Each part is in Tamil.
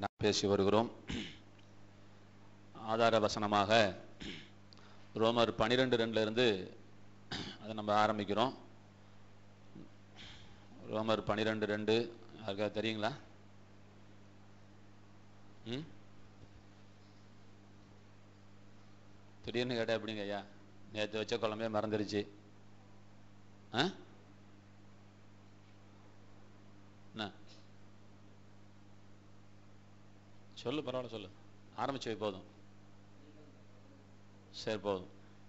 நாம் பேசி வருகிறோம் ஆதார வசனமாக ரோமர் பனிரெண்டு ரெண்டுல இருந்து அதை நம்ம ஆரம்பிக்கிறோம் ரோமர் பனிரெண்டு ரெண்டு யாருக்காவது தெரியுங்களா ம் திடீர்னு கேட்டா எப்படிங்க ஐயா நேற்று வச்ச குழம்பே மறந்துருச்சு ஆ என்ன சொல்லு பரவாயில்ல சொல்லு ஆரம்பிச்சு வை போதும் சரி போதும்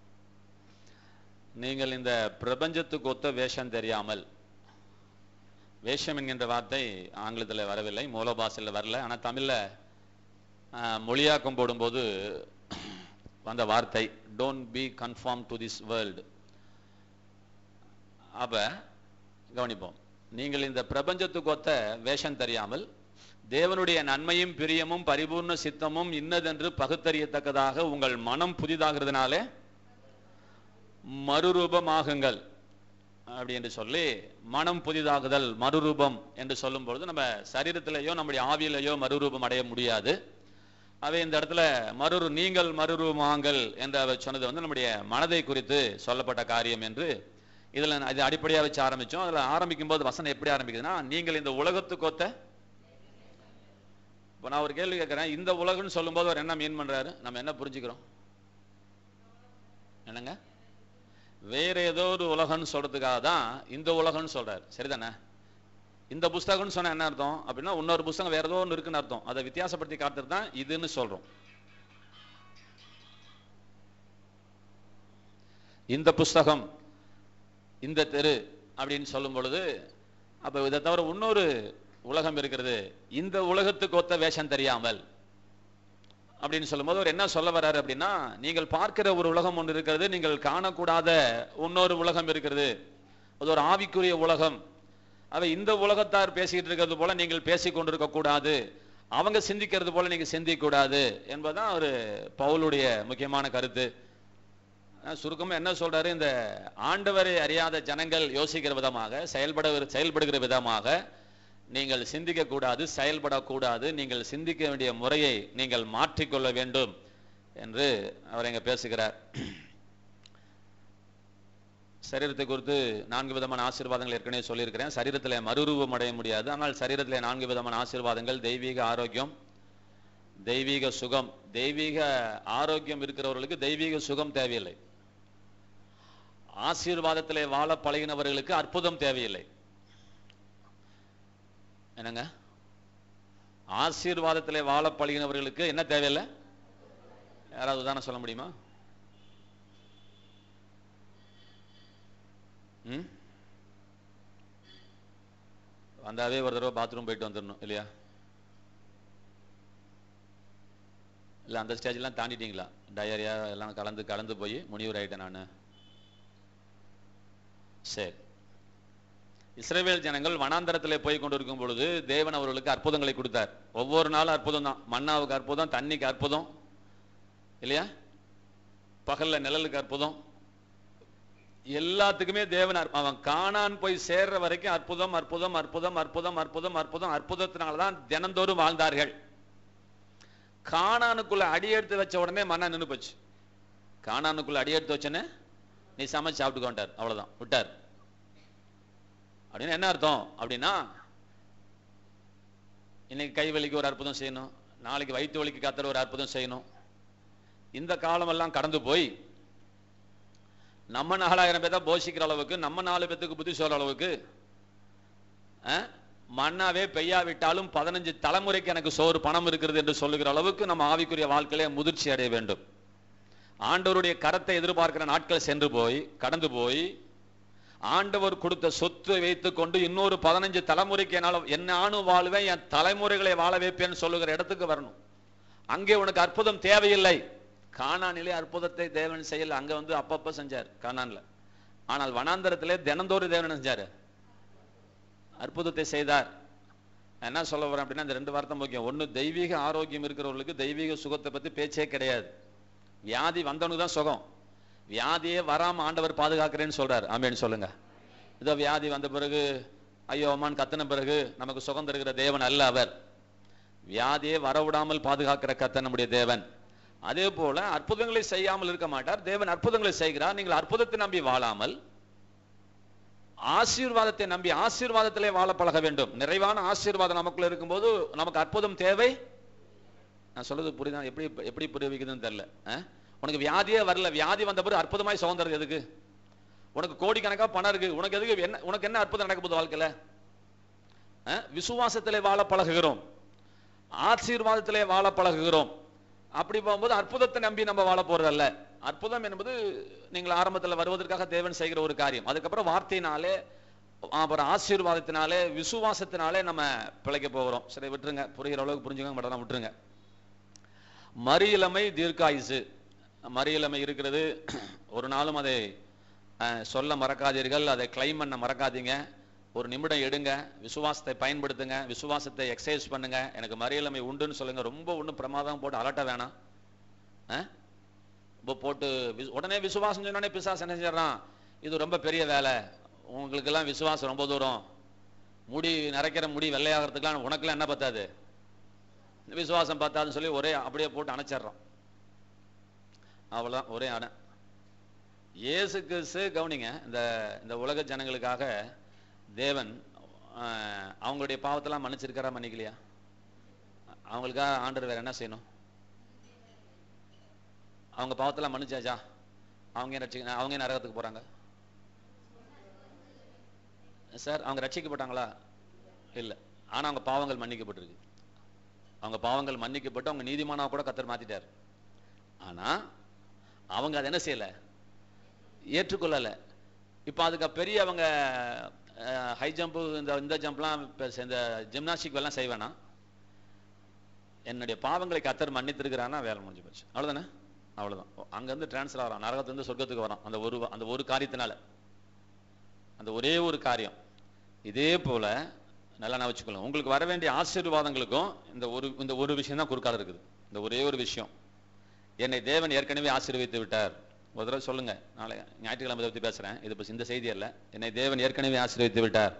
நீங்கள் இந்த பிரபஞ்சத்துக்கு ஒத்த வேஷம் தெரியாமல் வேஷம் என்கின்ற வார்த்தை ஆங்கிலத்தில் வரவில்லை மூலபாசையில் வரல ஆனால் தமிழில் மொழியாக்கம் போடும்போது வந்த வார்த்தை don't be conform to this world அப்ப கவனிப்போம் நீங்கள் இந்த பிரபஞ்சத்துக்கு ஒத்த வேஷம் தெரியாமல் தேவனுடைய நன்மையும் பிரியமும் பரிபூர்ண சித்தமும் இன்னதென்று பகுத்தறியத்தக்கதாக உங்கள் மனம் புதிதாகிறதுனாலே மறுரூபமாகுங்கள் அப்படி என்று சொல்லி மனம் புதிதாகுதல் மறுரூபம் என்று சொல்லும் பொழுது நம்ம சரீரத்திலேயோ நம்முடைய ஆவியிலேயோ மறுரூபம் அடைய முடியாது அவை இந்த இடத்துல மறுரு நீங்கள் மறுரூபமாங்கள் என்று அவர் சொன்னது வந்து நம்முடைய மனதை குறித்து சொல்லப்பட்ட காரியம் என்று இதுல இது அடிப்படையாக வச்சு ஆரம்பிச்சோம் அதுல ஆரம்பிக்கும் போது வசனம் எப்படி ஆரம்பிக்குதுன்னா நீங்கள் இந்த உலகத்துக்கு ஒத்த இப்போ நான் ஒரு கேள்வி கேட்கிறேன் இந்த உலகம்னு சொல்லும்போது அவர் என்ன மீன் பண்றாரு நம்ம என்ன புரிஞ்சுக்கிறோம் என்னங்க வேற ஏதோ ஒரு உலகம்னு சொல்றதுக்காக தான் இந்த உலகம்னு சொல்றாரு சரிதானே இந்த புஸ்தகம்னு சொன்னா என்ன அர்த்தம் அப்படின்னா இன்னொரு புஸ்தகம் வேற ஏதோ ஒன்று இருக்குன்னு அர்த்தம் அதை வித்தியாசப்படுத்தி காட்டுறது தான் இதுன்னு சொல்றோம் இந்த புஸ்தகம் இந்த தெரு அப்படின்னு சொல்லும் பொழுது அப்ப இதை தவிர இன்னொரு உலகம் இருக்கிறது இந்த உலகத்துக்கு ஒத்த வேஷம் தெரியாமல் அப்படின்னு சொல்லும்போது அவர் என்ன சொல்ல வர்றாரு அப்படின்னா நீங்கள் பார்க்கிற ஒரு உலகம் ஒன்று இருக்கிறது நீங்கள் காணக்கூடாத இன்னொரு உலகம் இருக்கிறது அது ஒரு ஆவிக்குரிய உலகம் அவை இந்த உலகத்தார் பேசிக்கிட்டு இருக்கிறது போல நீங்கள் பேசிக் கொண்டிருக்க கூடாது அவங்க சிந்திக்கிறது போல நீங்க சிந்திக்க கூடாது என்பதுதான் ஒரு பவுலுடைய முக்கியமான கருத்து சுருக்கமா என்ன சொல்றாரு இந்த ஆண்டவரை அறியாத ஜனங்கள் யோசிக்கிற விதமாக செயல்பட செயல்படுகிற விதமாக நீங்கள் சிந்திக்க கூடாது செயல்படக்கூடாது நீங்கள் சிந்திக்க வேண்டிய முறையை நீங்கள் மாற்றிக்கொள்ள வேண்டும் என்று அவர் இங்க பேசுகிறார் சரீரத்தை குறித்து நான்கு விதமான ஆசீர்வாதங்கள் ஏற்கனவே சொல்லியிருக்கிறேன் சரீரத்தில் மறுரூபம் அடைய முடியாது ஆனால் சரீரத்தில் நான்கு விதமான ஆசீர்வாதங்கள் தெய்வீக ஆரோக்கியம் தெய்வீக சுகம் தெய்வீக ஆரோக்கியம் இருக்கிறவர்களுக்கு தெய்வீக சுகம் தேவையில்லை ஆசீர்வாதத்திலே வாழ பழகினவர்களுக்கு அற்புதம் தேவையில்லை என்னங்க ஆசீர்வாதத்திலே வாழ பழகினவர்களுக்கு என்ன தேவையில்லை யாராவது உதாரணம் சொல்ல முடியுமா ம் வந்தாவே ஒரு தடவை பாத்ரூம் போயிட்டு வந்துடணும் இல்லையா இல்லை அந்த ஸ்டேஜ்லாம் தாண்டிட்டீங்களா டயரியா எல்லாம் கலந்து கலந்து போய் முனிவர் ஆயிட்டேன் நான் சரி இஸ்ரேவேல் ஜனங்கள் வனாந்தரத்திலே போய் கொண்டிருக்கும் பொழுது தேவன் அவர்களுக்கு அற்புதங்களை கொடுத்தார் ஒவ்வொரு நாளும் அற்புதம் தான் மன்னாவுக்கு அற்புதம் தண்ணிக்கு அற்புதம் இல்லையா பகல்ல நிழலுக்கு அற்புதம் எல்லாத்துக்குமே தேவன் அவன் காணான் போய் சேர்ற வரைக்கும் அற்புதம் அற்புதம் அற்புதம் அற்புதம் அற்புதம் அற்புதம் அற்புதத்தினால்தான் தினந்தோறும் வாழ்ந்தார்கள் காணானுக்குள்ள அடியெடுத்து வச்ச உடனே மன்னா நின்று போச்சு காணானுக்குள்ள அடியெடுத்து வச்சனே நீ சமைச்சு சாப்பிட்டுக்கோண்டார் அவ்வளவுதான் விட்டார் அப்படின்னு என்ன அர்த்தம் அப்படின்னா இன்னைக்கு கை வலிக்கு ஒரு அற்புதம் செய்யணும் நாளைக்கு வயிற்று வலிக்கு காத்துற ஒரு அற்புதம் செய்யணும் இந்த காலமெல்லாம் கடந்து போய் நம்ம நாலாயிரம் பேர்த்த போஷிக்கிற அளவுக்கு நம்ம நாலு பேத்துக்கு புத்தி சொல்ற அளவுக்கு மண்ணாவே பெய்யாவிட்டாலும் பதினஞ்சு தலைமுறைக்கு எனக்கு சோறு பணம் இருக்கிறது என்று சொல்லுகிற அளவுக்கு நம்ம ஆவிக்குரிய வாழ்க்கையிலே முதிர்ச்சி அடைய வேண்டும் ஆண்டவருடைய கரத்தை எதிர்பார்க்கிற நாட்கள் சென்று போய் கடந்து போய் ஆண்டவர் கொடுத்த சொத்து வைத்துக் கொண்டு இன்னொரு பதினஞ்சு தலைமுறைக்கு என்னால் என்னானும் வாழ்வேன் என் தலைமுறைகளை வாழ வைப்பேன்னு சொல்லுகிற இடத்துக்கு வரணும் அங்கே உனக்கு அற்புதம் தேவையில்லை காணானிலே அற்புதத்தை தேவன் செய்யல அங்க வந்து அப்பப்ப செஞ்சார் காணான்ல ஆனால் வனாந்தரத்திலே தினந்தோறும் தேவன் செஞ்சாரு அற்புதத்தை செய்தார் என்ன சொல்ல வரேன் அப்படின்னா இந்த ரெண்டு வார்த்தை முக்கியம் ஒண்ணு தெய்வீக ஆரோக்கியம் இருக்கிறவர்களுக்கு தெய்வீக சுகத்தை பத்தி பேச்சே கிடையாது வியாதி வந்தவனுக்கு தான் சுகம் வியாதியே வராம ஆண்டவர் பாதுகாக்கிறேன்னு சொல்றாரு ஆமேன்னு சொல்லுங்க இதோ வியாதி வந்த பிறகு ஐயோ அம்மான் கத்தின பிறகு நமக்கு சுகம் தருகிற தேவன் அல்ல அவர் வியாதியை வரவிடாமல் பாதுகாக்கிற கர்த்தர் நம்முடைய தேவன் அதே போல அற்புதங்களை செய்யாமல் இருக்க மாட்டார் தேவன் அற்புதங்களை செய்கிறார் நீங்கள் அற்புதத்தை நம்பி வாழாமல் ஆசீர்வாதத்தை நம்பி ஆசீர்வாதத்திலே வாழ பழக வேண்டும் நிறைவான ஆசீர்வாதம் நமக்குள்ள இருக்கும்போது நமக்கு அற்புதம் தேவை நான் சொல்றது புரியுதா எப்படி எப்படி புரிவிக்குதுன்னு தெரியல அஹ்? உனக்கு வியாதியே வரல வியாதி வந்த பிறகு அற்புதமாய் சுதந்திரம் எதுக்கு உனக்கு கோடிக்கணக்கா பணம் இருக்கு உனக்கு எதுக்கு என்ன உனக்கு என்ன அற்புதம் நடக்க போகுது வாழ்க்கையில அஹ்? விசுவாசத்திலே வாழ பழகுகிறோம் ஆசீர்வாதத்திலே வாழ பழகுகிறோம் அப்படி போகும்போது அற்புதத்தை நம்பி நம்ம வாழ போறதல்ல அற்புதம் என்பது நீங்கள் ஆரம்பத்தில் வருவதற்காக தேவன் செய்கிற ஒரு காரியம் அதுக்கப்புறம் வார்த்தையினாலே அப்புறம் ஆசீர்வாதத்தினாலே விசுவாசத்தினாலே நம்ம பிழைக்க போகிறோம் சரி விட்டுருங்க புரிகிற அளவுக்கு புரிஞ்சுங்க மட்டும் விட்டுருங்க மறு இளமை தீர்க்காயுசு மறு இளமை இருக்கிறது ஒரு நாளும் அதை அஹ், சொல்ல மறக்காதீர்கள் அதை கிளைம் பண்ண மறக்காதீங்க ஒரு நிமிடம் எடுங்க விசுவாசத்தை பயன்படுத்துங்க விசுவாசத்தை எக்ஸசைஸ் பண்ணுங்க எனக்கு மறு இளமை உண்டுன்னு சொல்லுங்க ரொம்ப ஒன்றும் பிரமாதம் போட்டு அலட்ட வேணாம் அஹ்? இப்போ போட்டு வி- உடனே விசுவாசம் சொன்னோடனே பிசாசு என்ன செஞ்சிடறான் இது ரொம்ப பெரிய வேலை உங்களுக்கெல்லாம் விசுவாசம் ரொம்ப தூரம் முடி நிறைக்கிற முடி வெள்ளையாகிறதுக்கெல்லாம் உனக்கெல்லாம் என்ன பத்தாது விசுவாசம் பத்தாதுன்னு சொல்லி ஒரே அப்படியே போட்டு அணைச்சிடுறான் அவ்வளவுதான் ஒரே அணை இயேசு கிறிஸ்து கவனிங்க இந்த இந்த உலக ஜனங்களுக்காக தேவன் ஆஹ், அவங்களுடைய பாவத்தெல்லாம் மன்னிச்சிருக்காரா மன்னிக்கலையா அவங்களுக்காக ஆண்டவர் வேற என்ன செய்யணும் அவங்க பாவத்தெல்லாம் மன்னிச்சாச்சா அவங்க ஏன் ரட்சிக்க அவங்க ஏன் நரகத்துக்கு போறாங்க சார் அவங்க ரட்சிக்கப்பட்டாங்களா இல்ல ஆனா அவங்க பாவங்கள் மன்னிக்கப்பட்டிருக்கு அவங்க பாவங்கள் மன்னிக்கப்பட்டு அவங்க நீதிமானா கூட கத்தர் மாத்திட்டார் ஆனா அவங்க அதை என்ன செய்யல ஏற்றுக்கொள்ளல இப்ப அதுக்கு பெரிய அவங்க ஹை ஜம்ப் இந்த இந்த ஜம்ப்லாம் இப்ப இந்த ஜிம்னாஸ்டிக் எல்லாம் செய்வேனா என்னுடைய பாவங்களை கத்தர் மன்னித்திருக்கிறான்னா வேலை முடிஞ்சு போச்சு அவ்வளவுதானே அவ்வளவுதான் அங்க இருந்து டிரான்ஸ்ஃபர் ஆகிறான் நரகத்திலிருந்து சொர்க்கத்துக்கு வரான் அந்த ஒரு அந்த ஒரு காரியத்தினால அந்த ஒரே ஒரு காரியம் இதே போல நல்லா நான் வச்சுக்கொள்ளுங்க உங்களுக்கு வர வேண்டிய ஆசீர்வாதங்களுக்கும் இந்த ஒரு இந்த ஒரு விஷயம் தான் குறுக்கால இருக்குது இந்த ஒரே ஒரு விஷயம் என்னை தேவன் ஏற்கனவே ஆசீர்வதித்து விட்டார் ஒரு தடவை சொல்லுங்க நாளை ஞாயிற்றுக்கிழமை இதை பத்தி பேசுறேன் இது பத்தி இந்த செய்தி அல்ல என்னை தேவன் ஏற்கனவே ஆசீர்வதித்து விட்டார்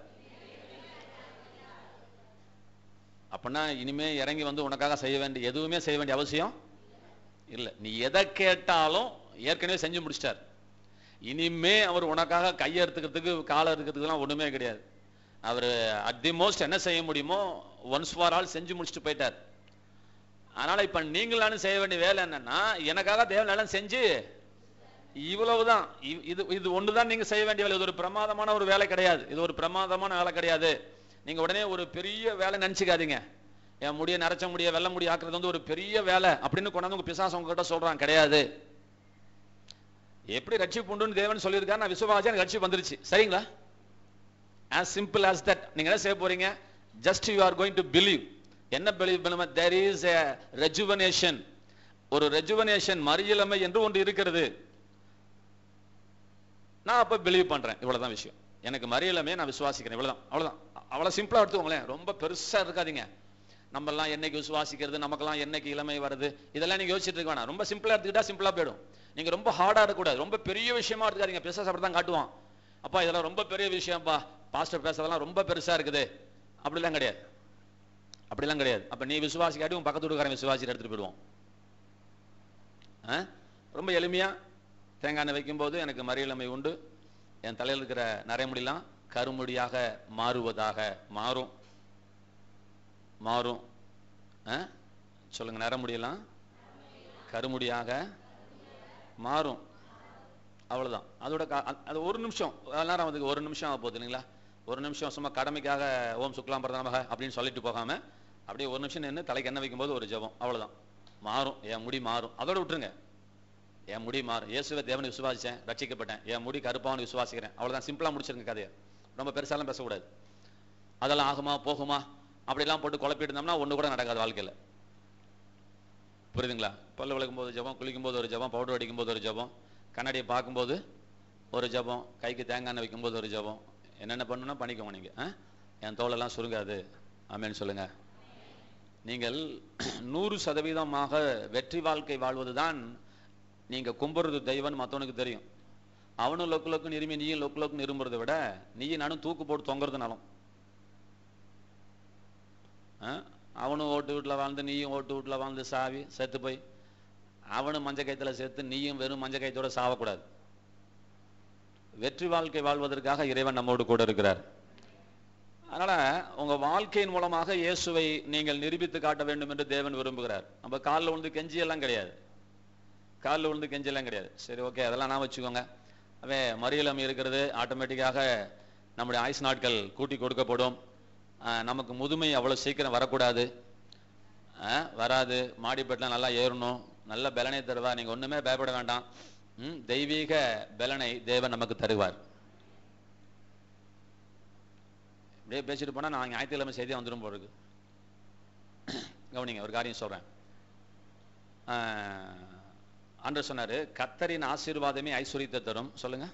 அப்படின்னா இனிமே இறங்கி வந்து உனக்காக செய்ய வேண்டிய எதுவுமே செய்ய வேண்டிய அவசியம் இல்ல நீ எதை கேட்டாலும் ஏற்கனவே செஞ்சு முடிச்சிட்டார் இனிமே அவர் உனக்காக கையை எடுத்துக்கிறதுக்கு காலை இருக்கிறதுக்குலாம் ஒண்ணுமே கிடையாது அவர் அட் தி மோஸ்ட் என்ன செய்ய முடியுமோ ஒன்ஸ் ஃபார் ஆல் செஞ்சு முடிச்சுட்டு போயிட்டார் அதனால இப்ப நீங்களாலும் செய்ய வேண்டிய வேலை என்னன்னா எனக்காக தேவன் எல்லாம் செஞ்சு இவ்வளவுதான் இ- இது இது ஒண்ணுதான் நீங்க செய்ய வேண்டிய வேலை இது ஒரு பிரமாதமான ஒரு வேலை கிடையாது இது ஒரு பிரமாதமான வேலை கிடையாது நீங்க உடனே ஒரு பெரிய வேலை நினைச்சுக்காதீங்க என் முடிய நரைச்ச முடிய வெள்ள முடி ஆக்குறது வந்து ஒரு பெரிய வேலை அப்படின்னு கொண்டாந்து உங்க பிசாசு உங்ககிட்ட சொல்றான் கிடையாது எப்படி ரட்சிப்பு உண்டுன்னு தேவன் சொல்லியிருக்காரு நான் விசுவாசி எனக்கு ரட்சிப்பு வந்துருச்சு சரிங்களா as simple as that நீங்க என்ன செய்ய போறீங்க just you are going to believe என்ன believe பண்ணுமா there is a rejuvenation ஒரு rejuvenation மறுஇளமை என்று ஒன்று இருக்கிறது நான் அப்ப பிலீவ் பண்றேன் இவ்வளவுதான் விஷயம் எனக்கு மறியலமே நான் விசுவாசிக்கிறேன் இவ்வளவுதான் அவ்வளவுதான் அவ்வளவு சிம்பிளா எடுத்துக்கோங்களேன் ரொம்ப பெருசா இருக்காதீங்க நம்ம எல்லாம் என்னைக்கு விசுவாசிக்கிறது நமக்கெல்லாம் என்னைக்கு இளமை வருது இதெல்லாம் நீங்க யோசிச்சுட்டு இருக்க வேணாம் ரொம்ப சிம்பிளா எடுத்துக்கிட்டா சிம்பிளா போயிடும் நீங்க ரொம்ப ஹார்டா இருக்கக்கூடாது ரொம்ப பெரிய விஷயமா எடுத்துக்காதீங்க பிசாசு அப்படிதான் காட்டுவான் அப்பா இதெல்லாம் ரொம்ப பெரிய விஷயம்ப்பா பாஸ்டர் பேசுறதெல்லாம் ரொம்ப பெருசா இருக்குது அப்படிலாம் கிடையாது அப்படிலாம் கிடையாது அப்ப நீ விசுவாசிக்காட்டி உன் பக்கத்து வீட்டுக்காரன் விசுவாசி எடுத்துட்டு போயிடுவோம் ஆ? ரொம்ப எளிமையா தேங்காய் எண்ணெய் வைக்கும்போது எனக்கு மறியலமை உண்டு என் தலையில் இருக்கிற நரைமுடிலாம் கருமுடியாக மாறுவதாக மாறும் மாறும் ஆ? சொல்லுங்க நரமுடியெல்லாம் கருமுடியாக மாறும் அவ்வளவுதான் அதோட கா- அ- அது ஒரு நிமிஷம் நேரம் அதுக்கு ஒரு நிமிஷம் ஆக போகுது இல்லைங்களா ஒரு நிமிஷம் சும்மா கடமைக்காக ஓம் சுக்லாம் பிரதமக அப்படின்னு சொல்லிட்டு போகாம அப்படியே ஒரு நிமிஷம் நின்று தலைக்கு எண்ணெய் வைக்கும்போது ஒரு ஜெபம் அவ்வளவுதான் மாறும் என் முடி மாறும் அதோட விட்டுருங்க என் முடி மாறும் இயேசுவை தேவனை விசுவாசிச்சேன் ரட்சிக்கப்பட்டேன் என் முடி கருப்பாவனு விசுவாசிக்கிறேன் அவ்வளவுதான் சிம்பிளா முடிச்சிருங்க கதையை ரொம்ப பெருசாலாம் பேசக்கூடாது அதெல்லாம் ஆகுமா போகுமா அப்படிலாம் போட்டு குழப்பிட்டு இருந்தோம்னா ஒண்ணு கூட நடக்காது வாழ்க்கையில புரியுதுங்களா பல்லு விளக்கும் போது ஜபம் குளிக்கும் போது ஒரு ஜபம் பவுடர் அடிக்கும் போது ஒரு ஜபம் கண்ணாடியை பார்க்கும்போது ஒரு ஜபம் கைக்கு தேங்காய் எண்ணெய் வைக்கும்போது ஒரு ஜபம் என்னென்ன பண்ணணும்னா பண்ணிக்கோங்க நீங்க ஆ? என் தோலெல்லாம் சுருங்காது ஆமென்னு சொல்லுங்க நீங்கள் நூறு சதவீதமாக வெற்றி வாழ்க்கை வாழ்வதுதான் நீங்க கும்பிடுறது தெய்வம் மத்தவனுக்கு தெரியும் அவனும் லொக்கு லொக்குன்னு இருமி நீயும் லொக்கு லொக்குன்னு இரும்புறதை விட நீயும் நானும் தூக்கு போட்டு தொங்குறது நலம் ஆ? அவனும் ஓட்டு வீட்டில் வாழ்ந்து நீயும் ஓட்டு வீட்டில் வாழ்ந்து சாவி செத்து போய் அவனும் மஞ்ச கயத்தில் சேர்த்து நீயும் வெறும் மஞ்ச கயத்தோட சாவக்கூடாது வெற்றி வாழ்க்கை வாழ்வதற்காக இறைவன் நம்மோடு கூட இருக்கிறார் அதனால உங்க வாழ்க்கையின் மூலமாக இயேசுவை நீங்கள் நிரூபித்து காட்ட வேண்டும் என்று தேவன் விரும்புகிறார் நம்ம காலில் விழுந்து கெஞ்சி எல்லாம் கிடையாது காலில் விழுந்து கெஞ்சி எல்லாம் கிடையாது சரி ஓகே அதெல்லாம் நான் வச்சுக்கோங்க அவன் மறியலம் இருக்கிறது ஆட்டோமேட்டிக்காக நம்முடைய ஆயுஸ் நாட்கள் கூட்டி கொடுக்கப்படும் ஆஹ் நமக்கு முதுமை அவ்வளோ சீக்கிரம் வரக்கூடாது ஆஹ் வராது மாடிப்பட்டில் நல்லா ஏறணும் நல்ல பலனை தருவா நீங்க ஒண்ணுமே பயப்பட வேண்டாம் ம், தெய்வீக பலனை தேவன் நமக்கு தருவார் இப்படியே பேசிட்டு போனா நான் ஞாயிற்றுக்கிழமை செய்தியா வந்துடும் போல இருக்கு கவனிங்க ஒரு காரியம் சொல்றேன் ஆஹ், ஆண்டவர் சொன்னாரு கத்தரின் ஆசீர்வாதமே ஐஸ்வர்யத்தை தரும் சொல்லுங்க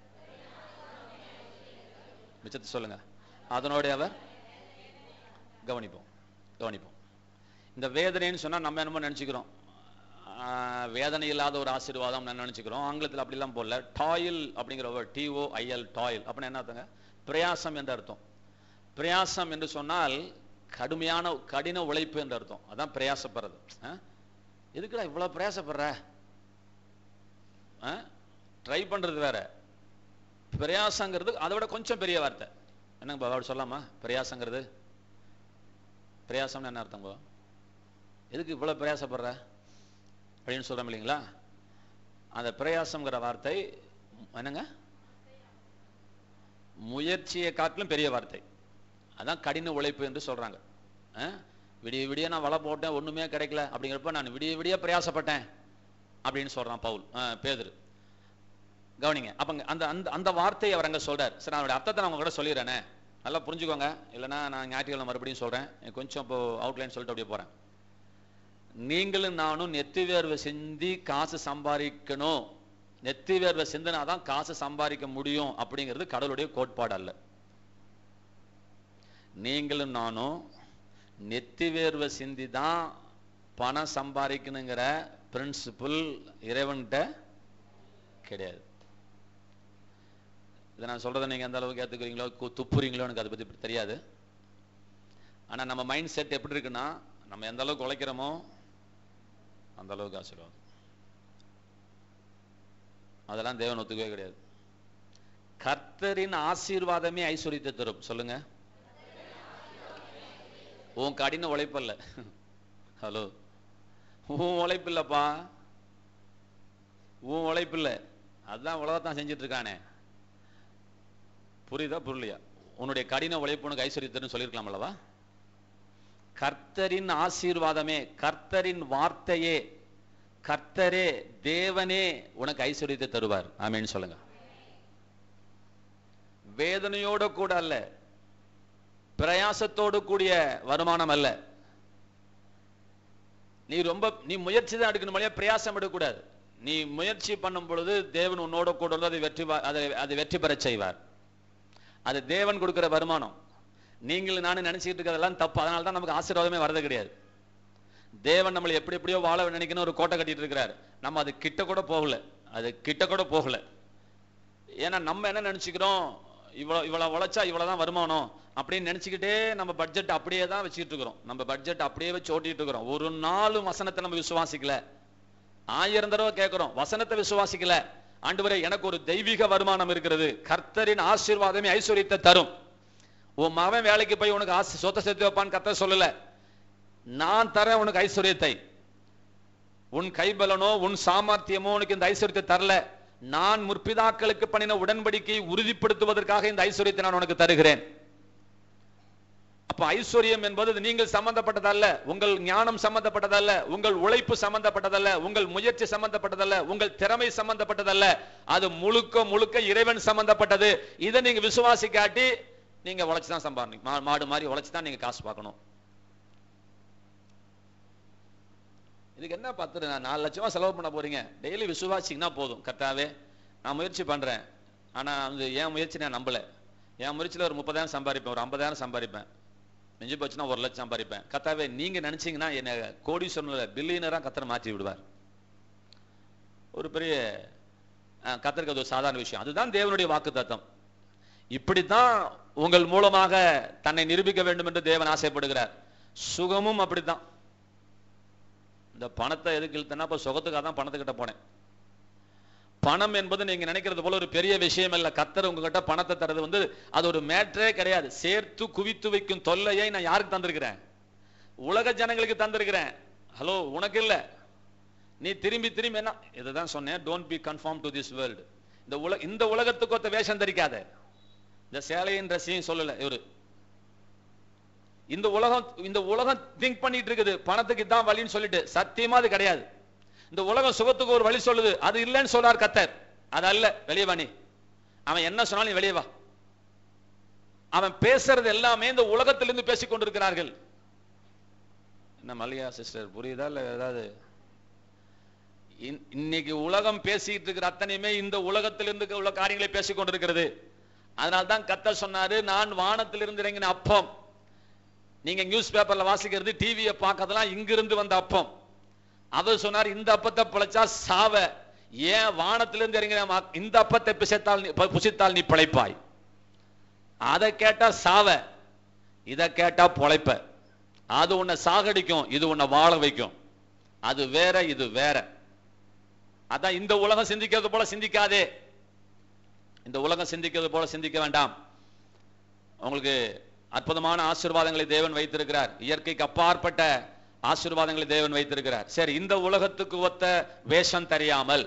மிச்சத்தை சொல்லுங்க அதனோட அவர் கவனிப்போம் கவனிப்போம் இந்த வேதனைன்னு சொன்னா நம்ம என்னமோ நினைச்சுக்கிறோம் ஆஹ், வேதனை இல்லாத ஒரு ஆசீர்வாதம் நான் நினைச்சுக்கிறோம் ஆங்கிலத்தில் அப்படிலாம் போடல டாயில் அப்படிங்கிற ஒரு டிஓ ஐஎல் டாயில் அப்படின்னு என்ன அர்த்தங்க பிரயாசம் என்ற அர்த்தம் பிரயாசம் என்று சொன்னால் கடுமையான கடின உழைப்பு என்று அர்த்தம் அதான் பிரயாசப்படுறது ஆ? எதுக்குடா இவ்வளவு பிரயாசப்படுற ட்ரை பண்றது வேற பிரயாசங்கிறது அதை விட கொஞ்சம் பெரிய வார்த்தை என்னங்க பாபா அப்படி சொல்லாமா பிரயாசங்கிறது பிரயாசம்னு என்ன அர்த்தங்க எதுக்கு இவ்வளவு பிரயாசப்படுற அப்படின்னு சொல்றோம் இல்லைங்களா அந்த பிரயாசம்ங்கிற வார்த்தை என்னங்க முயற்சியை காட்டிலும் பெரிய வார்த்தை அதான் கடின உழைப்பு என்று சொல்றாங்க அஹ்? விடிய விடிய நான் வலை போட்டேன் ஒண்ணுமே கிடைக்கல அப்படிங்கிறப்ப நான் விடிய விடிய பிரயாசப்பட்டேன் அப்படின்னு சொல்றான் பவுல் அஹ், பேதுரு கவனிங்க அப்ப அந்த அந்த அந்த வார்த்தையை அவர் அங்க சொல்றார் சரி அதோட அர்த்தத்தை நான் உங்க கூட சொல்லிடுறேனே நல்லா புரிஞ்சுக்கோங்க இல்லைன்னா நான் ஞாயிற்றுக்கிழமை மறுபடியும் சொல்றேன் எனக்கு கொஞ்சம் இப்போ அவுட்லைன் சொல்லிட்டு அப்படியே போறேன் நீங்களும் நானும் நெத்தி வேர்வை சிந்தி காசு சம்பாதிக்கணும் நெத்தி வேர்வை சிந்தினாதான் காசு சம்பாதிக்க முடியும் அப்படிங்கிறது கடவுளுடைய கோட்பாடு அல்ல நீங்களும் நானும் நெத்தி வேர்வை சிந்தி தான் பணம் சம்பாதிக்கணுங்கிற பிரின்சிபிள் இறைவன்கிட்ட கிடையாது இதை நான் சொல்றதை நீங்க எந்த அளவுக்கு ஏத்துக்கிறீங்களோ கு- துப்புறீங்களோ எனக்கு அதை பத்தி தெரியாது ஆனா நம்ம மைண்ட் செட் எப்படி இருக்குன்னா நம்ம எந்த அளவுக்கு உழைக்கிறோமோ அந்த அளவுக்கு ஆசீர்வாதம் அதெல்லாம் தேவன் ஒத்துக்கவே கிடையாது கர்த்தரின் ஆசீர்வாதமே ஐஸ்வர்யத்தை தரும் சொல்லுங்க உன் கடின உழைப்பல்ல ஹலோ உன் உழைப்பு இல்லப்பா உன் உழைப்பு இல்ல அதுதான் உலகத்தான் செஞ்சுட்டு இருக்கானே புரியுதா புரியலையா உன்னுடைய கடின உழைப்பு உனக்கு ஐஸ்வர்யத்தன்னு சொல்லியிருக்கலாம் அல்லவா கர்த்தரின் ஆசீர்வாதமே கர்த்தரின் வார்த்தையே கர்த்தரே தேவனே உனக்கு ஐஸ்வர்யத்தை தருவார் ஆமேன்னு சொல்லுங்க வேதனையோட கூட அல்ல பிரயாசத்தோடு கூடிய வருமானம் அல்ல நீ ரொம்ப நீ முயற்சி தான் எடுக்கணும் இல்லையா பிரயாசம் எடுக்கக்கூடாது நீ முயற்சி பண்ணும் பொழுது தேவன் உன்னோட கூட இருந்து அதை வெற்றி வா- அதை அதை வெற்றி பெறச் செய்வார் அது தேவன் கொடுக்கிற வருமானம் நீங்கள் நானும் நினைச்சிட்டு இருக்கிறதெல்லாம் தப்பு அதனால தான் நமக்கு ஆசீர்வாதமே வரது கிடையாது தேவன் நம்மளை எப்படி எப்படியோ வாழ நினைக்கணும் ஒரு கோட்டை கட்டிட்டு இருக்கிறாரு நம்ம அது கிட்ட கூட போகல அது கிட்ட கூட போகல ஏன்னா நம்ம என்ன நினைச்சுக்கிறோம் இவ்வளவு இவ்வளவு உழைச்சா இவ்வளவுதான் வருமானம் அப்படின்னு நினைச்சுக்கிட்டே நம்ம பட்ஜெட் அப்படியே தான் வச்சுக்கிட்டு இருக்கிறோம் நம்ம பட்ஜெட் அப்படியே வச்சு ஓட்டிட்டு இருக்கிறோம் ஒரு நாளும் வசனத்தை நம்ம விசுவாசிக்கல ஆயிரம் தடவை கேட்கிறோம் வசனத்தை விசுவாசிக்கல ஆண்டவரே எனக்கு ஒரு தெய்வீக வருமானம் இருக்கிறது கர்த்தரின் ஆசீர்வாதமே ஐஸ்வர்யத்தை தரும் உன் மகன் வேலைக்கு போய் உனக்கு ஆசை சொத்தை சேர்த்து வைப்பான்னு கர்த்தர் சொல்லல நான் தரேன் உனக்கு ஐஸ்வர்யத்தை உன் கைபலனோ உன் சாமர்த்தியமோ உனக்கு இந்த ஐஸ்வர்யத்தை தரல நான் முற்பிதாக்களுக்கு பண்ணின உடன்படிக்கையை உறுதிப்படுத்துவதற்காக இந்த ஐஸ்வர்யத்தை நான் உனக்கு தருகிறேன் அப்ப ஐஸ்வர்யம் என்பது இது நீங்கள் சம்பந்தப்பட்டதல்ல உங்கள் ஞானம் சம்பந்தப்பட்டதல்ல உங்கள் உழைப்பு சம்பந்தப்பட்டதல்ல உங்கள் முயற்சி சம்பந்தப்பட்டதல்ல உங்கள் திறமை சம்பந்தப்பட்டதல்ல அது முழுக்க முழுக்க இறைவன் சம்பந்தப்பட்டது இதை நீங்க விசுவாசிக்காட்டி நீங்க உழைச்சு தான் சம்பாதிக்கணும் மா- மாடு மாதிரி உழைச்சு தான் நீங்க காசு பார்க்கணும் இதுக்கு என்ன பத்து நான் நாலு லட்சமா செலவு பண்ண போறீங்க டெய்லி விசுவாசிங்கன்னா போதும் கரெக்டாவே நான் முயற்சி பண்றேன் ஆனா வந்து என் முயற்சி நான் நம்பல என் முயற்சியில ஒரு முப்பதாயிரம் சம்பாதிப்பேன் ஒரு ஐம்பதாயிரம் சம்பாதிப்பேன் மிஞ்சி போச்சுன்னா ஒரு லட்சம் சம்பாதிப்பேன் கத்தாவே நீங்க நினைச்சீங்கன்னா என்ன கோடீஸ்வரன்ல பில்லியனரா கத்தரை மாற்றி விடுவார் ஒரு பெரிய அஹ், கத்தருக்கு அது ஒரு சாதாரண விஷயம் அதுதான் தேவனுடைய வாக்கு தத்தம் இப்படித்தான் உங்கள் மூலமாக தன்னை நிரூபிக்க வேண்டும் என்று தேவன் ஆசைப்படுகிறார் சுகமும் அப்படித்தான் இந்த பணத்தை எதுக்கு இழுத்தனா இப்ப சுகத்துக்காக தான் பணத்துக்கிட்ட போனேன் பணம் என்பது நீங்க நினைக்கிறது போல ஒரு பெரிய விஷயம் இல்ல கத்தர் உங்ககிட்ட பணத்தை தரது வந்து அது ஒரு மேட்டரே கிடையாது சேர்த்து குவித்து வைக்கும் தொல்லையை நான் யாருக்கு தந்திருக்கிறேன் உலக ஜனங்களுக்கு தந்திருக்கிறேன் ஹலோ உனக்கு இல்ல நீ திரும்பி திரும்பி என்ன இதுதான் சொன்னேன் don't be conform to this world இந்த உலக இந்த உலகத்துக்கு ஒத்த வேஷம் தரிக்காத இந்த சேலையின் ரசியும் சொல்லல இவரு இந்த உலகம் இந்த உலகம் திங்க் பண்ணிட்டு இருக்குது பணத்துக்கு இதான் வழின்னு சொல்லிட்டு சத்தியமா அது கிடையாது இந்த உலகம் சுகத்துக்கு ஒரு வழி சொல்லுது அது இல்லைன்னு சொல்றார் கத்தர் அது அல்ல வெளியே வா நீ அவன் என்ன சொன்னாலும் நீ வெளியே வா அவன் பேசுறது எல்லாமே இந்த உலகத்திலிருந்து பேசிக் கொண்டிருக்கிறார்கள் என்ன மல்லிகா சிஸ்டர் புரியுதா இல்ல ஏதாவது இன்- இன்னைக்கு உலகம் பேசிட்டு இருக்கிற அத்தனையுமே இந்த உலகத்திலிருந்து உள்ள காரியங்களை பேசிக் கொண்டிருக்கிறது அதனால தான் கத்த சொன்னாரு நான் வானத்திலிருந்து இறங்கின அப்பம் நீங்க நியூஸ் பேப்பர்ல வாசிக்கிறது டிவியை பார்க்கறதெல்லாம் இங்கிருந்து வந்த அப்பம் அவர் சொன்னார் இந்த அப்பத்தை பிழைச்சா சாவ ஏன் வானத்திலிருந்து இறங்கின மா- இந்த அப்பத்தை பிசைத்தால் நீ- ப- புசித்தால் நீ பிழைப்பாய் அதை கேட்டா சாவ இத கேட்டா பொழைப்ப அது உன்னை சாகடிக்கும் இது உன்னை வாழ வைக்கும் அது வேற இது வேற அதான் இந்த உலகம் சிந்திக்கிறது போல சிந்திக்காதே இந்த உலகம் சிந்திக்கிறது போல சிந்திக்க வேண்டாம் உங்களுக்கு அற்புதமான ஆசீர்வாதங்களை தேவன் வைத்திருக்கிறார் இயற்கைக்கு அப்பாற்பட்ட ஆசீர்வாதங்களை தேவன் வைத்திருக்கிறார் சரி இந்த உலகத்துக்கு ஒத்த வேஷம் தெரியாமல்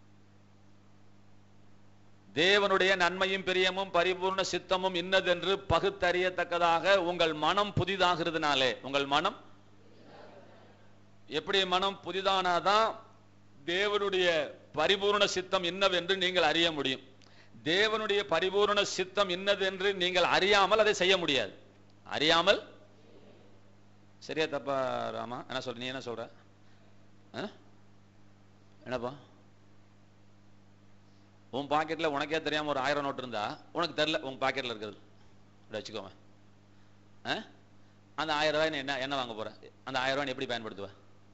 தேவனுடைய நன்மையும் பிரியமும் பரிபூர்ண சித்தமும் இன்னதென்று பகுத்தறியத்தக்கதாக உங்கள் மனம் புதிதாகிறதுனாலே உங்கள் மனம் எப்படி மனம் புதிதானாதான் தேவனுடைய பரிபூர்ண சித்தம் என்னவென்று நீங்கள் அறிய முடியும் தேவனுடைய பரிபூர்ண சித்தம் இன்னதென்று நீங்கள் அறியாமல் அதை செய்ய முடியாது அறியாமல் சரியா தப்பா ராமா என்ன சொல்ற நீ என்ன சொல்ற ஆ? என்னப்பா உன் பாக்கெட்ல உனக்கே தெரியாம ஒரு ஆயிரம் நோட்டு இருந்தா உனக்கு தெரியல உன் பாக்கெட்ல இருக்கிறது இப்படி வச்சுக்கோங்க ஆ? அந்த ஆயிரம் ரூபாய் நீ என்ன என்ன வாங்க போற அந்த ஆயிரம் ரூபாய் நீ எப்படி பயன்படுத்துவ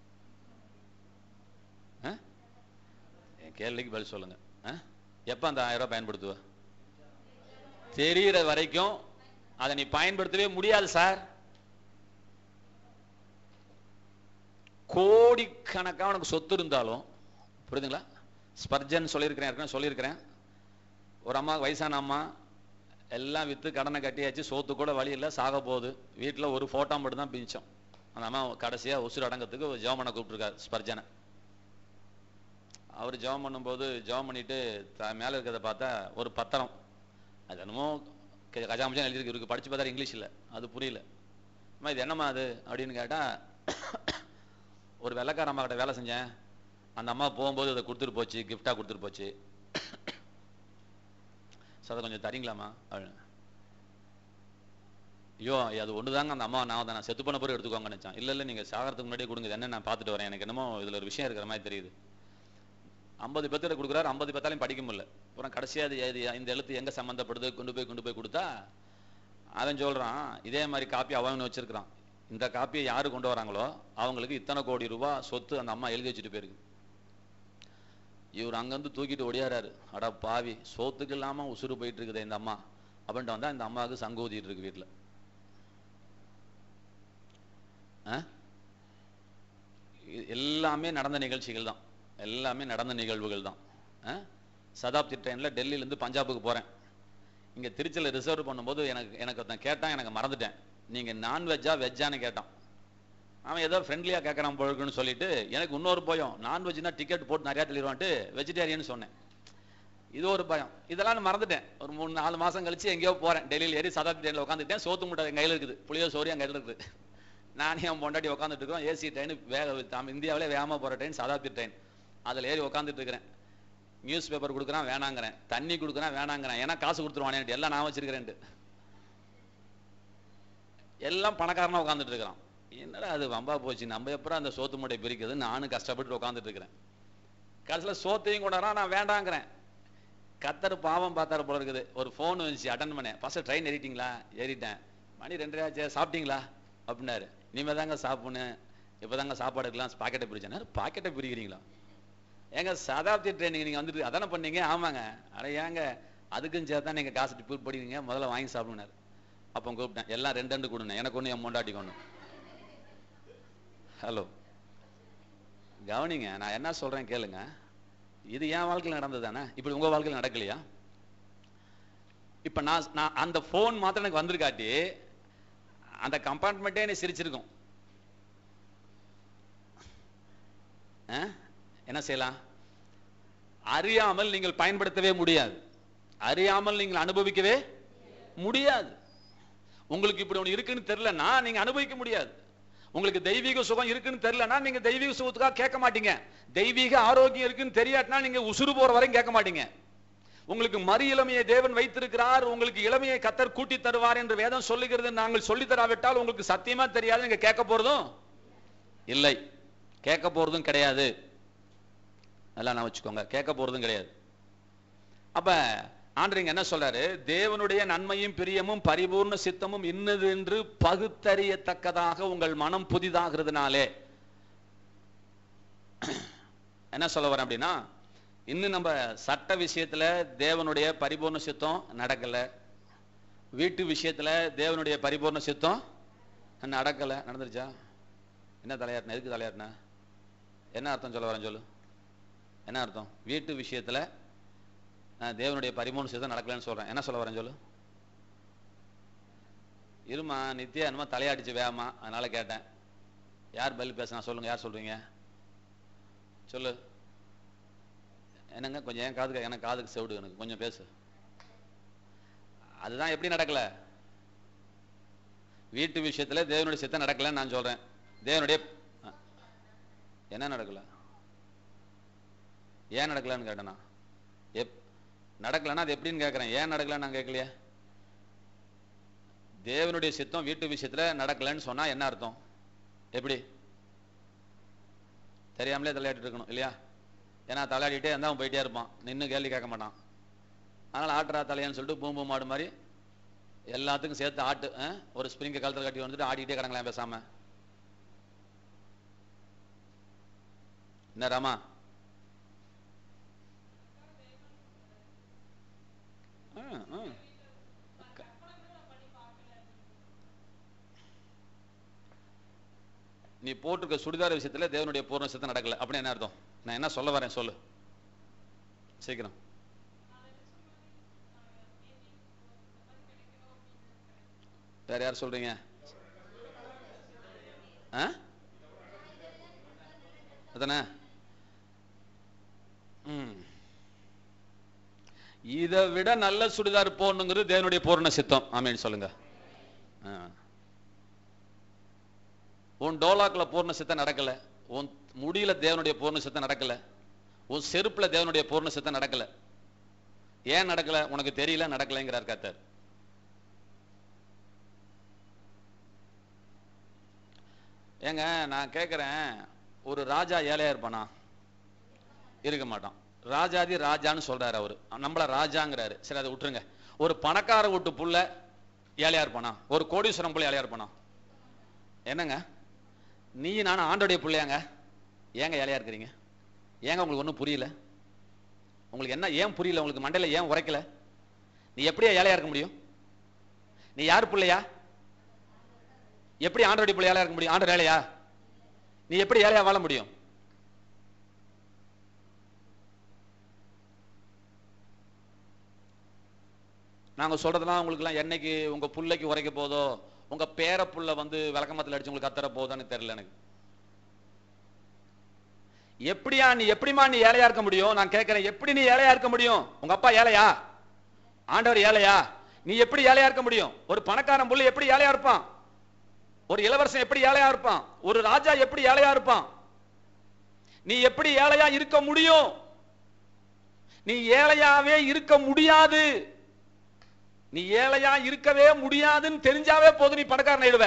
ஆ? என் கேள்விக்கு பதில் சொல்லுங்க ஆ? எப்ப அந்த ஆயிரம் ரூபாய் பயன்படுத்துவ தெரியிற வரைக்கும் அதை நீ பயன்படுத்தவே முடியாது சார் கோடிக்கணக்காக உனக்கு சொத்து இருந்தாலும் புரியுதுங்களா ஸ்பர்ஜன் சொல்லியிருக்கிறேன் ஏற்கனவே சொல்லியிருக்கிறேன் ஒரு அம்மா வயசான அம்மா எல்லாம் வித்து கடனை கட்டியாச்சு சோத்து கூட வழி இல்லை சாக போகுது வீட்டில் ஒரு ஃபோட்டோ மட்டும் தான் பிஞ்சோம் அந்த அம்மா கடைசியாக உசுறு அடங்கத்துக்கு ஒரு ஜெபம் பண்ண கூப்பிட்டுருக்காரு ஸ்பர்ஜனை அவர் ஜெபம் பண்ணும்போது ஜெபம் பண்ணிட்டு த- மேல இருக்கிறத பார்த்தா ஒரு பத்திரம் அது என்னமோ க- கஜாமஜான் எழுதியிருக்கு இவருக்கு படிச்சு பார்த்தா இங்கிலீஷில் அது புரியல அம்மா இது என்னம்மா அது அப்படின்னு கேட்டா ஒரு வெள்ளைக்கார அம்மா கிட்ட வேலை செஞ்சேன் அந்த அம்மா போகும்போது அதை கொடுத்துட்டு போச்சு gift-ஆ கொடுத்துட்டு போச்சு சார் அதை கொஞ்சம் தரீங்களாம்மா அப்படின்னு. ஐயோ அது ஒண்ணுதாங்க அந்த அம்மா நான் தான் செத்து போன பிறகு எடுத்துக்கோங்க நினைச்சேன் இல்ல இல்ல நீங்க சாகறதுக்கு முன்னாடியே கொடுங்க இது என்ன நான் பார்த்துட்டு வரேன் எனக்கு என்னமோ இதுல ஒரு விஷயம் இருக்கிற மாதிரி தெரியுது ஐம்பது பேர்த்திட்ட கொடுக்குறாரு ஐம்பது பேர்த்தாலையும் படிக்க முடியல அப்புறம் கடைசியா அது எது இந்த எழுத்து எங்க சம்மந்தப்படுது கொண்டு போய் கொண்டு போய் கொடுத்தா அவன் சொல்றான் இதே மாதிரி காப்பி அவன் வச்சிருக்கிறான் இந்த காப்பியை யாரு கொண்டு வராங்களோ அவங்களுக்கு இத்தனை கோடி ரூபாய் சொத்து அந்த அம்மா எழுதி வச்சுட்டு போயிருக்கு இவர் அங்கிருந்து தூக்கிட்டு ஒடியாராரு அட பாவி சோத்துக்கு இல்லாம உசுறு போயிட்டு இருக்குதே இந்த அம்மா அப்படின்ட்டு வந்தா இந்த அம்மாவுக்கு சங்கு ஊதிட்டு இருக்கு வீட்டுல ஆ? இது எல்லாமே நடந்த நிகழ்ச்சிகள் தான் எல்லாமே நடந்த நிகழ்வுகள் தான் ஆ? சதாப்தி ட்ரெயினில் டெல்லியிலேருந்து பஞ்சாபுக்கு போகிறேன் இங்கே திருச்சியில் ரிசர்வ் பண்ணும்போது எனக்கு எனக்கு ஒருத்தன் கேட்டான் எனக்கு மறந்துட்டேன் நீங்கள் நான்வெஜ்ஜா வெஜ்ஜான்னு கேட்டான் அவன் ஏதோ ஃப்ரெண்ட்லியாக கேட்குறான் போழுக்குன்னு சொல்லிட்டு எனக்கு இன்னொரு பயம் நான்வெஜ்னா டிக்கெட் போட்டு நிறையா தள்ளிடுவான்ட்டு வெஜிடேரியன் சொன்னேன் இது ஒரு பயம் இதெல்லாம் நான் மறந்துட்டேன் ஒரு மூணு நாலு மாசம் கழிச்சு எங்கேயோ போறேன் டெல்லியில் ஏறி சதாப்தி ட்ரெயினில் உட்காந்துட்டேன் சோத்து முட்டை என் கையில் இருக்குது புளியோ சோறு என் கையில் இருக்குது நானே என் பொண்டாட்டி உட்காந்துட்டு இருக்கோம் ஏசி ட்ரெயின் வேக தாம் இந்தியாவிலே வேகமாக போகிற ட்ரெயின் சதாப்தி ட்ரெயின் அதில் ஏறி உட்காந்துட்டு இருக்கிறேன் நியூஸ் பேப்பர் கொடுக்குறான் வேணாங்கிறேன் தண்ணி கொடுக்குறான் வேணாங்கிறேன் ஏன்னா காசு கொடுத்துருவானே எல்லாம் நான் வச்சிருக்கிறேன்ட்டு எல்லாம் பணக்காரனா உட்காந்துட்டு இருக்கிறான் என்னடா அது வம்பா போச்சு நம்ம எப்பறம் அந்த சோத்து மூட்டை பிரிக்கிறது நானும் கஷ்டப்பட்டு உட்காந்துட்டு இருக்கிறேன் கடைசியில் சோத்தையும் கொண்டாடுறான் நான் வேண்டாங்கிறேன் கத்தர் பாவம் பார்த்தாரு போல இருக்குது ஒரு ஃபோன் வந்துச்சு அட்டன் பண்ணேன் ஃபர்ஸ்ட் ட்ரெயின் ஏறிட்டீங்களா ஏறிட்டேன் மணி ரெண்டரை ஆச்சு சாப்பிட்டீங்களா அப்படின்னாரு இனிமே தாங்க சாப்பிடணும் இப்போதாங்க சாப்பாடு எடுக்கலாம் பாக்கெட்டை பிரிச்சேன் பாக்கெட்டை பிரிக்கிறீங்களா ஏங்க சதாப்தி ட்ரெயினிங் நீங்க வந்துட்டு அதானே பண்ணீங்க ஆமாங்க அட ஏங்க அதுக்கும் சேர்த்தா நீங்க காசு டிப்பு படிக்கிறீங்க முதல்ல வாங்கி சாப்பிடுனாரு அப்போ கூப்பிட்டேன் எல்லாம் ரெண்டு ரெண்டு கொடுங்க எனக்கு ஒன்று என் மொண்டாட்டிக்கு ஒன்று ஹலோ கவனிங்க நான் என்ன சொல்றேன் கேளுங்க இது என் வாழ்க்கையில் நடந்தது தானே இப்படி உங்க வாழ்க்கையில் நடக்கலையா இப்ப நான் நான் அந்த ஃபோன் மாத்திரம் எனக்கு வந்திருக்காட்டி அந்த கம்பார்ட்மெண்ட்டே என்னை சிரிச்சிருக்கும் ஆ? என்ன செய்யலாம் அறியாமல் நீங்கள் பயன்படுத்தவே முடியாது அறியாமல் நீங்கள் அனுபவிக்கவே முடியாது உங்களுக்கு இப்படி ஒன்று இருக்குன்னு தெரியலன்னா நீங்க அனுபவிக்க முடியாது உங்களுக்கு தெய்வீக சுகம் இருக்குன்னு தெரியலன்னா நீங்க தெய்வீக சுகத்துக்காக கேட்க மாட்டீங்க தெய்வீக ஆரோக்கியம் இருக்குன்னு தெரியாட்டினா நீங்க உசுறு போற வரையும் கேட்க மாட்டீங்க உங்களுக்கு மறு இளமையை தேவன் வைத்திருக்கிறார் உங்களுக்கு இளமையை கத்தர் கூட்டி தருவார் என்று வேதம் சொல்லுகிறது நாங்கள் சொல்லி தராவிட்டால் உங்களுக்கு சத்தியமா தெரியாது நீங்க கேட்க போறதும் இல்லை கேட்க போறதும் கிடையாது நல்லா நான் வச்சுக்கோங்க கேட்க போறதும் கிடையாது அப்ப ஆண்டரிங்க என்ன சொல்றாரு தேவனுடைய நன்மையும் பிரியமும் பரிபூர்ண சித்தமும் இன்னது என்று பகுத்தறியத்தக்கதாக உங்கள் மனம் புதிதாகிறதுனாலே என்ன சொல்ல வரேன் அப்படின்னா இன்னும் நம்ம சட்ட விஷயத்துல தேவனுடைய பரிபூர்ண சித்தம் நடக்கல வீட்டு விஷயத்துல தேவனுடைய பரிபூர்ண சித்தம் நடக்கல நடந்துருச்சா என்ன தலையாட்டின எதுக்கு தலையாட்டின என்ன அர்த்தம் சொல்ல வரேன் சொல்லு என்ன அர்த்தம் வீட்டு விஷயத்துல நான் தேவனுடைய பரிபூர்ண சித்தம் நடக்கலன்னு சொல்றேன் என்ன சொல்ல வரேன் சொல்லு இருமா நித்யா என்னமோ தலையாடிச்சு வேகமா அதனால கேட்டேன் யார் பதில் பேசினா சொல்லுங்க யார் சொல்றீங்க சொல்லு என்னங்க கொஞ்சம் ஏன் காதுக்கு எனக்கு காதுக்கு செவிடு எனக்கு கொஞ்சம் பேசு அதுதான் எப்படி நடக்கல வீட்டு விஷயத்துல தேவனுடைய சித்தம் நடக்கலன்னு நான் சொல்றேன் தேவனுடைய அ, என்ன நடக்கல ஏன் நடக்கலன்னு கேட்டேனா எப் நடக்கலன்னா அது எப்படின்னு கேட்கறேன் ஏன் நடக்கலன்னு நான் கேட்கலையே தேவனுடைய சித்தம் வீட்டு விஷயத்துல நடக்கலன்னு சொன்னா என்ன அர்த்தம் எப்படி தெரியாமலே தலையாட்டிட்டு இருக்கணும் இல்லையா ஏன்னா தலையாடிட்டே இருந்தா அவன் போயிட்டே இருப்பான் நின்னு கேள்வி கேட்க மாட்டான் அதனால ஆட்டுறா தலையான்னு சொல்லிட்டு பூம்பு மாடு மாதிரி எல்லாத்துக்கும் சேர்த்து ஆட்டு ஆ? ஒரு ஸ்ப்ரிங்க கழுத்துல கட்டி வந்துட்டு ஆடிக்கிட்டே கிடங்கலாம் பேசாம என்ன ராமா ஆ, ஆ. நீ போட்டிருக்க சுடிதார் விஷயத்துல தேவனுடைய பூர்ண சித்தம் நடக்கல அப்படின்னு என்ன அர்த்தம் நான் என்ன சொல்ல வரேன் சொல்லு சீக்கிரம் வேற யார் சொல்றீங்க ஆ? அதானே ம் இதை விட நல்ல சுடிதார் போடணுங்கிறது தேவனுடைய பூரண சித்தம் ஆமேன்னு சொல்லுங்க ஆ. உன் டோலாக்ல பூர்ண சித்தம் நடக்கல உன் முடியில தேவனுடைய பூர்ண சித்தம் நடக்கல உன் செருப்புல தேவனுடைய பூர்ண சித்தம் நடக்கல ஏன் நடக்கல உனக்கு தெரியல நடக்கலைங்கிறார் கர்த்தர் ஏங்க நான் கேட்கிறேன் ஒரு ராஜா ஏழையா இருப்பானா இருக்க மாட்டான் ராஜாதி ராஜான்னு சொல்றாரு அவரு நம்மள ராஜாங்கிறாரு சரி அதை விட்டுருங்க ஒரு பணக்கார வீட்டு புள்ள ஏழையா இருப்பானா ஒரு கோடீஸ்வரம் புள்ள ஏழையா இருப்பானா என்னங்க நீ நானும் ஆண்டோடைய பிள்ளையாங்க ஏங்க ஏழையா இருக்கிறீங்க ஏங்க உங்களுக்கு ஒன்றும் புரியல உங்களுக்கு என்ன ஏன் புரியல உங்களுக்கு மண்டையில ஏன் உரைக்கல நீ எப்படியா ஏழையா இருக்க முடியும் நீ யார் பிள்ளையா எப்படி ஆண்டோடைய பிள்ளை ஏழையா இருக்க முடியும் ஆண்டர் ஏழையா நீ எப்படி ஏழையா வாழ முடியும் நாங்க சொல்றதெல்லாம் உங்களுக்குலாம் என்னைக்கு உங்க புள்ளைக்கு உரைக்க போதோ உங்க பேர புள்ள வந்து விளக்கமத்தில் அடிச்சு உங்களுக்கு கத்தர போதோன்னு தெரியல எனக்கு எப்படியா நீ எப்படிமா நீ ஏழையா இருக்க முடியும் நான் கேட்கிறேன் எப்படி நீ ஏழையா இருக்க முடியும் உங்க அப்பா ஏழையா ஆண்டவர் ஏழையா நீ எப்படி ஏழையா இருக்க முடியும் ஒரு பணக்காரன் புள்ள எப்படி ஏழையா இருப்பான் ஒரு இளவரசன் எப்படி ஏழையா இருப்பான் ஒரு ராஜா எப்படி ஏழையா இருப்பான் நீ எப்படி ஏழையா இருக்க முடியும் நீ ஏழையாவே இருக்க முடியாது நீ ஏழையா இருக்கவே முடியாதுன்னு தெரிஞ்சாவே போதும் நீ பணக்காரன் ஆயிடுவ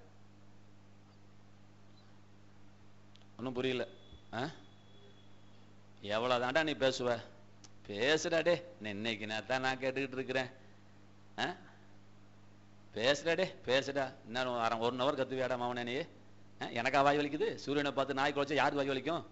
ஒன்றும் புரியல ஆ? எவ்வளவுதான்டா நீ பேசுவ பேசுடாடே இன்னைக்கு நேரத்தான் நான் கேட்டுக்கிட்டு இருக்கிறேன் ஆ? பேசுடாடே பேசுடா இன்னும் அரை ஒன் ஹவர் கத்துவியாடா மாவனே நீ ஆ? எனக்கா வாய் வலிக்குது சூரியனை பார்த்து நாய் குலைச்சா யாருக்கு வாய் வலிக்கும்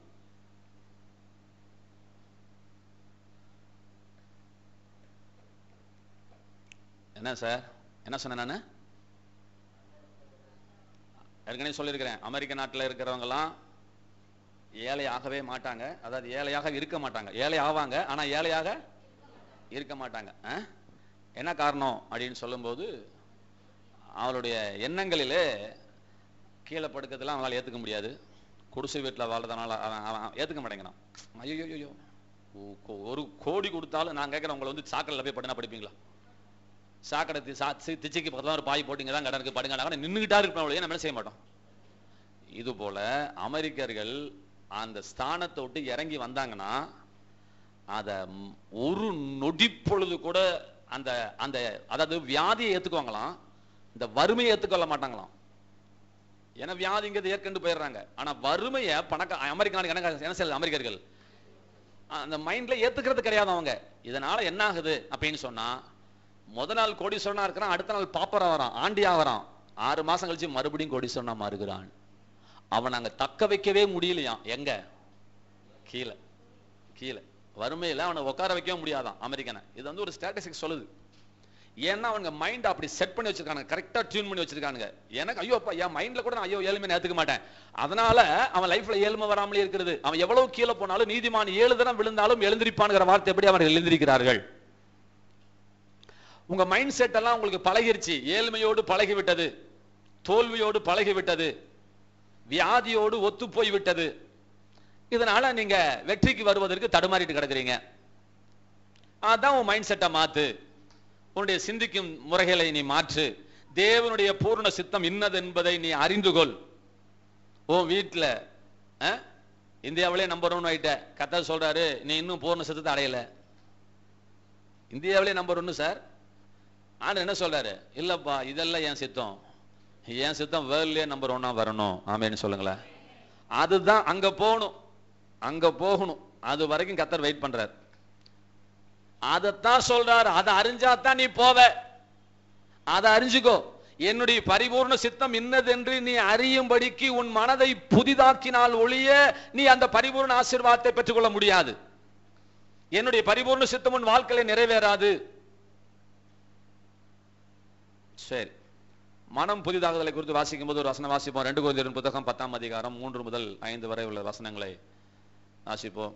என்ன சார் என்ன சொன்னேன் நான் ஏற்கனவே சொல்லியிருக்கிறேன் அமெரிக்க நாட்டில் இருக்கிறவங்கலாம் ஏழையாகவே மாட்டாங்க அதாவது ஏழையாக இருக்க மாட்டாங்க ஏழை ஆவாங்க ஆனா ஏழையாக இருக்க மாட்டாங்க ஆ? என்ன காரணம் அப்படின்னு சொல்லும்போது அவளுடைய எண்ணங்களிலே கீழே படுக்கிறதுலாம் அவங்களால ஏத்துக்க முடியாது குடிசை வீட்டில் வாழ்றதுனால அவன் அவன் ஏத்துக்க மாட்டேங்கிறான் ஐயோ ஐயோ ஒரு கோடி கொடுத்தாலும் நான் கேட்குறேன் உங்களை வந்து சாக்கடையில் போய் படுனா படிப்பீங்களா சாக்கடை தி- சா சி- திச்சைக்கு பக்கத்துல ஒரு பாய் போட்டிங்க தான் கடன் இருக்கு படுங்க நின்றுகிட்டா இருப்போம் நம்ம என்ன செய்ய மாட்டோம் இது போல அமெரிக்கர்கள் அந்த ஸ்தானத்தை விட்டு இறங்கி வந்தாங்கன்னா அத ம், ஒரு நொடிப்பொழுது கூட அந்த அந்த அதாவது வியாதியை ஏத்துக்குவாங்களாம் இந்த வறுமையை ஏத்துக்கொள்ள மாட்டாங்களாம் ஏன்னா வியாதிங்கிறது ஏற்கண்டு போயிடுறாங்க ஆனா வறுமையை பணக்க அமெரிக்க நாடு என்ன என்ன செய்யுது அமெரிக்கர்கள் அந்த மைண்ட்ல ஏத்துக்கிறது கிடையாது அவங்க இதனால என்ன ஆகுது அப்படின்னு சொன்னா முத நாள் கோடீஸ்வரனா இருக்கிறான் அடுத்த நாள் பாப்பரா வரான் ஆண்டியா வரான் ஆறு மாசம் கழிச்சு மறுபடியும் கோடீஸ்வரனா மாறுகிறான் அவன் அங்க தக்க வைக்கவே முடியலையாம் எங்க கீழே கீழே வறுமையில அவனை உட்கார வைக்கவே முடியாதான் அமெரிக்கனை இது வந்து ஒரு ஸ்டாட்டிஸ்டிக்ஸ் சொல்லுது ஏன்னா அவங்க மைண்ட் அப்படி செட் பண்ணி வச்சிருக்காங்க கரெக்டா டியூன் பண்ணி வச்சிருக்கானுங்க எனக்கு ஐயோ அப்பா என் மைண்ட்ல கூட நான் ஐயோ ஏழ்மை ஏத்துக்க மாட்டேன் அதனால அவன் லைஃப்ல ஏழ்மை வராமலே இருக்கிறது அவன் எவ்வளவு கீழே போனாலும் நீதிமான் ஏழு தரம் விழுந்தாலும் எழுந்திருப்பான்ங்கிற வார்த்தை எப்படி அவர்கள் எழுந்திருக்கிறார்கள் உங்க மைண்ட் செட் எல்லாம் உங்களுக்கு பழகிருச்சு ஏழ்மையோடு பழகி விட்டது தோல்வியோடு பழகி விட்டது வியாதியோடு ஒத்து போய் விட்டது இதனால நீங்க வெற்றிக்கு வருவதற்கு தடுமாறிட்டு கிடக்குறீங்க அதான் உன் மைண்ட் செட்டை மாத்து உன்னுடைய சிந்திக்கும் முறைகளை நீ மாற்று தேவனுடைய பூர்ண சித்தம் இன்னது என்பதை நீ அறிந்து கொள் உன் வீட்டுல அஹ், இந்தியாவிலே நம்பர் ஒன் ஆயிட்ட கத்தா சொல்றாரு நீ இன்னும் பூர்ண சித்தத்தை அடையல இந்தியாவிலே நம்பர் ஒன்னு சார் ஆனா என்ன சொல்றாரு இல்லப்பா இதெல்லாம் என் சித்தம் என் சித்தம் வேர்ல்ட்லயே நம்பர் ஒன்னா வரணும் ஆமேன்னு சொல்லுங்களேன் அதுதான் அங்க போகணும் அங்க போகணும் அது வரைக்கும் கத்தர் வெயிட் பண்றாரு அதைத்தான் சொல்றாரு அதை அறிஞ்சாதான் நீ போவ அதை அறிஞ்சுக்கோ என்னுடைய பரிபூர்ண சித்தம் இன்னதென்று நீ அறியும்படிக்கு உன் மனதை புதிதாக்கினால் ஒழிய நீ அந்த பரிபூர்ண ஆசீர்வாதத்தை பெற்றுக்கொள்ள முடியாது என்னுடைய பரிபூர்ண சித்தம் உன் வாழ்க்கையில நிறைவேறாது சரி மனம் புதிதாகுதலை குறித்து வாசிக்கும் போது ஒரு வசனம் வாசிப்போம் ரெண்டு குழந்தைகளின் புத்தகம் பத்தாம் அதிகாரம் மூன்று முதல் ஐந்து வரை உள்ள வசனங்களை வாசிப்போம்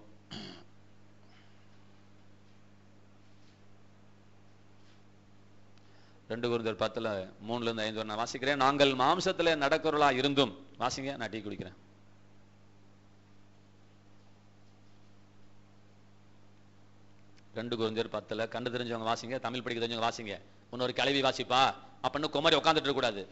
ரெண்டு குருந்தர் பத்துல மூணுல இருந்து ஐந்து வரை நான் வாசிக்கிறேன் நாங்கள் மாம்சத்துல நடக்கிறவர்களா இருந்தும் வாசிங்க நான் டீ குடிக்கிறேன் ரெண்டு குருந்தர் பத்துல கண்டு தெரிஞ்சவங்க வாசிங்க தமிழ் படிக்க தெரிஞ்சவங்க வாசிங்க இன்னொரு கிளவி வாசிப்பா அப்படின்னு குமரி உட்காந்துட்டு இருக்க கூடாது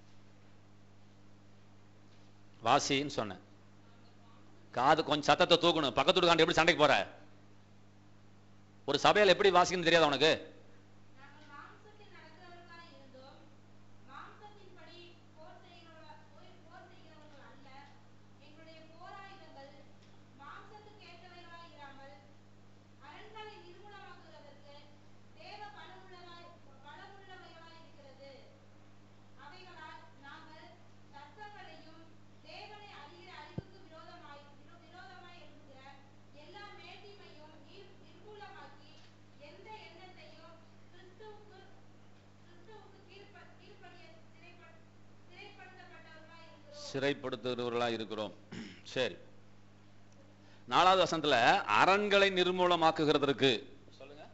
வாசின்னு சொன்னேன் காது கொஞ்சம் சத்தத்தை தூக்கணும் பக்கத்து வீட்டுக்காண்ட எப்படி சண்டைக்கு போற ஒரு சபையில எப்படி வாசிக்கணும்னு தெரியாது உனக்கு நாங்கள் மாம்சத்தில் நடக்கிறவர்களாய் இருந்தோம் மாம்சத்தின்படி போர் செய்கிறவர்களா- போர் போர் செய்கிறவர்கள் அல்ல எங்களுடைய போராயுதங்கள் மாம்சத்துக்கு ஏற்றவைகளாய் இராமல் அரண்களை நிர்மூலமாக்குவதற்கு தேவ பலமுள்ளதாய் பலமுள்ளவைகளாய் இருக்கிறது அவைகளால் நாங்கள் தர்க்கங்களையும் தேவனை அறிகிற அறிவுக்கு விரோதமாய் விரோ- விரோதமாய் எழுப்புகிற எல்லா மேட்டிமையும் நிர்- நிர்மூலமாக்கி எந்த எண்ணத்தையும் கிறிஸ்துவுக்கு கிறிஸ்துவுக்கு கீழ்ப்ப- கீழ்ப்படிய சிறைப்ப- சிறைப்படுத்தப்பட்டவர்களாய் இருக்கிறோம் சிறைப்படுத்துகிறவர்களா இருக்கிறோம் சரி நாலாவது வசனத்துல அரண்களை நிர்மூலமாக்குகிறதற்கு சொல்லுங்க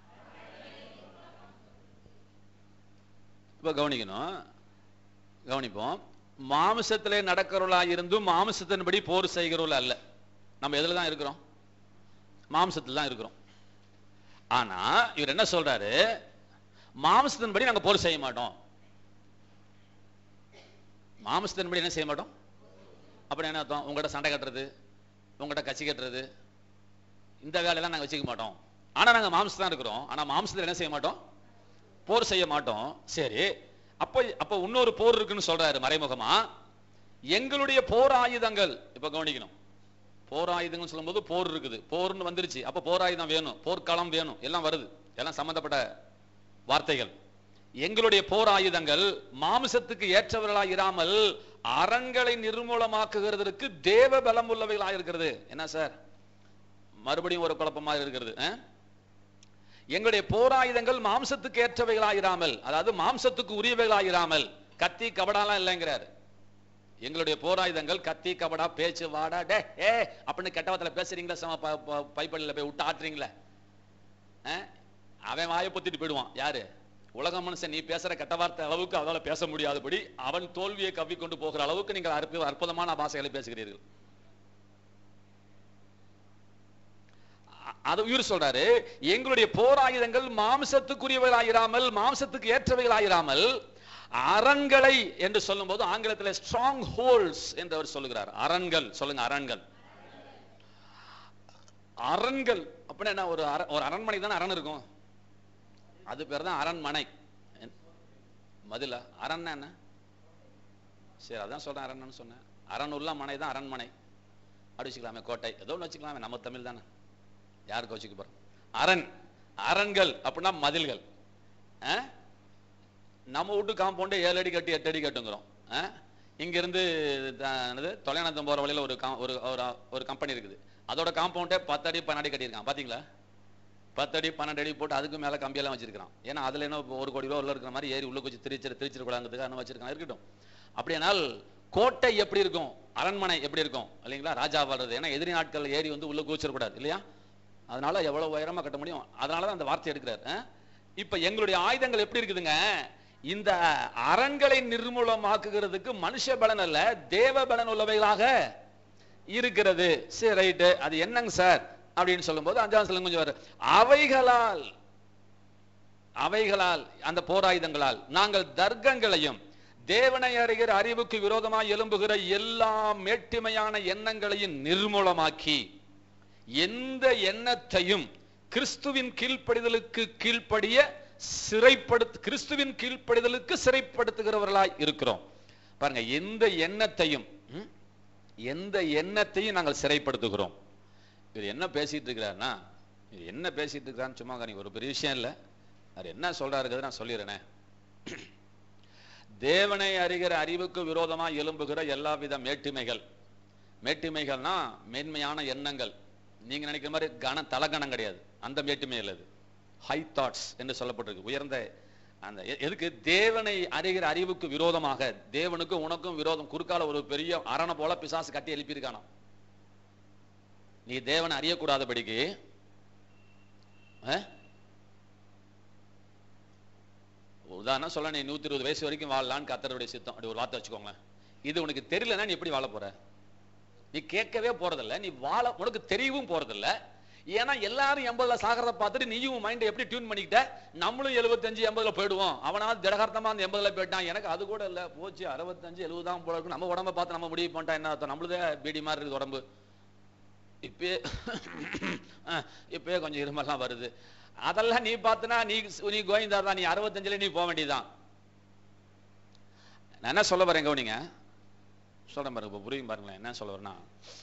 இப்ப கவனிக்கணும் கவனிப்போம் மாமிசத்திலே நடக்கிறவர்களா இருந்தும் மாமிசத்தின்படி போர் செய்கிறவர்கள் அல்ல நம்ம எதுல தான் இருக்கிறோம் மாம்சத்துல தான் இருக்கிறோம் ஆனா இவர் என்ன சொல்றாரு மாம்சத்தின்படி நாங்க போர் செய்ய மாட்டோம் மாம்சத்தின்படி என்ன செய்ய மாட்டோம் அப்படி என்ன அர்த்தம் உங்கள்கிட்ட சண்டை கட்டுறது உங்கள்கிட்ட கட்சி கட்டுறது இந்த வேலையெல்லாம் நாங்க வச்சுக்க மாட்டோம் ஆனா நாங்க மாம்சம் தான் இருக்கிறோம் ஆனா மாம்சத்துல என்ன செய்ய மாட்டோம் போர் செய்ய மாட்டோம் சரி அப்போ அப்போ இன்னொரு போர் இருக்குன்னு சொல்றாரு மறைமுகமா எங்களுடைய போர் ஆயுதங்கள் இப்ப கவனிக்கணும் போர் ஆயுதங்கள் சொல்லும்போது போர் இருக்குது போர்னு வந்துருச்சு அப்ப போர் ஆயுதம் வேணும் போர்க்களம் வேணும் எல்லாம் வருது எல்லாம் சம்பந்தப்பட்ட வார்த்தைகள் எங்களுடைய போர் ஆயுதங்கள் மாமிசத்துக்கு ஏற்றவர்களாய் இராமல் அரண்களை நிர்மூலமாக்குகிறதற்கு தேவ பலம் உள்ளவைகளாக இருக்கிறது என்ன சார் மறுபடியும் ஒரு குழப்பமா இருக்கிறது ஆ? எங்களுடைய போராயுதங்கள் மாம்சத்துக்கு ஏற்றவைகளாயிராமல் அதாவது மாம்சத்துக்கு உரியவைகளாயிராமல் கத்தி கபடாலாம் இல்லைங்கிறார் எங்களுடைய போராயுதங்கள் கத்தி கபடா பேச்சு வாடா டே ஏ அப்படின்னு கெட்டவத்துல பேசுறீங்களா சம ப- ப- பைப்பள்ளியில போய் விட்டு ஆட்டுறீங்களே ஆ? அவன் வாயை பொத்திட்டு போயிடுவான் யாரு உலக மனுஷன் நீ பேசுற கெட்ட வார்த்தை அளவுக்கு அவனால பேச முடியாதபடி அவன் தோல்வியை கவ்விக்கொண்டு போகிற அளவுக்கு நீங்கள் அற்பு- அற்புதமான பாஷைகளை பேசுகிறீர்கள் அ- அது இவர் சொல்றாரு எங்களுடைய போராயுதங்கள் மாம்சத்துக்குரியவைகளாயிராமல் மாம்சத்துக்கு ஏற்றவைகளாயிராமல் அரண்களை என்று சொல்லும்போது ஆங்கிலத்தில் ஸ்ட்ராங் ஹோல்ஸ் என்று அவர் சொல்லுகிறார் அரண்கள் சொல்லுங்க அரண்கள் அரண்கள் அப்படின்னா என்ன ஒரு அர- ஒரு அரண்மனை தானே அரண் இருக்கும் அது பேர் தான் அரண்மனை என்- மதுல அரண் என்ன சரி அதான் சொல்றேன் அரண்னு சொன்னேன் அரண் உள்ள மனை தான் அரண்மனை அப்படி வச்சுக்கலாமே கோட்டை ஏதோ ஒன்று வச்சுக்கலாமே நம்ம தமிழ் தானே யாருக்கு வச்சுக்க போறோம் அரண் அரண்கள் அப்படின்னா மதில்கள் ஆ? நம்ம வீட்டு காம்பவுண்டு ஏழு அடி கட்டி எட்டு அடி கட்டுங்கிறோம் ஆ? இங்க இருந்து த- என்னது தொலைநத்தம் போற வழியில ஒரு கா- ஒரு ஒரு- ஒரு கம்பெனி இருக்குது அதோட காம்பவுண்டே பத்து அடி பன்னெண்டு அடி கட்டியிருக்கான் பாத்தீங்களா பத்து அடி பன்னெண்டு அடி போட்டு அதுக்கு மேல கம்பியெல்லாம் வச்சிருக்கான் ஏன்னா அதுல என்ன இப்போ ஒரு கோடி ரூபா உள்ள இருக்கிற மாதிரி ஏறி உள்ள வச்சு திருச்சி திருச்சிருக்கூடாங்கிறதுக்கு என்ன வச்சிருக்கான் இருக்கட்டும் அப்படியானால் கோட்டை எப்படி இருக்கும் அரண்மனை எப்படி இருக்கும் இல்லைங்களா ராஜா வாழ்றது ஏன்னா எதிரி நாட்கள் ஏறி வந்து உள்ள கூச்சிடக்கூடாது இல்லையா அதனால எவ்வளவு உயரமா கட்ட முடியும் அதனால தான் அந்த வார்த்தை எடுக்கிறார் ஆ? இப்ப எங்களுடைய ஆயுதங்கள் எப்படி இருக்குதுங்க இந்த அரண்களை நிர்மூலமாக்குகிறதுக்கு மனுஷ பலன் அல்ல தேவ பலன் உள்ளவைகளாக இருக்கிறது சரி ரைட்டு அது என்னங்க சார் அப்படின்னு சொல்லும்போது அஞ்சாம் சொல்லுங்க கொஞ்சம் வர அவைகளால் அவைகளால் அந்த போராயுதங்களால் நாங்கள் தர்க்கங்களையும் தேவனை அறிகிற அறிவுக்கு விரோதமாய் எழும்புகிற எல்லா மேட்டிமையான எண்ணங்களையும் நிர்மூலமாக்கி எந்த எண்ணத்தையும் கிறிஸ்துவின் கீழ்ப்படிதலுக்கு கீழ்ப்படிய சிறைப்படுத்து கிறிஸ்துவின் கீழ்ப்படிதலுக்கு சிறைப்படுத்துகிறவர்களாய் இருக்கிறோம் பாருங்க எந்த எண்ணத்தையும் ம், எந்த எண்ணத்தையும் நாங்கள் சிறைப்படுத்துகிறோம் இவர் என்ன பேசிட்டு இருக்கிறாருன்னா இவர் என்ன பேசிட்டு இருக்கிறான்னு சும்மா நீங்க ஒரு பெரிய விஷயம் இல்லை அவர் என்ன சொல்றாருங்கிறத நான் சொல்லிடுறேனே தேவனை அறிகிற அறிவுக்கு விரோதமா எழும்புகிற எல்லாவித மேட்டிமைகள் மேட்டிமைகள்னா மேன்மையான எண்ணங்கள் நீங்க நினைக்கிற மாதிரி கன தலகணம் கிடையாது அந்த மேட்டிமைகள் அது ஹை தாட்ஸ் என்று சொல்லப்பட்டிருக்கு உயர்ந்த அந்த எ- எதுக்கு தேவனை அறிகிற அறிவுக்கு விரோதமாக தேவனுக்கும் உனக்கும் விரோதம் குறுக்கால ஒரு பெரிய அரணை போல பிசாசு கட்டி எழுப்பியிருக்கானாம் நீ தேவனை அறியக்கூடாதபடிக்கு அஹ்? உதாரணம் சொல்ல நீ நூத்தி இருபது வயசு வரைக்கும் வாழலான்னு கத்தருடைய சித்தம் அப்படி ஒரு வார்த்தை வச்சுக்கோங்களேன் இது உனக்கு தெரியலன்னா நீ எப்படி வாழ போற நீ கேட்கவே போறதில்ல நீ வாழ உனக்கு தெரியவும் போறதில்ல ஏன்னா எல்லாரும் எண்பதுல சாகிறத பார்த்துட்டு நீயும் மைண்டை எப்படி டியூன் பண்ணிக்கிட்ட நம்மளும் எழுபத்தஞ்சு எண்பதுல போயிடுவோம் அவனாவது திடகார்த்தமா அந்த எண்பதுல போயிட்டான் எனக்கு அது கூட இல்ல போச்சு அறுபத்தஞ்சு எழுபது தான் போல இருக்கு நம்ம உடம்ப பார்த்து நம்ம முடிவு பண்ணிட்டா என்ன அர்த்தம் நம்மளுதே பீடி மாதிரி இருக்குது உடம்பு இப்பயே அஹ், இப்பயே கொஞ்சம் இருமெல்லாம் வருது அதெல்லாம் நீ பார்த்தனா நீ நீ கோவிந்தா தான் நீ அறுபத்தஞ்சுல நீ போக வேண்டியதுதான் நான் என்ன சொல்ல வரேன் கவனிங்க சொல்றேன் பாருங்க இப்ப புரியும் பாருங்களேன் என்ன சொல்ல வரேன்னா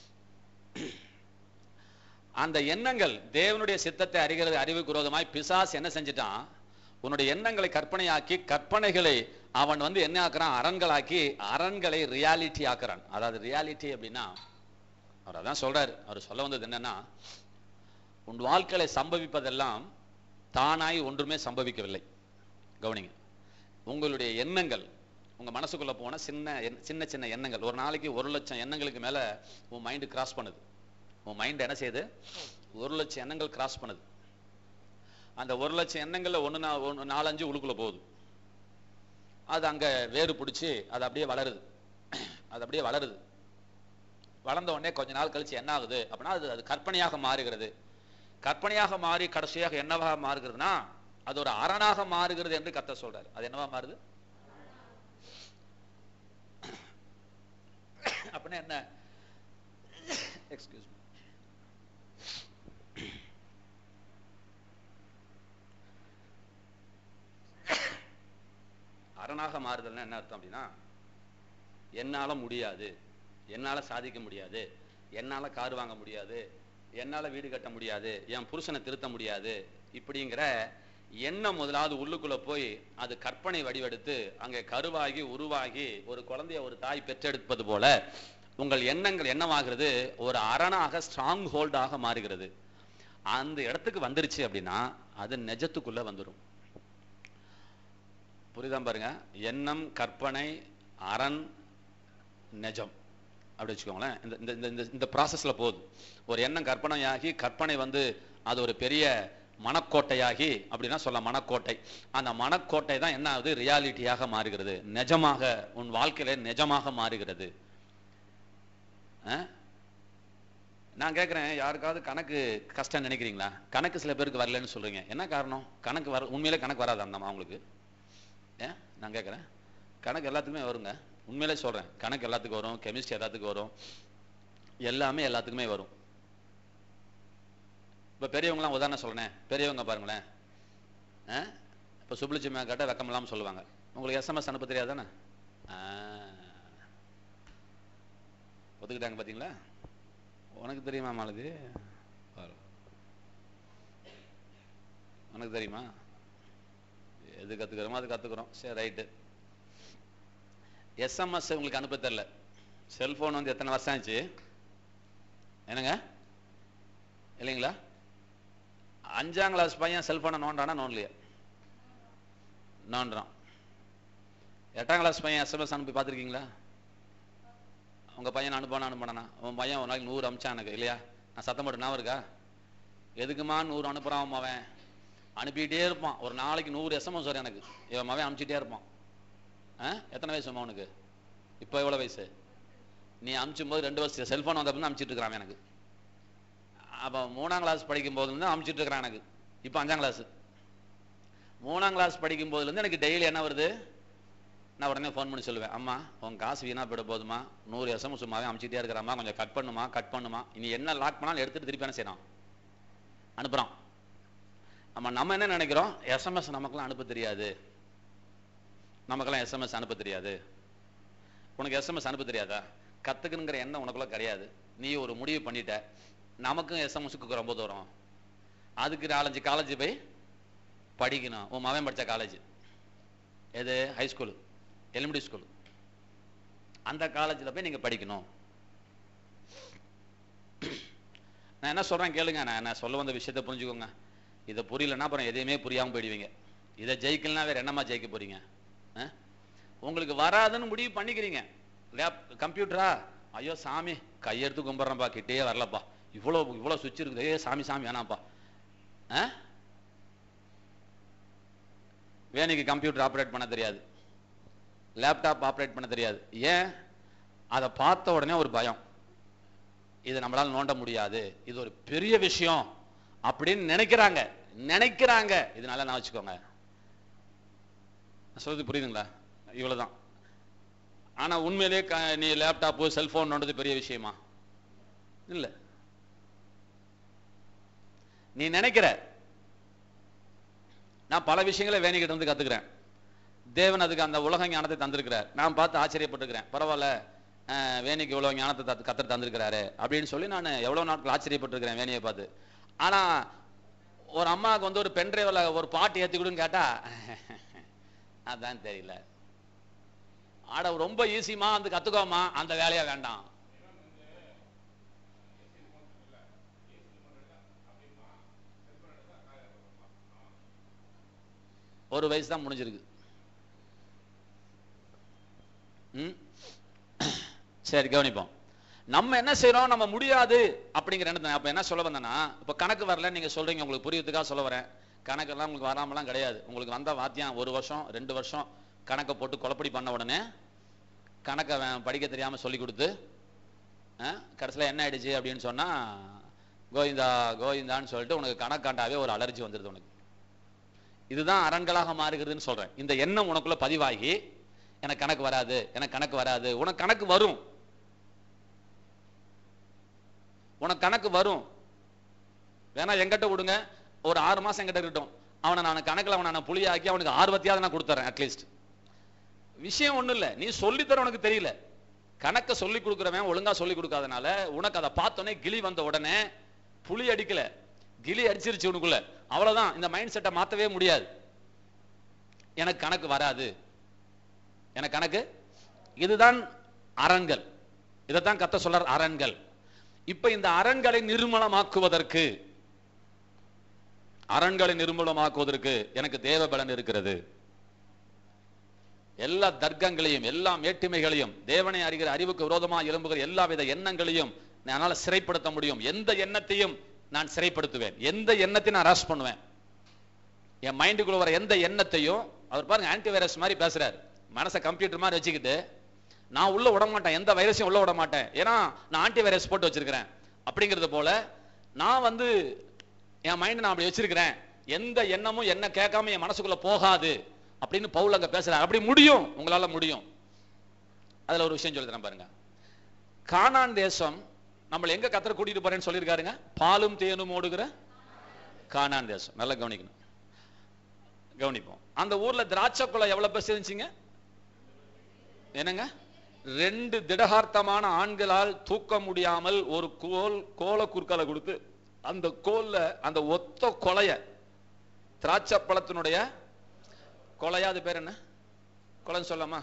அந்த எண்ணங்கள் தேவனுடைய சித்தத்தை அறிகிறது அறிவுக்கு விரோதமாய் பிசாஸ் என்ன செஞ்சிட்டான் உன்னுடைய எண்ணங்களை கற்பனையாக்கி கற்பனைகளை அவன் வந்து என்ன ஆக்குறான் அரண்களாக்கி அரண்களை ரியாலிட்டி ஆக்குறான் அதாவது ரியாலிட்டி அப்படின்னா அவர் அதான் சொல்றாரு அவர் சொல்ல வந்தது என்னன்னா உன் வாழ்க்கையில சம்பவிப்பதெல்லாம் தானாய் ஒன்றுமே சம்பவிக்கவில்லை கவனிங்க உங்களுடைய எண்ணங்கள் உங்க மனசுக்குள்ள போன சின்ன எண்ண- சின்ன சின்ன எண்ணங்கள் ஒரு நாளைக்கு ஒரு லட்சம் எண்ணங்களுக்கு மேல உன் மைண்டு கிராஸ் பண்ணுது உன் மைண்ட் என்ன செய்யுது ஒரு லட்சம் எண்ணங்கள் கிராஸ் பண்ணுது அந்த ஒரு லட்சம் எண்ணங்கள்ல ஒண்ணு நா- ஒண்ணு நாலஞ்சு உள்ளுக்குள்ள போகுது அது அங்க வேறு பிடிச்சி அது அப்படியே வளருது அது அப்படியே வளருது வளர்ந்த உடனே கொஞ்ச நாள் கழிச்சு என்ன ஆகுது அப்படின்னா அது அது கற்பனையாக மாறுகிறது கற்பனையாக மாறி கடைசியாக என்னவாக மாறுகிறதுனா அது ஒரு அரணாக மாறுகிறது என்று கத்த சொல்றாரு அது என்னவா மாறுது அப்படின்னா என்ன எக்ஸ்கியூஸ் அரணாக மாறுதல்னா என்ன அர்த்தம் அப்படின்னா என்னால முடியாது என்னால சாதிக்க முடியாது என்னால கார் வாங்க முடியாது என்னால வீடு கட்ட முடியாது என் புருஷனை திருத்த முடியாது இப்படிங்கிற எண்ணம் முதலாவது உள்ளுக்குள்ள போய் அது கற்பனை வடிவெடுத்து அங்கே கருவாகி உருவாகி ஒரு குழந்தைய ஒரு தாய் பெற்றெடுப்பது போல உங்கள் எண்ணங்கள் என்னவாகிறது ஒரு அரணாக ஸ்ட்ராங் ஹோல்டாக மாறுகிறது அந்த இடத்துக்கு வந்துருச்சு அப்படின்னா அது நிஜத்துக்குள்ள வந்துடும் புரியுதா பாருங்க எண்ணம் கற்பனை அரண் நிஜம் அப்படி வச்சுக்கோங்களேன் இந்த இந்த இந்த இந்த இந்த ப்ராசஸில் போகுது ஒரு எண்ணம் கற்பனையாகி கற்பனை வந்து அது ஒரு பெரிய மனக்கோட்டையாகி அப்படின்னா சொல்ல மனக்கோட்டை அந்த மனக்கோட்டை தான் என்ன ஆகுது ரியாலிட்டியாக மாறுகிறது நிஜமாக உன் வாழ்க்கையில நிஜமாக மாறுகிறது ஆ? நான் கேட்குறேன் யாருக்காவது கணக்கு கஷ்டம் நினைக்கிறீங்களா கணக்கு சில பேருக்கு வரலன்னு சொல்றீங்க என்ன காரணம் கணக்கு வர உண்மையிலே கணக்கு வராது அந்த அவங்களுக்கு ஏன் நான் கேட்குறேன் கணக்கு எல்லாத்துக்குமே வருங்க உண்மையிலே சொல்றேன் கணக்கு எல்லாத்துக்கும் வரும் கெமிஸ்ட்ரி எல்லாத்துக்கும் வரும் எல்லாமே எல்லாத்துக்குமே வரும் இப்போ பெரியவங்களாம் உதாரணம் சொல்றேன் பெரியவங்க பாருங்களேன் ஆ இப்போ சுப்லட்சுமி கேட்டால் வெக்கம் இல்லாமல் சொல்லுவாங்க உங்களுக்கு எஸ்எம்எஸ் அனுப்ப தெரியாதானே ஆ. ஒத்துக்கிட்டாங்க பார்த்தீங்களா உனக்கு தெரியுமா மாலதி பாரு. உனக்கு தெரியுமா எது கத்துக்கிறோமோ அது கத்துக்கிறோம் சரி ரைட்டு எஸ்எம்எஸ் உங்களுக்கு அனுப்ப தெரியல செல்போன் வந்து எத்தனை வருஷம் ஆச்சு என்னங்க இல்லைங்களா அஞ்சாம் கிளாஸ் பையன் செல்போனை நோண்டானா நோண்டலையா நோண்டுறான் எட்டாம் கிளாஸ் பையன் எஸ்எம்எஸ் அனுப்பி பார்த்துருக்கீங்களா உங்க பையன் அனுப்பானா அனுப்பானா உன் பையன் ஒரு நாளைக்கு நூறு அமிச்சான் எனக்கு இல்லையா நான் சத்தம் போட்டு ஞாபகம் இருக்கா எதுக்குமா நூறு அனுப்புறான் அவன் அனுப்பிட்டே இருப்பான் ஒரு நாளைக்கு நூறு எஸ்எம்எஸ் வரும் எனக்கு இவன் மவன் அனுப்பிச்சிட்டே இருப்பான் ஆ எத்தனை வயசு அம்மா உனக்கு இப்போ எவ்வளோ வயசு நீ அனுப்பிச்சும் போது ரெண்டு வருஷம் செல்ஃபோன் வந்தப்போ அனுப்பிச்சிட்டு இருக்கிறான் எனக்கு அப்போ மூணாம் கிளாஸ் படிக்கும் போதுலேருந்து அனுப்பிச்சிட்டு இருக்கிறான் எனக்கு இப்போ அஞ்சாம் கிளாஸ் மூணாம் கிளாஸ் படிக்கும் போதுலேருந்து எனக்கு டெய்லி என்ன வருது நான் உடனே ஃபோன் பண்ணி சொல்லுவேன் அம்மா உன் காசு வீணா போயிட போதுமா நூறு எஸ்எம்எஸ் சும்மாவே அமுச்சிட்டே இருக்கிறாம்மா கொஞ்சம் கட் பண்ணுமா கட் பண்ணுமா இனி என்ன லாக் பண்ணாலும் எடுத்துட்டு திருப்பி என்ன செய்யணும் அனுப்புகிறான் நம்ம நம்ம என்ன நினைக்கிறோம் எஸ்எம்எஸ் நமக்கெல்லாம் அனுப்ப தெரியாது நமக்கெல்லாம் எஸ்எம்எஸ் அனுப்ப தெரியாது உனக்கு எஸ்எம்எஸ் அனுப்ப தெரியாதா கத்துக்கணுங்கிற எண்ணம் உனக்குள்ள கிடையாது நீ ஒரு முடிவு பண்ணிட்ட நமக்கும் எஸ்எம்எஸ்க்கு ரொம்ப தூரம் அதுக்கு நாலஞ்சு காலேஜ் போய் படிக்கணும் உன் மகன் படிச்ச காலேஜ் எது ஹை ஸ்கூலு எலிமெண்ட்ரி ஸ்கூல் அந்த காலேஜில் போய் நீங்க படிக்கணும் நான் என்ன சொல்றேன் கேளுங்க நான் நான் சொல்ல வந்த விஷயத்தை புரிஞ்சுக்கோங்க இதை புரியலன்னா அப்புறம் எதையுமே புரியாம போயிடுவீங்க இதை ஜெயிக்கலனா வேற என்னமா ஜெயிக்க போறீங்க ஆ? உங்களுக்கு வராதுன்னு முடிவு பண்ணிக்கிறீங்க லேப் கம்ப்யூட்டரா ஐயோ சாமி கையெடுத்து கும்பிட்றேன்ப்பா கிட்டேயே வரலப்பா இவ்வளோ இவ்வளோ சுவிட்ச் இருக்குது ஏ சாமி சாமி வேணாம்ப்பா ஆ வேணிக்கு கம்ப்யூட்டர் ஆப்ரேட் பண்ண தெரியாது லேப்டாப் ஆப்ரேட் பண்ண தெரியாது ஏன் அதை பார்த்த உடனே ஒரு பயம் இதை நம்மளால நோண்ட முடியாது இது ஒரு பெரிய விஷயம் அப்படின்னு நினைக்கிறாங்க நினைக்கிறாங்க இதனால நான் வச்சுக்கோங்க நான் சொல்றது புரியுதுங்களா இவ்வளவுதான் ஆனா உண்மையிலேயே க- நீ லேப்டாப்பு செல்போன் நோண்டது பெரிய விஷயமா இல்ல நீ நினைக்கிற நான் பல விஷயங்களை வேணிக்கிட்ட இருந்து கத்துக்கிறேன் தேவன் அதுக்கு அந்த உலக ஞானத்தை தந்திருக்கிறார் நான் பார்த்து ஆச்சரியப்பட்டிருக்கிறேன் பரவாயில்ல அஹ், வேணிக்கு இவ்வளவு ஞானத்தை தத்து- கத்தர் தந்திருக்கிறாரு அப்படின்னு சொல்லி நான் எவ்வளவு நாட்கள் ஆச்சரியப்பட்டிருக்கிறேன் வேணியை பார்த்து ஆனா ஒரு அம்மாவுக்கு வந்து ஒரு பென்ட்ரைவ்ல ஒரு பாட்டு ஏத்தி கொடுன்னு கேட்டா அதான் தெரியல ஆட ரொம்ப ஈஸிமா வந்து கத்துக்கோமா அந்த வேலையா வேண்டாம் ஒரு வயசு தான் முடிஞ்சிருக்கு ம்? சரி கவனிப்போம் நம்ம என்ன செய்றோம் நம்ம முடியாது அப்படிங்கிற எண்ணத்தை அப்ப என்ன சொல்ல வந்தேன்னா இப்ப கணக்கு வரல நீங்க சொல்றீங்க உங்களுக்கு புரியறதுக்காக சொல்ல வரேன் கணக்கெல்லாம் உங்களுக்கு வராமலாம் கிடையாது உங்களுக்கு வந்த வாத்தியம் ஒரு வருஷம் ரெண்டு வருஷம் கணக்கை போட்டு குழப்படி பண்ண உடனே கணக்கை அவன் படிக்க தெரியாம சொல்லி கொடுத்து அஹ், கடைசியில என்ன ஆயிடுச்சு அப்படின்னு சொன்னா கோவிந்தா கோவிந்தான்னு சொல்லிட்டு உனக்கு கணக்காண்டாவே ஒரு அலர்ஜி வந்துடுது உனக்கு இதுதான் அரண்களாக மாறுகிறதுன்னு சொல்றேன் இந்த எண்ணம் உனக்குள்ள பதிவாகி எனக்கு கணக்கு வராது எனக்கு கணக்கு வராது உனக்கு கணக்கு வரும் உனக்கு கணக்கு வரும் வேணா எங்கிட்ட விடுங்க ஒரு ஆறு மாசம் எங்கிட்ட இருக்கட்டும் அவனை நான் கணக்குல அவனை நான் புளியாக்கி அவனுக்கு ஆர்வத்தையாவது நான் கொடுத்துறேன் அட்லீஸ்ட் விஷயம் ஒண்ணும் இல்ல நீ சொல்லித்தர உனக்கு தெரியல கணக்க சொல்லி கொடுக்குறவன் ஒழுங்கா சொல்லி கொடுக்காதனால உனக்கு அதை பார்த்தோன்னே கிளி வந்த உடனே புலி அடிக்கல கிளி அடிச்சிருச்சு உனக்குள்ள அவ்வளவுதான் இந்த மைண்ட் செட்டை மாத்தவே முடியாது எனக்கு கணக்கு வராது எனக்கு கணக்கு இதுதான் அரண்கள் இதைத்தான் கத்த சொல்றார் அரண்கள் இப்ப இந்த அரண்களை நிர்மலமாக்குவதற்கு அரண்களை நிர்மூலமாக்குவதற்கு எனக்கு தேவ பலன் இருக்கிறது எல்லா தர்க்கங்களையும் எல்லா மேட்டுமைகளையும் தேவனை அறிகிற அறிவுக்கு விரோதமாக எழும்புகிற எல்லா வித எண்ணங்களையும் என்னால சிறைப்படுத்த முடியும் எந்த எண்ணத்தையும் நான் சிறைப்படுத்துவேன் எந்த எண்ணத்தையும் நான் அரஸ்ட் பண்ணுவேன் என் மைண்டுக்குள்ள வர எந்த எண்ணத்தையும் அவர் பாருங்க ஆன்டி வைரஸ் மாதிரி பேசுறாரு மனசை கம்ப்யூட்டர் மாதிரி வச்சுக்கிட்டு நான் உள்ள விட மாட்டேன் எந்த வைரஸையும் உள்ள விட மாட்டேன் ஏன்னா நான் ஆன்டி வைரஸ் போட்டு வச்சிருக்கிறேன் அப்படிங்கிறது போல நான் வந்து என் மைண்ட் நான் அப்படி வச்சிருக்கிறேன் எந்த எண்ணமும் என்ன கேட்காம என் மனசுக்குள்ள போகாது அப்படின்னு பவுல் அங்க பேசுறாரு அப்படி முடியும் உங்களால முடியும் அதுல ஒரு விஷயம் சொல்லி தரேன் பாருங்க கானான் தேசம் நம்மள எங்க கத்தர் கூட்டிட்டு போறேன்னு சொல்லியிருக்காருங்க பாலும் தேனும் ஓடுகிற கானான் தேசம் நல்லா கவனிக்கணும் கவனிப்போம் அந்த ஊர்ல திராட்சை குலை எவ்வளவு பேர் இருந்துச்சுங்க என்னங்க ரெண்டு திடகார்த்தமான ஆண்களால் தூக்க முடியாமல் ஒரு கோல் கோல குறுக்கால கொடுத்து அந்த கோல்ல அந்த ஒத்த கொலைய திராட்சை பழத்தினுடைய கொலையா அது பேர் என்ன கொலைன்னு சொல்லாமா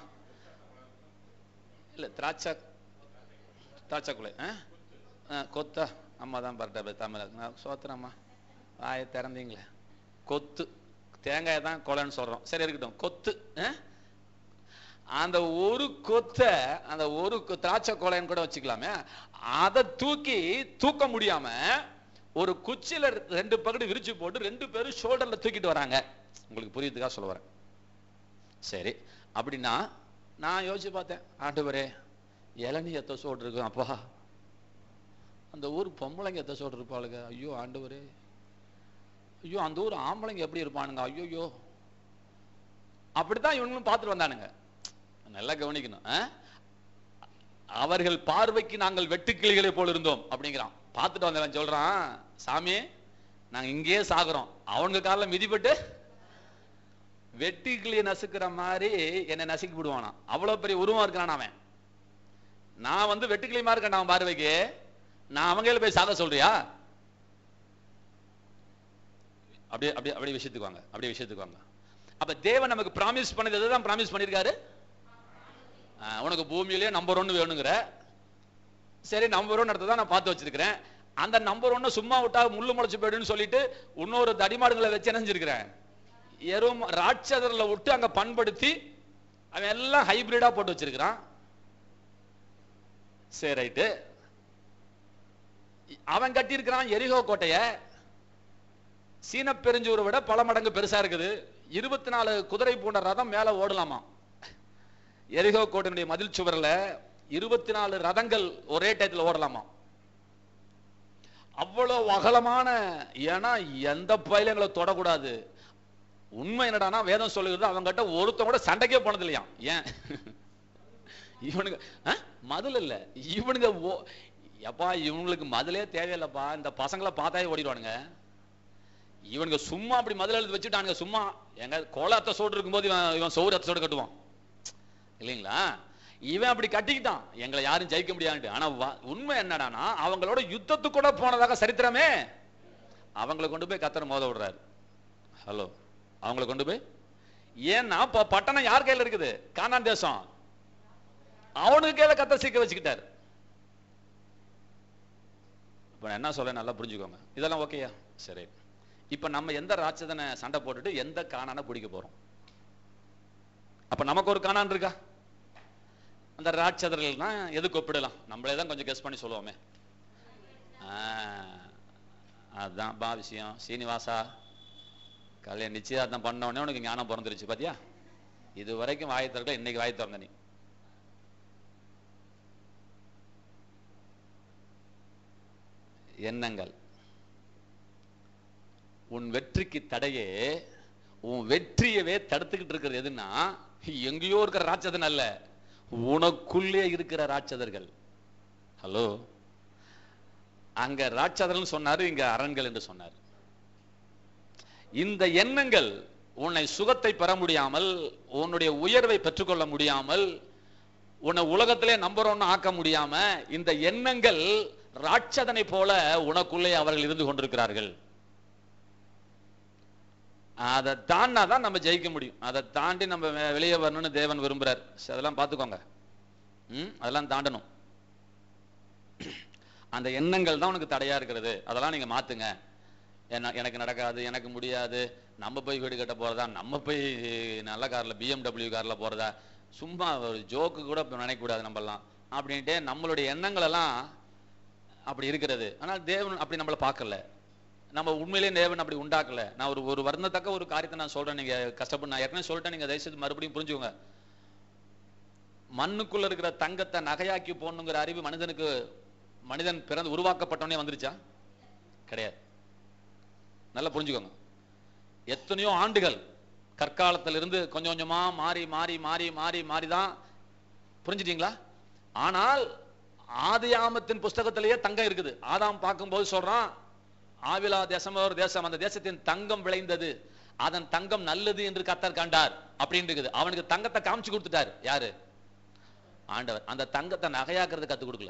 இல்ல திராட்சை திராட்சை கொலை ஆ? ஆ, கொத்தா அம்மா தான் பரட்ட தமிழ் நான் சோத்துறம்மா வாயை திறந்தீங்களே கொத்து தேங்காயை தான் கொலைன்னு சொல்றோம் சரி இருக்கட்டும் கொத்து ஆ? அந்த ஒரு கொத்த அந்த ஒரு கொ- திராட்சை கொலைன்னு கூட வச்சுக்கலாமே அதை தூக்கி தூக்க முடியாம ஒரு குச்சியில ரெண்டு பக்கெட் விரிச்சு போட்டு ரெண்டு பேரும் ஷோல்டர்ல தூக்கிட்டு வராங்க உங்களுக்கு புரியுதுக்கா சொல்ல வரேன் சரி அப்படின்னா நான் யோசிச்சு பார்த்தேன் ஆண்டவரே இளநீ எத்த சோடு இருக்கும் அப்பா அந்த ஊர் பொம்பளைங்க எத்த சோடு இருப்பாளுங்க ஐயோ ஆண்டவரே ஐயோ அந்த ஊர் ஆம்பளைங்க எப்படி இருப்பானுங்க ஐயோ அப்படித்தான் இவங்களும் பார்த்துட்டு வந்தானுங்க நல்லா கவனிக்கணும் ஆ? அவர்கள் பார்வைக்கு நாங்கள் வெட்டுக்கிளிகளை போல இருந்தோம் அப்படிங்கிறான் பார்த்துட்டு வந்தவன் சொல்றான் சாமி நாங்க இங்கேயே சாகுறோம் அவங்க காலில் மிதிப்பட்டு வெட்டுக்கிளியை நசுக்கிற மாதிரி என்னை நசுக்கி விடுவானா அவ்வளவு பெரிய உருவம் இருக்கிறான் அவன் நான் வந்து வெட்டுக்கிளி மாதிரி இருக்கேன் அவன் பார்வைக்கு நான் அவங்கள போய் சாக சொல்றியா அப்படியே அப்படியே அப்படியே விஷயத்துக்கு வாங்க அப்படியே விஷயத்துக்கு வாங்க அப்ப தேவன் நமக்கு பிராமிஸ் பண்ணது எதுதான் பிராமிஸ் பண்ணிருக்காரு ஆ, உனக்கு பூமியிலே நம்பர் ஒன்னு வேணுங்கிற சரி நம்பர் ஒன் தான் நான் பார்த்து வச்சிருக்கிறேன் அந்த நம்பர் ஒன்னு சும்மா விட்டா முள்ளு முளைச்சு போயிடுன்னு சொல்லிட்டு இன்னொரு தடிமாடுகளை வச்சு நினைஞ்சிருக்கிறேன் எரும் ராட்சதர்ல விட்டு அங்க பண்படுத்தி அவன் எல்லாம் ஹைபிரிடா போட்டு வச்சிருக்கிறான் சரி ரைட்டு அவன் கட்டியிருக்கிறான் எரிகோ கோட்டைய சீன பெருஞ்சூரை விட பல மடங்கு பெருசா இருக்குது இருபத்தி நாலு குதிரை போன்ற ரதம் மேல ஓடலாமா எரிகோ கோட்டையினுடைய மதில் சுவர்ல இருபத்தி நாலு ரதங்கள் ஒரே டயத்துல ஓடலாமா அவ்வளவு அகலமான ஏன்னா எந்த பயிலங்களை தொடக்கூடாது உண்மை என்னடான்னா வேதம் சொல்லுகிறது அவங்ககிட்ட ஒருத்தன் கூட சண்டைக்கே போனது இல்லையா ஏன் இவனுங்க ஆ? மதில் இல்ல இவனுங்க ஓ- எப்பா இவங்களுக்கு மதிலே தேவையில்லைப்பா இந்த பசங்களை பார்த்தாவே ஓடிடுவானுங்க இவனுங்க சும்மா அப்படி மதில் எழுதி வச்சுட்டானுங்க சும்மா எங்க கோலாத்த சோடு இருக்கும்போது இவன் இவன் சோறு அத்த சோடு கட்டுவான் இல்லைங்களா இவன் அப்படி கட்டிக்கிட்டான் எங்களை யாரும் ஜெயிக்க முடியாதுன்ட்டு ஆனா வ- உண்மை என்னடான்னா அவங்களோட யுத்தத்துக்கு கூட போனதாக சரித்திரமே அவங்களை கொண்டு போய் கத்தரை மோத விடுறாரு ஹலோ அவங்களை கொண்டு போய் ஏன்னா இப்ப பட்டணம் யார் கையில இருக்குது கானான் தேசம் அவனுக்கு கையில கத்த சிக்க வச்சுக்கிட்டாரு இப்ப நான் என்ன சொல்றேன் நல்லா புரிஞ்சுக்கோங்க இதெல்லாம் ஓகேயா சரி இப்ப நம்ம எந்த ராட்சதனை சண்டை போட்டுட்டு எந்த காணான பிடிக்க போறோம் அப்ப நமக்கு ஒரு காணான் இருக்கா அந்த ராட்சதர்கள்னா எதுக்கு ஒப்பிடலாம் நம்மளே தான் கொஞ்சம் கெஸ் பண்ணி சொல்லுவோமே ஆ, அதான் பா விஷயம் சீனிவாசா கல்யாணம் நிச்சயதார்த்தம் பண்ண உடனே உனக்கு ஞானம் பிறந்துருச்சு பாத்தியா இது வரைக்கும் வாய் திறக்கல இன்னைக்கு வாய் திறந்த நீ எண்ணங்கள் உன் வெற்றிக்கு தடையே உன் வெற்றியவே தடுத்துக்கிட்டு இருக்கிறது எதுன்னா எங்கேயோ இருக்கிற ராட்சதன் அல்ல உனக்குள்ளே இருக்கிற ராட்சதர்கள் ஹலோ அங்க ராட்சதர்கள் சொன்னாரு இங்க அரண்கள் என்று சொன்னார் இந்த எண்ணங்கள் உன்னை சுகத்தை பெற முடியாமல் உன்னுடைய உயர்வை பெற்றுக்கொள்ள முடியாமல் உன்னை உலகத்திலே நம்பர் ஒன்னு ஆக்க முடியாம இந்த எண்ணங்கள் ராட்சதனை போல உனக்குள்ளே அவர்கள் இருந்து கொண்டிருக்கிறார்கள் அதை தாண்டினா தான் நம்ம ஜெயிக்க முடியும் அதை தாண்டி நம்ம வெ- வெளியே வரணும்னு தேவன் விரும்புறார் சரி, அதெல்லாம் பார்த்துக்கோங்க ம் அதெல்லாம் தாண்டணும் அந்த எண்ணங்கள் தான் உனக்கு தடையா இருக்கிறது அதெல்லாம் நீங்க மாத்துங்க என்ன எனக்கு நடக்காது எனக்கு முடியாது நம்ம போய் வீடு கட்ட போறதா நம்ம போய் நல்ல கார்ல பிஎம்டபிள்யூ கார்ல போறதா சும்மா ஒரு ஜோக்கு கூட நினைக்க கூடாது நம்மலாம் அப்படின்ட்டு நம்மளுடைய எண்ணங்கள் எல்லாம் அப்படி இருக்கிறது ஆனால் தேவன் அப்படி நம்மளை பார்க்கல நம்ம உண்மையிலேயே தேவன் அப்படி உண்டாக்கல நான் ஒரு ஒரு வருந்தத்தக்க ஒரு காரியத்தை நான் சொல்றேன் நீங்க கஷ்டப்பட்டு நான் ஏற்கனவே சொல்லிட்டேன் நீங்க தயவுசெய்து மறுபடியும் புரிஞ்சுக்கோங்க மண்ணுக்குள்ள இருக்கிற தங்கத்தை நகையாக்கி போடணுங்கிற அறிவு மனிதனுக்கு மனிதன் பிறந்து உருவாக்கப்பட்டவனே வந்துருச்சா கிடையாது நல்லா புரிஞ்சுக்கோங்க எத்தனையோ ஆண்டுகள் கற்காலத்திலிருந்து கொஞ்சம் கொஞ்சமா மாறி மாறி மாறி மாறி மாறி தான் புரிஞ்சுட்டீங்களா ஆனால் ஆதியாமத்தின் புஸ்தகத்திலேயே தங்கம் இருக்குது ஆதாம் பார்க்கும்போது சொல்றான் ஆவிலா தேசம் ஒரு தேசம் அந்த தேசத்தின் தங்கம் விளைந்தது அதன் தங்கம் நல்லது என்று கத்தர் கண்டார் அப்படின்னு இருக்குது அவனுக்கு தங்கத்தை காமிச்சு கொடுத்துட்டாரு யாரு ஆண்டவர் அந்த தங்கத்தை நகையாக்குறது கத்து கொடுக்கல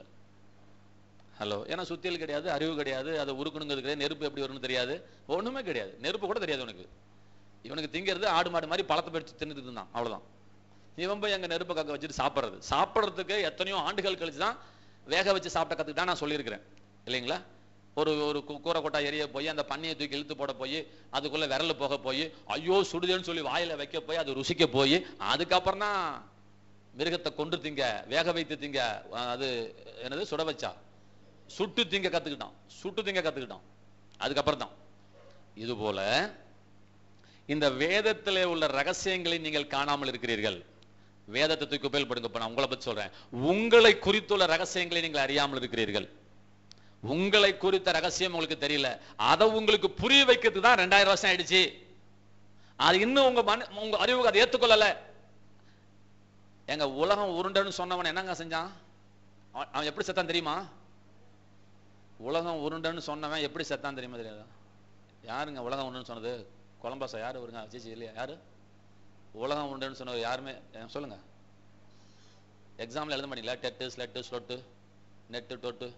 ஹலோ ஏன்னா சுத்தியல் கிடையாது அறிவு கிடையாது அதை உருக்கணுங்கிறது கிடையாது நெருப்பு எப்படி வரும்னு தெரியாது ஒண்ணுமே கிடையாது நெருப்பு கூட தெரியாது உனக்கு இவனுக்கு திங்கிறது ஆடு மாடு மாதிரி பழத்தை படிச்சு தின்னுட்டு இருந்தான் அவ்வளவுதான் இவன் போய் அங்க நெருப்பை கக்க வச்சுட்டு சாப்பிடுறது சாப்பிடுறதுக்கு எத்தனையோ ஆண்டுகள் கழிச்சு தான் வேக வச்சு சாப்பிட்ட கத்துக்கிட்டா நான் சொல்லியிருக்கிறேன் இல்லைங்களா ஒரு ஒரு கு- கூரை கொட்டா எரிய போய் அந்த பண்ணியை தூக்கி இழுத்து போட போய் அதுக்குள்ள விரல் போக போய் ஐயோ சுடுதேன்னு சொல்லி வாயில வைக்க போய் அது ருசிக்க போய் அதுக்கப்புறம் தான் மிருகத்தை கொண்டு திங்க வேக வைத்து திங்க அஹ் அது என்னது சுட வச்சா சுட்டு திங்க கத்துக்கிட்டான் சுட்டு திங்க கத்துக்கிட்டான் அதுக்கப்புறம் தான் இது போல இந்த வேதத்திலே உள்ள ரகசியங்களை நீங்கள் காணாமல் இருக்கிறீர்கள் வேதத்தை தூக்கி உபயோகப்படுங்க படுங்க இப்ப நான் உங்களை பத்தி சொல்றேன் உங்களை குறித்துள்ள ரகசியங்களை நீங்கள் அறியாமல் இருக்கிறீர்கள் உங்களை குறித்த ரகசியம் உங்களுக்கு தெரியல அதை உங்களுக்கு புரிய வைக்கிறதுக்கு தான் ரெண்டாயிரம் வருஷம் ஆயிடுச்சு அது இன்னும் உங்க மன உங்க அறிவுக்கு அதை ஏத்துக்கொள்ளல எங்க உலகம் உருண்டைன்னு சொன்னவன் என்னங்க செஞ்சான் அவன் அவன் எப்படி செத்தான் தெரியுமா உலகம் உருண்டைன்னு சொன்னவன் எப்படி செத்தான் தெரியுமா தெரியாதா யாருங்க உலகம் உருண்டைன்னு சொன்னது கொலம்பாசா யாரு வருங்க ஜிஜி இல்லையா யாரு உலகம் உருண்டைன்னு சொன்னவர் யாருமே அஹ் சொல்லுங்க எக்ஸாம்ல எழுத மாட்டீங்களா டெட்டு ஸ்லெட்டு ஸ்லொட்டு நெட்டு டொட்டு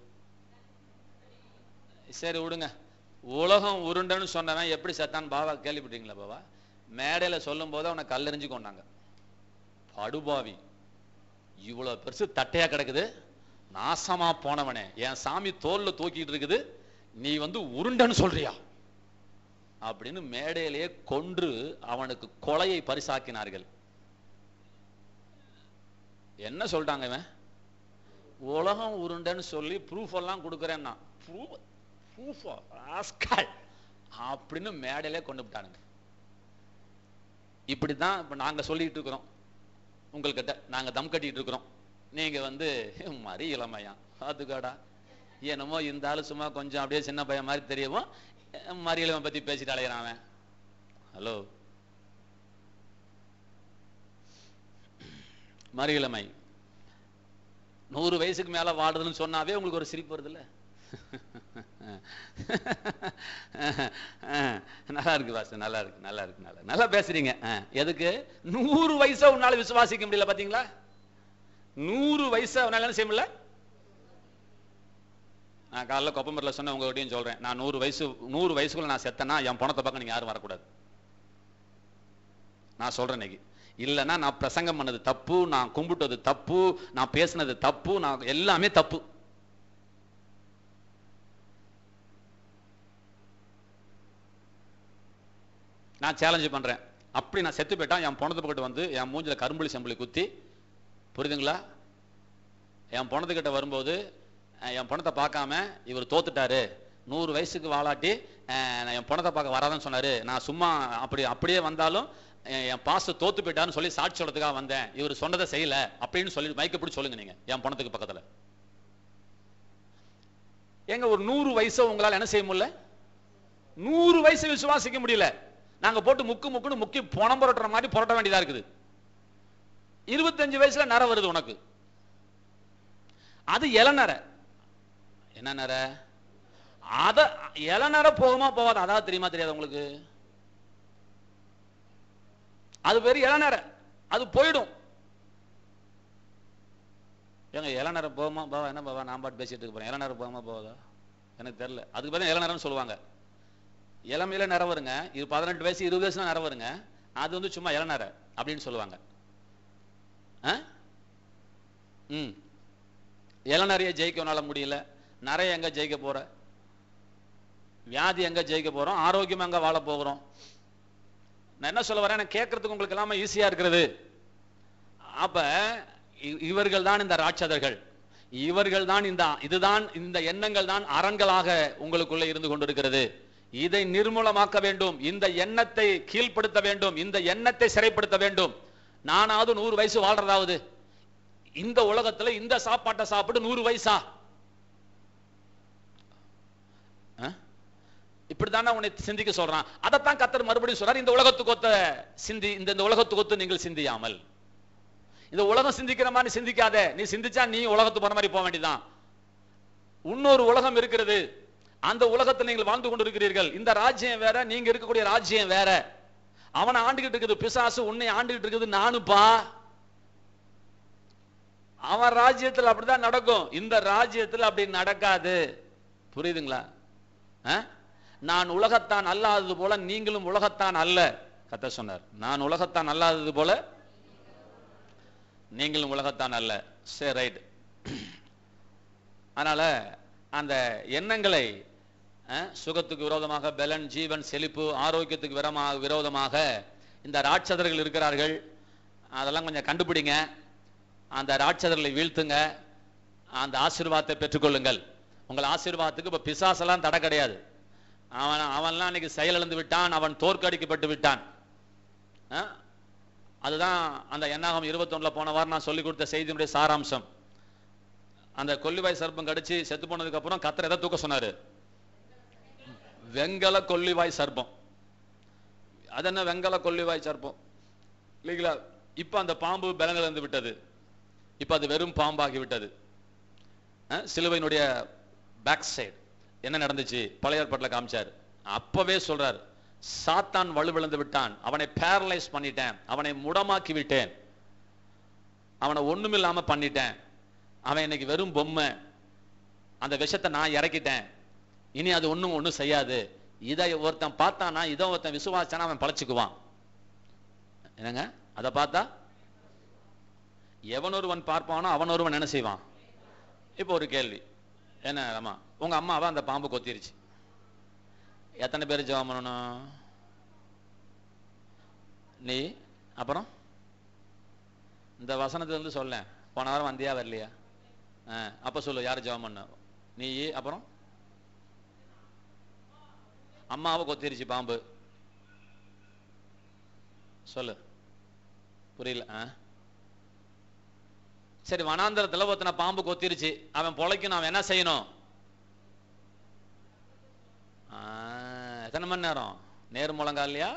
சரி விடுங்க உலகம் உருண்டைன்னு சொன்னவன் எப்படி செத்தான் பாவா கேள்விப்பட்டீங்களா பாவா மேடையில சொல்லும் போது அவனை கல்லெறிஞ்சு கொண்டாங்க படுபாவி இவ்வளவு பெருசு தட்டையா கிடக்குது நாசமா போனவனே என் சாமி தோல்ல தூக்கிட்டு இருக்குது நீ வந்து உருண்டைன்னு சொல்றியா அப்படின்னு மேடையிலேயே கொன்று அவனுக்கு கொலையை பரிசாக்கினார்கள் என்ன சொல்லிட்டாங்க இவன் உலகம் உருண்டைன்னு சொல்லி ப்ரூஃப் எல்லாம் கொடுக்குறேன்னா ப்ரூஃப் ப்ரூஃபா ராஸ்கல் அப்படின்னு மேடையிலே கொண்டு விட்டானுங்க இப்படிதான் இப்ப நாங்க சொல்லிட்டு இருக்கிறோம் உங்கள்கிட்ட நாங்க தம் கட்டிட்டு இருக்கிறோம் நீங்க வந்து மறி இளமையா அதுக்காடா என்னமோ இந்த ஆளு சும்மா கொஞ்சம் அப்படியே சின்ன பையன் மாதிரி தெரியவும் மறி இளமை பத்தி பேசிட்டு அலையிறான் அவன் ஹலோ மறி இளமை நூறு வயசுக்கு மேல வாடுறதுன்னு சொன்னாவே உங்களுக்கு ஒரு சிரிப்பு வருதுல்ல நல்லா இருக்கு பாஸ் நல்லா இருக்கு நல்லா இருக்கு நல்லா நல்லா பேசுறீங்க ஆ, எதுக்கு நூறு வயசை உன்னால விசுவாசிக்க முடியல பாத்தீங்களா நூறு வயசை உன்னால என்ன செய்ய முடியல நான் காலைல கொப்பம்பரில் சொன்ன உங்ககிட்டயும் சொல்றேன் நான் நூறு வயசு நூறு வயசுக்குள்ள நான் செத்தேன்னா என் பணத்தை பக்கம் நீங்க யாரும் வரக்கூடாது நான் சொல்றேன் இன்னைக்கு இல்லைன்னா நான் பிரசங்கம் பண்ணது தப்பு நான் கும்பிட்டது தப்பு நான் பேசினது தப்பு நான் எல்லாமே தப்பு நான் சேலஞ்சு பண்றேன் அப்படி நான் செத்து போயிட்டா என் பணத்தை பக்கத்து வந்து என் மூஞ்சில கரும்புளி செம்புளி குத்தி புரியுதுங்களா என் பணத்துக்கிட்ட வரும்போது அஹ், என் பணத்தை பார்க்காம இவர் தோத்துட்டாரு நூறு வயசுக்கு வாலாட்டி அஹ், நான் என் பணத்தை பார்க்க வராதுன்னு சொன்னாரு நான் சும்மா அப்படி அப்படியே வந்தாலும் அஹ், என் பாஸ்ட் தோத்து போயிட்டாருன்னு சொல்லி சாட்சி சொல்றதுக்காக வந்தேன் இவர் சொன்னதை செய்யல அப்படின்னு சொல்லி மைக்க பிடிச்சி சொல்லுங்க நீங்க என் பணத்துக்கு பக்கத்துல ஏங்க ஒரு நூறு வயசை உங்களால என்ன செய்ய முடியல நூறு வயசு விசுவாசிக்க முடியல நாங்க போட்டு முக்கு முக்குன்னு முக்கி பணம் புரட்டுற மாதிரி புரட்ட வேண்டியதா இருக்குது இருபத்தஞ்சு வயசுல நர வருது உனக்கு அது இளநர என்ன நர அத இளநர போகுமா போகாது அதாவது தெரியுமா தெரியாது உங்களுக்கு அது பேரு இளநர அது போயிடும் ஏங்க இளநரம் போகுமா பாவா என்ன பாவா நான் பாட்டு பேசிட்டு இருக்க போறேன் இளநரம் போகுமா போகாதா எனக்கு தெரியல அதுக்கு பார்த்தா இளநரம்னு சொல்லுவாங்க இளமையில நிற வருங்க இது பதினெட்டு வயசு இருபது வயசுல நிற வருங்க அது வந்து சும்மா இளநர அப்படின்னு சொல்லுவாங்க ஆ? ம் இளநறைய ஜெயிக்க உன்னால முடியல நிறைய எங்க ஜெயிக்க போற வியாதி எங்க ஜெயிக்க போறோம் ஆரோக்கியம் எங்க வாழ போகிறோம் நான் என்ன சொல்ல வரேன் கேட்கறதுக்கு உங்களுக்கு எல்லாமே ஈஸியா இருக்கிறது அப்ப இ- இவர்கள் தான் இந்த ராட்சதர்கள் இவர்கள் தான் இந்த இதுதான் இந்த எண்ணங்கள் தான் அரண்களாக உங்களுக்குள்ள இருந்து கொண்டிருக்கிறது இதை நிர்மூலமாக்க வேண்டும் இந்த எண்ணத்தை கீழ்ப்படுத்த வேண்டும் இந்த எண்ணத்தை சிறைப்படுத்த வேண்டும் நானாவது நூறு வயசு வாழ்றதாவது இந்த உலகத்துல இந்த சாப்பாட்டை சாப்பிட்டு நூறு வயசா ஆ? இப்படித்தானே உன்னை சிந்திக்க சொல்றான் அதைத்தான் கத்தர் மறுபடியும் சொல்றார் இந்த உலகத்துக்கு ஒத்த சிந்தி இந்த இந்த உலகத்துக்கு ஒத்து நீங்கள் சிந்தியாமல் இந்த உலகம் சிந்திக்கிற மாதிரி சிந்திக்காத நீ சிந்திச்சா நீ உலகத்துக்கு போற மாதிரி போக வேண்டியதான் இன்னொரு உலகம் இருக்கிறது அந்த உலகத்தில் நீங்கள் வாழ்ந்து கொண்டிருக்கிறீர்கள் இந்த ராஜ்யம் வேற நீங்க இருக்கக்கூடிய ராஜ்யம் வேற அவனை ஆண்டுகிட்டு இருக்குது பிசாசு உன்னை ஆண்டுகிட்டு இருக்குது நானுப்பா அவன் ராஜ்யத்தில் அப்படிதான் நடக்கும் இந்த ராஜ்யத்தில் அப்படி நடக்காது புரியுதுங்களா ஆ? நான் உலகத்தான் அல்லாதது போல நீங்களும் உலகத்தான் அல்ல கத்த சொன்னார் நான் உலகத்தான் அல்லாதது போல நீங்களும் உலகத்தான் அல்ல சரி ரைட் அதனால அந்த எண்ணங்களை அஹ், சுகத்துக்கு விரோதமாக பலன் ஜீவன் செழிப்பு ஆரோக்கியத்துக்கு விரமாக விரோதமாக இந்த ராட்சதர்கள் இருக்கிறார்கள் அதெல்லாம் கொஞ்சம் கண்டுபிடிங்க அந்த ராட்சதர்களை வீழ்த்துங்க அந்த ஆசீர்வாதத்தை பெற்றுக்கொள்ளுங்கள் உங்கள் ஆசீர்வாதத்துக்கு இப்ப பிசாசெல்லாம் தடை கிடையாது அவன் அவன்லாம் இன்னைக்கு செயலிழந்து விட்டான் அவன் தோற்கடிக்கப்பட்டு விட்டான் அஹ், அதுதான் அந்த எண்ணாகம் இருபத்தொன்னுல போன வாரம் நான் சொல்லி கொடுத்த செய்தியினுடைய சாராம்சம் அந்த கொல்லிவாய் சர்ப்பம் கடிச்சு செத்து போனதுக்கு அப்புறம் கத்தர் எதை தூக்க சொன்னாரு வெங்கல கொல்லிவாய் சர்ப்பம் அது என்ன வெங்கல கொல்லிவாய் சர்ப்பம் இல்லைங்களா இப்ப அந்த பாம்பு பலனிழந்து விட்டது இப்ப அது வெறும் பாம்பாகி விட்டது அஹ், சிலுவையினுடைய பேக் சைடு என்ன நடந்துச்சு பழைய ஏற்பாட்டில் காமிச்சார் அப்பவே சொல்றார் சாத்தான் வலுவிழந்து விட்டான் அவனை பேரலைஸ் பண்ணிட்டேன் அவனை முடமாக்கி விட்டேன் அவனை ஒண்ணுமில்லாம பண்ணிட்டேன் அவன் இன்னைக்கு வெறும் பொம்மை அந்த விஷத்தை நான் இறக்கிட்டேன் இனி அது ஒண்ணும் ஒண்ணும் செய்யாது இதை ஒருத்தன் பார்த்தானா இதை ஒருத்தன் விசுவாசானா அவன் பழச்சுக்குவான் என்னங்க அதை பார்த்தா எவன் ஒருவன் பார்ப்பானோ அவன் ஒருவன் என்ன செய்வான் இப்போ ஒரு கேள்வி என்ன ஆமா உங்க அம்மாவை அந்த பாம்பு கொத்திருச்சு எத்தனை பேர் ஜெபம் பண்ணணும் நீ அப்புறம் இந்த வசனத்துல இருந்து சொல்ல போன வாரம் வந்தியா வரலையா ஆ, அப்ப சொல்லு யார் ஜெபம் பண்ண நீ அப்புறம் அம்மாவை கொத்திருச்சு பாம்பு சொல்லு புரியல ஆ? சரி வனாந்தரத்துல ஒருத்தனை பாம்பு கொத்திருச்சு அவன் பொழைக்கணும் அவன் என்ன செய்யணும் ஆ, எத்தனை மணி நேரம் நேர் முழங்காலையா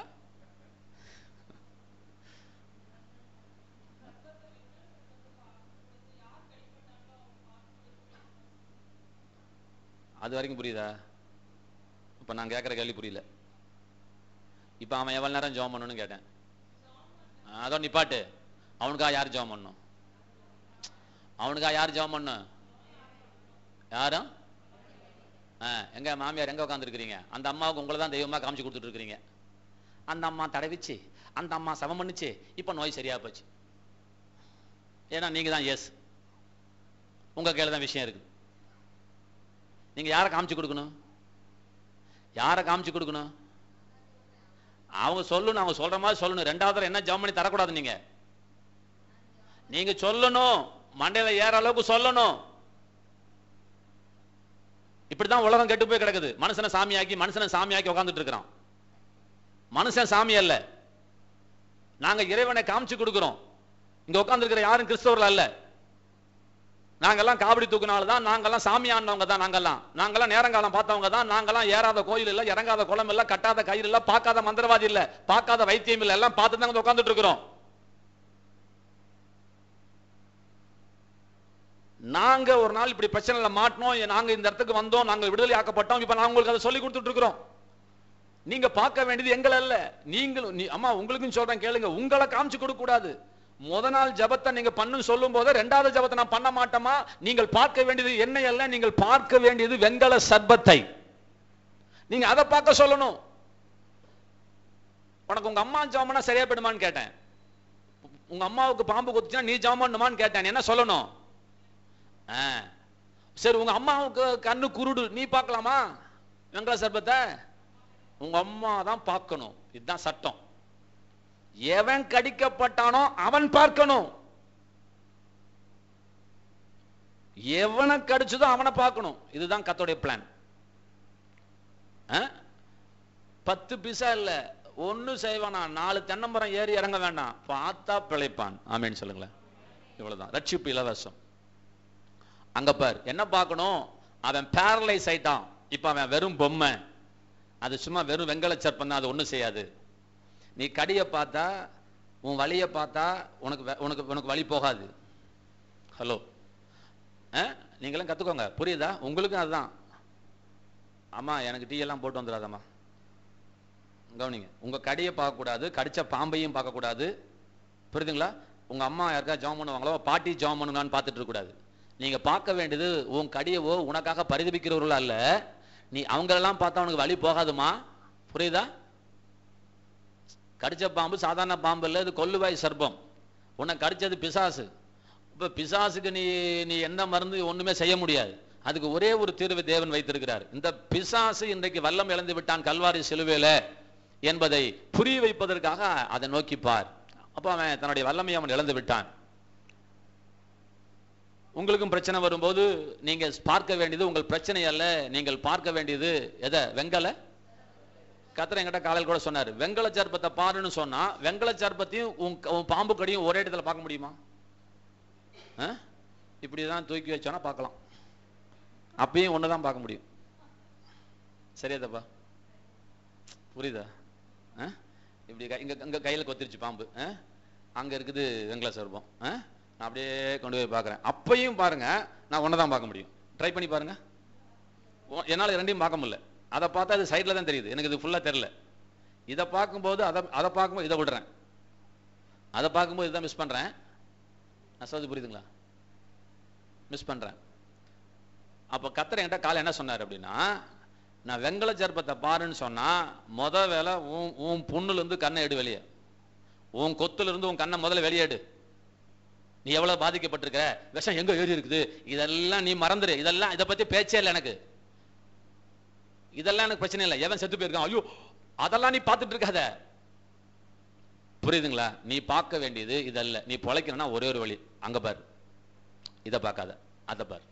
அது வரைக்கும் புரியுதா இப்ப நான் கேட்கிற கேள்வி புரியல இப்ப அவன் எவ்வளவு நேரம் ஜெபம் பண்ணணும்னு கேட்டேன் ஆ, அதோ நிப்பாட்டு அவனுக்கா யார் ஜெபம் பண்ணணும் அவனுக்கா யார் ஜெபம் பண்ணும் யாரும் ஆ, எங்க மாமியார் எங்க உட்காந்துருக்கிறீங்க அந்த அம்மாவுக்கு உங்களை தான் தெய்வமா காமிச்சு கொடுத்துட்டு இருக்கிறீங்க அந்த அம்மா தடவிச்சு அந்த அம்மா சமம் பண்ணுச்சு இப்ப நோய் சரியா போச்சு ஏன்னா நீங்க தான் எஸ் உங்க கையில தான் விஷயம் இருக்கு நீங்க யாரை காமிச்சு கொடுக்கணும் யாரை காமிச்சு கொடுக்கணும் அவங்க சொல்லணும் அவங்க சொல்ற மாதிரி சொல்லணும் ரெண்டாவது தடவை என்ன ஜெபம் பண்ணி தரக்கூடாது நீங்க நீங்க சொல்லணும் மண்டையில ஏற அளவுக்கு சொல்லணும் இப்படிதான் உலகம் கெட்டு போய் கிடக்குது மனுஷனை சாமியாக்கி மனுஷனை சாமியாக்கி உட்கார்ந்துட்டு இருக்கிறான் மனுஷன் சாமி அல்ல நாங்க இறைவனை காமிச்சு கொடுக்கிறோம் இங்க உட்கார்ந்துருக்கிற யாரும் கிறிஸ்தவர்கள் அல்ல நாங்கெல்லாம் காவடி தூக்குனால தான் நாங்கெல்லாம் சாமி ஆனவங்க தான் நாங்கெல்லாம் நாங்கெல்லாம் நேரங்காலம் பார்த்தவங்க தான் நாங்கெல்லாம் ஏறாத கோயில் இல்ல இறங்காத குளம் இல்ல கட்டாத கயிறு இல்ல பார்க்காத மந்திரவாதி இல்ல பார்க்காத வைத்தியம் இல்ல எல்லாம் பார்த்து தான் உட்கார்ந்துட்டு இருக்கிறோம் நாங்க ஒரு நாள் இப்படி பிரச்சனைல மாட்டினோம் நாங்க இந்த இடத்துக்கு வந்தோம் நாங்க விடுதலை ஆக்கப்பட்டோம் இப்ப நான் உங்களுக்கு அதை சொல்லி கொடுத்துட்டு இருக்கிறோம் நீங்க பார்க்க வேண்டியது எங்களை அல்ல நீங்களும் நீ அம்மா உங்களுக்கும் சொல்றேன் கேளுங்க உங்களை காமிச்சு கொடுக்க கூடாது முத நாள் ஜபத்தை நீங்க பண்ணுன்னு சொல்லும் போது ரெண்டாவது ஜபத்தை நான் பண்ண மாட்டோமா நீங்கள் பார்க்க வேண்டியது என்னை அல்ல நீங்கள் பார்க்க வேண்டியது வெண்கல சர்பத்தை நீங்க அதை பார்க்க சொல்லணும் உனக்கு உங்க அம்மா ஜாமனா சரியா போயிடுமான்னு கேட்டேன் உங்க அம்மாவுக்கு பாம்பு கொத்துச்சுன்னா நீ ஜாம் பண்ணுமான்னு கேட்டேன் நீ என்ன சொல்லணும் ஆ. சரி உங்க அம்மாவுக்கு கண்ணு குருடு நீ பார்க்கலாமா வெங்கல சர்பத்தை உங்க அம்மா தான் பார்க்கணும் இதுதான் சட்டம் எவன் கடிக்கப்பட்டானோ அவன் பார்க்கணும் எவனை கடிச்சதோ அவனை பார்க்கணும் இதுதான் கத்தோடைய பிளான் பத்து பிசா இல்ல ஒண்ணு செய்வானா நாலு தென்னமரம் ஏறி இறங்க வேண்டாம் பார்த்தா பிழைப்பான் ஆமேன்னு சொல்லுங்களேன் இவ்வளவுதான் ரட்சிப்பு இலவசம் அங்க பார் என்ன பார்க்கணும் அவன் பேரலைஸ் ஆயிட்டான் இப்ப அவன் வெறும் பொம்மை அது சும்மா வெறும் வெங்கல சர்ப்பம் தான் அது ஒண்ணும் செய்யாது நீ கடியை பார்த்தா உன் வழியை பார்த்தா உனக்கு வே- உனக்கு உனக்கு வழி போகாது ஹலோ நீங்களும் கத்துக்கோங்க புரியுதா உங்களுக்கும் அதுதான் அம்மா எனக்கு டீ எல்லாம் போட்டு வந்துடாதம்மா கவனிங்க உங்க கடியை பார்க்கக்கூடாது கடிச்ச பாம்பையும் பார்க்கக்கூடாது புரியுதுங்களா உங்க அம்மா யாருக்கா ஜாம் பண்ணுவாங்களோ பாட்டி ஜாம் பண்ணுங்களான்னு பார்த்துட்டு இருக்கக்கூடாது நீங்க பார்க்க வேண்டியது உன் கடியவோ உனக்காக பரிதபிக்கிறவர்களா அல்ல நீ அவங்களெல்லாம் பார்த்தா உனக்கு வழி போகாதுமா புரியுதா கடிச்ச பாம்பு சாதாரண பாம்பு இல்லை இது கொல்லுவாய் சர்ப்பம் உன்னை கடிச்சது பிசாசு இப்ப பிசாசுக்கு நீ நீ என்ன மருந்து ஒண்ணுமே செய்ய முடியாது அதுக்கு ஒரே ஒரு தீர்வு தேவன் வைத்திருக்கிறார் இந்த பிசாசு இன்றைக்கு வல்லம் இழந்து விட்டான் கல்வாரி சிலுவையில என்பதை புரிய வைப்பதற்காக அதை நோக்கி பார் அப்ப அவன் தன்னுடைய வல்லமையை அவன் இழந்து விட்டான் உங்களுக்கும் பிரச்சனை வரும்போது நீங்க பார்க்க வேண்டியது உங்கள் பிரச்சனை அல்ல நீங்கள் பார்க்க வேண்டியது எதை வெங்கல கத்திர என்கிட்ட காலையில் கூட சொன்னாரு வெங்கல சர்ப்பத்தை பாருன்னு சொன்னா வெங்கல சர்ப்பத்தையும் உன் உன் பாம்பு கடியும் ஒரே இடத்துல பார்க்க முடியுமா ஆ? இப்படிதான் தூக்கி வச்சோன்னா பார்க்கலாம் அப்பயும் ஒண்ணுதான் பார்க்க முடியும் சரியா தப்பா புரியுதா ஆ? இப்படி கை- இங்க இங்க கையில கொத்திருச்சு பாம்பு ஆ? அங்க இருக்குது வெங்கல சர்ப்பம் ஆ? நான் அப்படியே கொண்டு போய் பார்க்கறேன் அப்பயும் பாருங்க நான் ஒன்னதான் பார்க்க முடியும் ட்ரை பண்ணி பாருங்க ஓ- என்னால ரெண்டையும் பார்க்க முடியல அதை பார்த்தா அது சைடுல தான் தெரியுது எனக்கு இது ஃபுல்லா தெரியல இதை பார்க்கும்போது அதை அதை பார்க்கும்போது இதை விடுறேன் அதை பார்க்கும்போது இதை மிஸ் பண்றேன் நான் சொல்றது புரியுதுங்களா மிஸ் பண்றேன் அப்ப கத்தர் என்கிட்ட காலை என்ன சொன்னார் அப்படின்னா நான் வெங்கல சர்ப்பத்தை பாருன்னு சொன்னா முத வேலை உன் உன் புண்ணுல இருந்து கண்ணை எடு வெளியே உன் கொத்துல இருந்து உன் கண்ணை முதல்ல வெளியேடு நீ எவ்வளவு பாதிக்கப்பட்டிருக்கிற விஷம் எங்க ஏறி இருக்குது இதெல்லாம் நீ மறந்துரு இதெல்லாம் இதை பத்தி பேச்சே இல்லை எனக்கு இதெல்லாம் எனக்கு பிரச்சனை இல்லை எவன் செத்து போயிருக்கான் ஐயோ அதெல்லாம் நீ பார்த்துட்டு இருக்காத புரியுதுங்களா நீ பார்க்க வேண்டியது இதல்ல நீ பொழைக்கணும்னா ஒரே ஒரு வழி அங்க பாரு இதை பார்க்காத அதை பாரு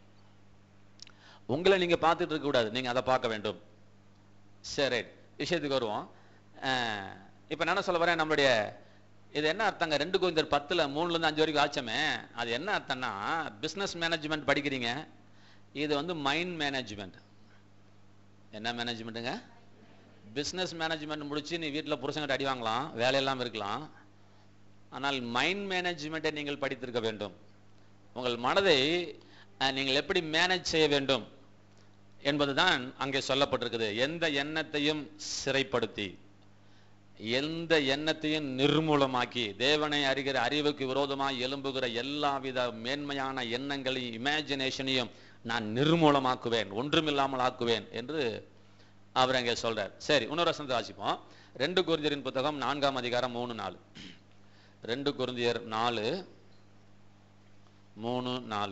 உங்களை நீங்க பார்த்துட்டு இருக்க கூடாது நீங்க அதை பார்க்க வேண்டும் சரி ரைட் விஷயத்துக்கு வருவோம் அஹ், இப்ப நான் என்ன சொல்ல வரேன் நம்மளுடைய இது என்ன அர்த்தங்க ரெண்டு கோவிந்தர் பத்துல மூணுல இருந்து அஞ்சு வரைக்கும் ஆச்சமே அது என்ன அர்த்தம்னா பிசினஸ் மேனேஜ்மெண்ட் படிக்கிறீங்க இது வந்து மைண்ட் மேனேஜ்மெண்ட் என்ன மேனேஜ்மெண்ட்டுங்க பிசினஸ் மேனேஜ்மெண்ட் முடிச்சு நீ வீட்டில் புருஷங்கிட்ட அடி வாங்கலாம் வேலையெல்லாம் இருக்கலாம் ஆனால் மைண்ட் மேனேஜ்மெண்ட்டை நீங்கள் படித்திருக்க வேண்டும் உங்கள் மனதை அஹ், நீங்கள் எப்படி மேனேஜ் செய்ய வேண்டும் என்பதுதான் அங்கே சொல்லப்பட்டிருக்குது எந்த எண்ணத்தையும் சிறைப்படுத்தி எந்த எண்ணத்தையும் நிர்மூலமாக்கி தேவனை அறிகிற அறிவுக்கு விரோதமாய் எழும்புகிற எல்லாவித மேன்மையான எண்ணங்களையும் இமேஜினேஷனையும் நான் நிர்மூலமாக்குவேன் ஒன்றுமில்லாமல் ஆக்குவேன் என்று அவர் அங்கே சொல்றார் சரி இன்னொரு வசனத்தை வாசிப்போம் ரெண்டு குருந்தியரின் புத்தகம் நான்காம் அதிகாரம் மூணு நாலு ரெண்டு குருந்தியர் நாலு மூணு நாலு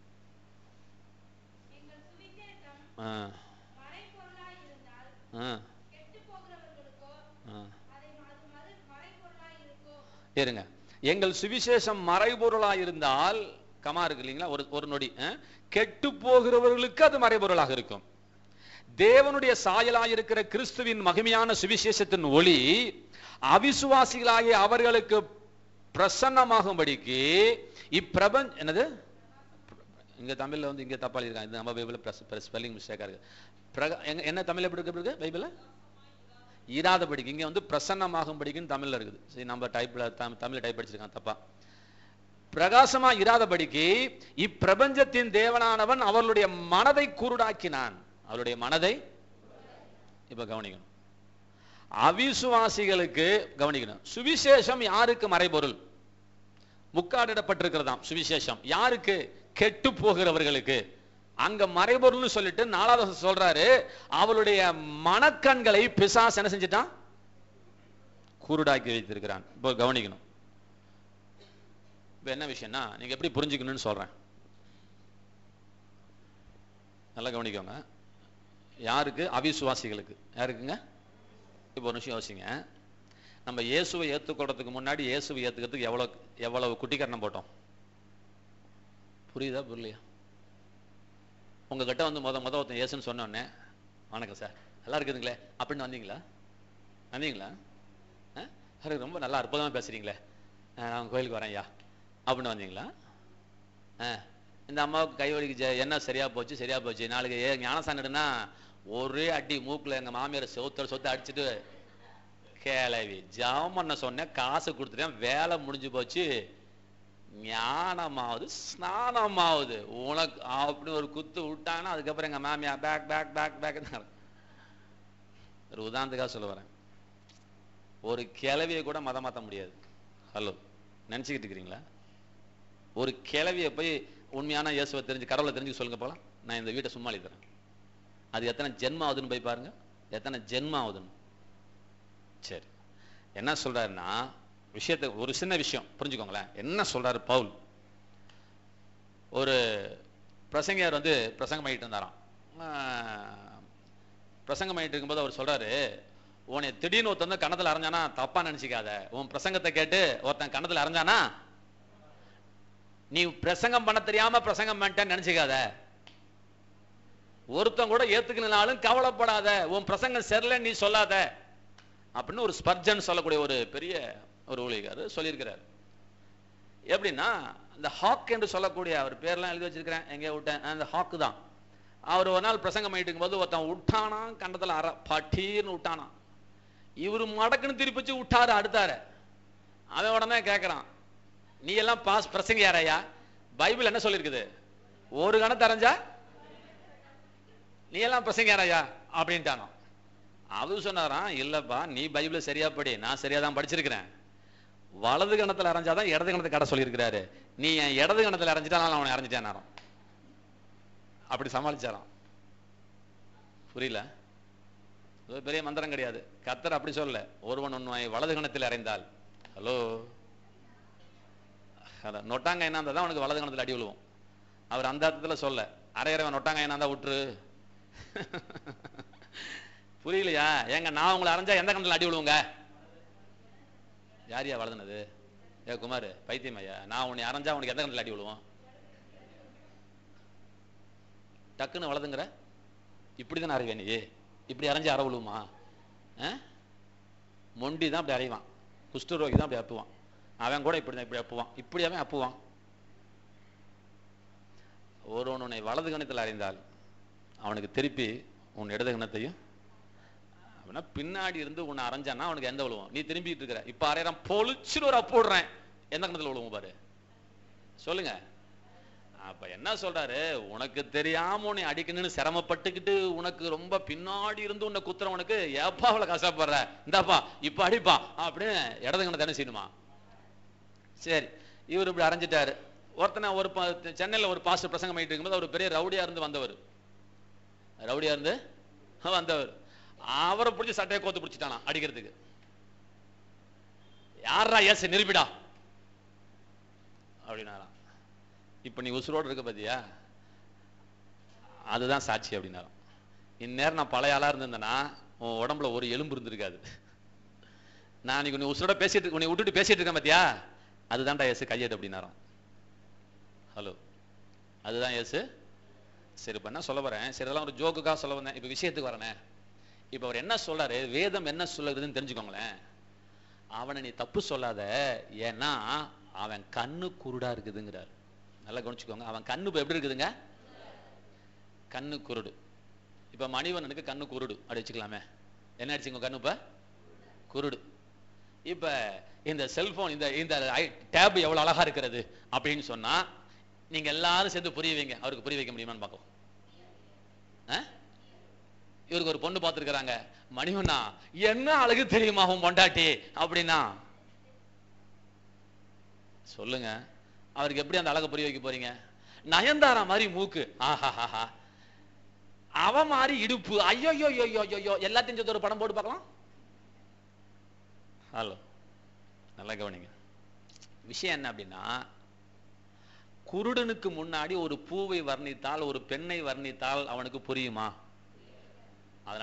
எங்கள் சுவிசேஷம் ஆ, மறைபொருளாய் இருந்தால் ஆ, கெட்டுப் போகிறவர்களுக்கோ ஆ. அதை அது மறு மறைபொருளாய் இருக்கோ இருங்க எங்கள் சுவிசேஷம் மறைபொருளாய் இருந்தால் கமா இருக்கு இல்லைங்களா ஒரு ஒரு நொடி கெட்டு போகிறவர்களுக்கு அது மறைபொருளாக இருக்கும் தேவனுடைய சாயலாய் இருக்கிற கிறிஸ்துவின் மகிமையான சுவிசேஷத்தின் ஒளி அவிசுவாசிகளாகிய அவர்களுக்கு பிரசன்னமாகும்படிக்கு இப்பிரபஞ்ச என்னது இங்க தமிழ்ல வந்து இங்க தப்பா இருக்காங்க இது நம்ம பைபிள் ஸ்பெல்லிங் மிஸ்டேக்கா இருக்கு பிரக- எங்க- என்ன தமிழ் எப்படி இருக்கு இருக்கு பைபிள்ல இராதபடிக்கு இங்க வந்து பிரசன்னமாகும்படிக்குன்னு தமிழ்ல இருக்குது சரி நம்ம டைப்ல தமிழ்ல டைப் படிச்சிருக்கான் தப்பா பிரகாசமா இராதபடிக்கு இப்பிரபஞ்சத்தின் தேவனானவன் அவர்களுடைய மனதை குருடாக்கினான் அவருடைய மனதை இப்ப கவனிக்கணும் அவிசுவாசிகளுக்கு கவனிக்கணும் சுவிசேஷம் யாருக்கு மறைபொருள் முக்காடிடப்பட்டிருக்கிறதாம் சுவிசேஷம் யாருக்கு கெட்டு போகிறவர்களுக்கு அங்க மறைபொருள்னு சொல்லிட்டு நாலாவது வசனம் சொல்றாரு அவளுடைய மனக்கண்களை பிசாசு என்ன செஞ்சிட்டான் குருடாக்கி வைத்திருக்கிறான் இப்போ கவனிக்கணும் இப்போ என்ன விஷயம்னா நீங்க எப்படி புரிஞ்சுக்கணும்னு சொல்றேன் நல்லா கவனிக்கோங்க யாருக்கு அவிசுவாசிகளுக்கு யாருக்குங்க இப்போ ஒரு நிமிஷம் யோசிங்க நம்ம இயேசுவை ஏற்றுக்கொள்றதுக்கு முன்னாடி இயேசுவை ஏற்றுக்கிறதுக்கு எவ்வளோ எவ்வளவு குட்டிக்கரணம் போட்டோம் புரியுதா புரியலையா உங்ககிட்ட வந்து முத முத ஒருத்தன் இயேசுன்னு சொன்ன உடனே வணக்கம் சார் நல்லா இருக்குதுங்களே அப்படின்னு வந்தீங்களா வந்தீங்களா ஆ அது ரொம்ப நல்லா அற்புதமாக பேசுறீங்களே ஆ, நான் கோயிலுக்கு வரேன் ஐயா அப்படின்னு வந்தீங்களா ஆ இந்த அம்மாவுக்கு கை வலிக்குச்சு என்ன சரியா போச்சு சரியா போச்சு நாளைக்கு ஏ ஞானசானிடுனா ஒரே அடி மூக்குல எங்க மாமியார் சொத்தர் சொத்து அடிச்சுட்டு கேளவி ஜாம் பண்ண சொன்னேன் காசு கொடுத்துட்டேன் வேலை முடிஞ்சு போச்சு ஞானமாவது ஸ்நானமாவது உனக்கு அப்படி ஒரு குத்து விட்டாங்கன்னா அதுக்கப்புறம் எங்க மாமியா பேக் பேக் பேக் பேக் ஒரு உதாரணத்துக்காக சொல்ல வரேன் ஒரு கிளவியை கூட மதம் மாத்த முடியாது ஹலோ நினைச்சுக்கிட்டு இருக்கிறீங்களா ஒரு கிளவியை போய் உண்மையான இயேசுவை தெரிஞ்சு கடவுளை தெரிஞ்சு சொல்லுங்க போலாம் நான் இந்த வீட்டை சும்மா தரேன் அது எத்தனை ஜென்மம் ஆகுதுன்னு போய் பாருங்க எத்தனை ஜென்மம் ஆகுதுன்னு சரி என்ன சொல்றாருன்னா விஷயத்தை ஒரு சின்ன விஷயம் புரிஞ்சுக்கோங்களேன் என்ன சொல்றாரு பவுல் ஒரு பிரசங்கியார் வந்து பிரசங்கம் பண்ணிட்டு இருந்தாராம் ஆஹ், பிரசங்கம் பண்ணிட்டு இருக்கும்போது அவர் சொல்றாரு உன்னை திடீர்னு ஒருத்தன் வந்து கணத்துல அரைஞ்சானா தப்பா நினைச்சுக்காத உன் பிரசங்கத்தை கேட்டு ஒருத்தன் கணத்துல அரைஞ்சானா நீ பிரசங்கம் பண்ண தெரியாம பிரசங்கம் பண்ணிட்டேன்னு நினைச்சுக்காத ஒருத்தன் கூட ஏத்துக்கலனாலும் கவலைப்படாத உன் பிரசங்கம் சரியில்லைன்னு நீ சொல்லாத அப்படின்னு ஒரு ஸ்பர்ஜன் சொல்லக்கூடிய ஒரு பெரிய ஒரு ஊழியக்காரர் சொல்லியிருக்கிறார் எப்படின்னா இந்த ஹாக் என்று சொல்லக்கூடிய அவர் பேர்லாம் எழுதி வச்சிருக்கிறேன் எங்கே விட்டேன் அந்த ஹாக்கு தான் அவர் ஒரு நாள் பிரசங்கம் பண்ணிட்டு இருக்கும்போது ஒருத்தன் விட்டானா கண்டத்துல அற பட்டீர்னு விட்டானா இவரு மடக்குன்னு திருப்பி வச்சு விட்டாரு அடுத்தாரு அவன் உடனே கேட்கறான் நீ எல்லாம் பாஸ் பிரசங்க யாரையா பைபிள் என்ன சொல்லியிருக்குது ஒரு கணத்தை அரைஞ்சா நீ எல்லாம் பிரசங்க யாரையா அப்படின்ட்டானோ அவர் சொன்னாராம் இல்லப்பா நீ பைபிளை சரியா படி நான் சரியா தான் படிச்சிருக்கிறேன் வலது கணத்துல அரைஞ்சாதான் இடது கணத்தை கடை சொல்லியிருக்கிறாரு நீ என் இடது கணத்துல அரைஞ்சிட்டா நான் அவனை அரைஞ்சிட்டேன் அப்படி சமாளிச்சாராம் புரியல இது பெரிய மந்திரம் கிடையாது கத்தர் அப்படி சொல்லல ஒருவன் உண்மை வலது கணத்தில் அறைந்தால் ஹலோ அதான் நொட்டாங்க என்ன இருந்தால் தான் உனக்கு வலது கணத்தில் அடி விழுவும் அவர் அந்த அர்த்தத்தில் சொல்ல அரையறவன் நொட்டாங்க என்ன இருந்தா விட்டுரு புரியலையா ஏங்க நான் உங்களை அரைஞ்சா எந்த கணத்தில் அடி விழுவுங்க யாரியா வளர்ந்தனது ஏ குமார் பைத்தியம் ஐயா நான் உன்னை அரைஞ்சா உனக்கு எந்த கணத்தில் அடி விழுவோம் டக்குன்னு வளதுங்கிற இப்படி தானே அறைவேன் நீ இப்படி அரைஞ்சு அற விழுவுமா ஆ? மொண்டி தான் அப்படி அறைவான் குஷ்டரோகி தான் அப்படி அப்புவான் அவன் கூட இப்படி தான் இப்படி அப்புவான் இப்படி அவன் அப்புவான் ஒருவன் உன்னை வலது கணத்தில் அறிந்தால் அவனுக்கு திருப்பி உன் இடது கணத்தையும் அப்படின்னா பின்னாடி இருந்து உன்னை அரைஞ்சானா அவனுக்கு எந்த விழுவும் நீ திரும்பிட்டு இருக்கிற இப்ப அரையறான் பொழிச்சுட்டு ஒரு அப்பு விடுறேன் எந்த கணத்துல விழுவும் பாரு சொல்லுங்க அப்ப என்ன சொல்றாரு உனக்கு தெரியாம உன்னை அடிக்கணும்னு சிரமப்பட்டுக்கிட்டு உனக்கு ரொம்ப பின்னாடி இருந்து உன்னை குத்துறவனுக்கு ஏப்பா அவளை கஷ்டப்படுற இந்தாப்பா இப்ப அடிப்பா அப்படின்னு இடது கணத்தை தானே செய்யணுமா சரி இவர் இப்படி அரைஞ்சிட்டாரு ஒருத்தனை ஒரு ப- சென்னையில ஒரு பாஸ்டர் பிரசங்கம் பண்ணிட்டு இருக்கும்போது அவர் பெரிய ரவுடியா இருந்து வந்தவர் ரவுடியா இருந்து வந்தவர் அவரை பிடிச்சி சட்டையை கோத்து பிடிச்சிட்டானா அடிக்கிறதுக்கு யாரா ஏசு நிரூபிடா அப்படின்னாராம் இப்ப நீ உசுரோடு இருக்க பாத்தியா அதுதான் சாட்சி அப்படின்னாராம் இந்நேரம் நான் பழைய ஆளா இருந்திருந்தேன்னா உன் உடம்புல ஒரு எலும்பு இருந்திருக்காது நான் இன்னைக்கு உன்னை உசுரோட பேசிட்டு உன்னை விட்டுட்டு பேசிட்டு இருக்கேன் பாத்தியா அதுதான்டா இயேசு கையெடு அப்படின்னாராம் ஹலோ அதுதான் இயேசு சரி இப்ப என்ன சொல்ல வரேன் சரி இதெல்லாம் ஒரு ஜோக்குக்காக சொல்ல வந்தேன் இப்ப விஷயத்துக்கு வரனே இப்ப அவர் என்ன சொல்றாரு வேதம் என்ன சொல்லுதுன்னு தெரிஞ்சுக்கோங்களேன் அவனை நீ தப்பு சொல்லாத ஏன்னா அவன் கண்ணு குருடா இருக்குதுங்கிறார் நல்லா கவனிச்சுக்கோங்க அவன் கண்ணு இப்ப எப்படி இருக்குதுங்க கண்ணு குருடு இப்ப மணிவண்ணனுக்கு கண்ணு குருடு அப்படி வச்சுக்கலாமே என்ன அடிச்சுங்க கண்ணு இப்ப குருடு இப்ப இந்த செல்போன் இந்த இந்த டேப் எவ்வளவு அழகா இருக்கிறது அப்படின்னு சொன்னா நீங்க எல்லாரும் சேர்ந்து புரிய வைங்க அவருக்கு புரிய வைக்க முடியுமான்னு பார்க்கலாம் ஆ? இவருக்கு ஒரு பொண்ணு பார்த்துருக்காங்க மணிவண்ணா என்ன அழகு தெரியுமா உன் பொண்டாட்டி அப்படின்னா சொல்லுங்க அவருக்கு எப்படி அந்த அழகை புரிய வைக்க போறீங்க நயன்தாரா மாதிரி மூக்கு ஆஹாஹாஹா அவ மாதிரி இடுப்பு ஐயோ ஐயோ ஐயோ ஐயோ எல்லாத்தையும் சேர்த்து ஒரு படம் போட்டு பார்க்கலாம் ஹலோ நல்லா கவனிங்க விஷயம் என்ன அப்படின்னா குருடனுக்கு முன்னாடி ஒரு பூவை வர்ணித்தால் ஒரு பெண்ணை வர்ணித்தால் அவனுக்கு புரியுமா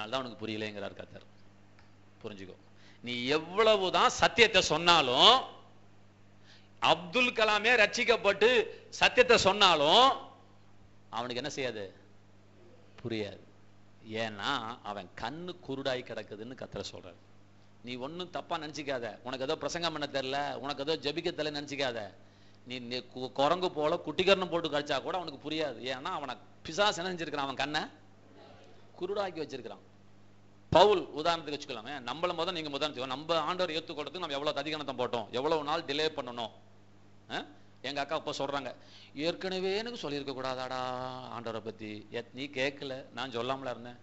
அதனால தான் உனக்கு புரியலைங்கிறார் கத்தர் புரிஞ்சுக்கோ நீ எவ்வளவுதான் சத்தியத்தை சொன்னாலும் அப்துல் கலாமே ரட்சிக்கப்பட்டு சத்தியத்தை சொன்னாலும் அவனுக்கு என்ன செய்யாது புரியாது ஏன்னா அவன் கண்ணு குருடாய் கிடக்குதுன்னு கத்தரை சொல்றாரு நீ ஒன்றும் தப்பா நினைச்சுக்காத உனக்கு ஏதோ பிரசங்கம் பண்ண தெரியல உனக்கு ஏதோ ஜபிக்க தெரியல நினைச்சுக்காத நீ நீ கு- குரங்கு போல குட்டிகரணம் போட்டு கழிச்சா கூட அவனுக்கு புரியாது ஏன்னா அவனை பிசாசு என்ன செஞ்சிருக்கிறான் அவன் கண்ணை குருடாக்கி வச்சிருக்கிறான் பவுல் உதாரணத்துக்கு வச்சுக்கலாமே நம்மள முதல் நீங்க முதல் நம்ம ஆண்டவர் ஏத்துக்கொள்றதுக்கு நம்ம எவ்வளவு அதிகணத்தம் போட்டோம் எவ்வளவு நாள் டிலே பண்ணணும் ஆ? எங்க அக்கா இப்ப சொல்றாங்க ஏற்கனவே எனக்கு சொல்லியிருக்க கூடாதாடா ஆண்டவரை பத்தி எத்- நீ கேட்கல நான் சொல்லாமல இருந்தேன்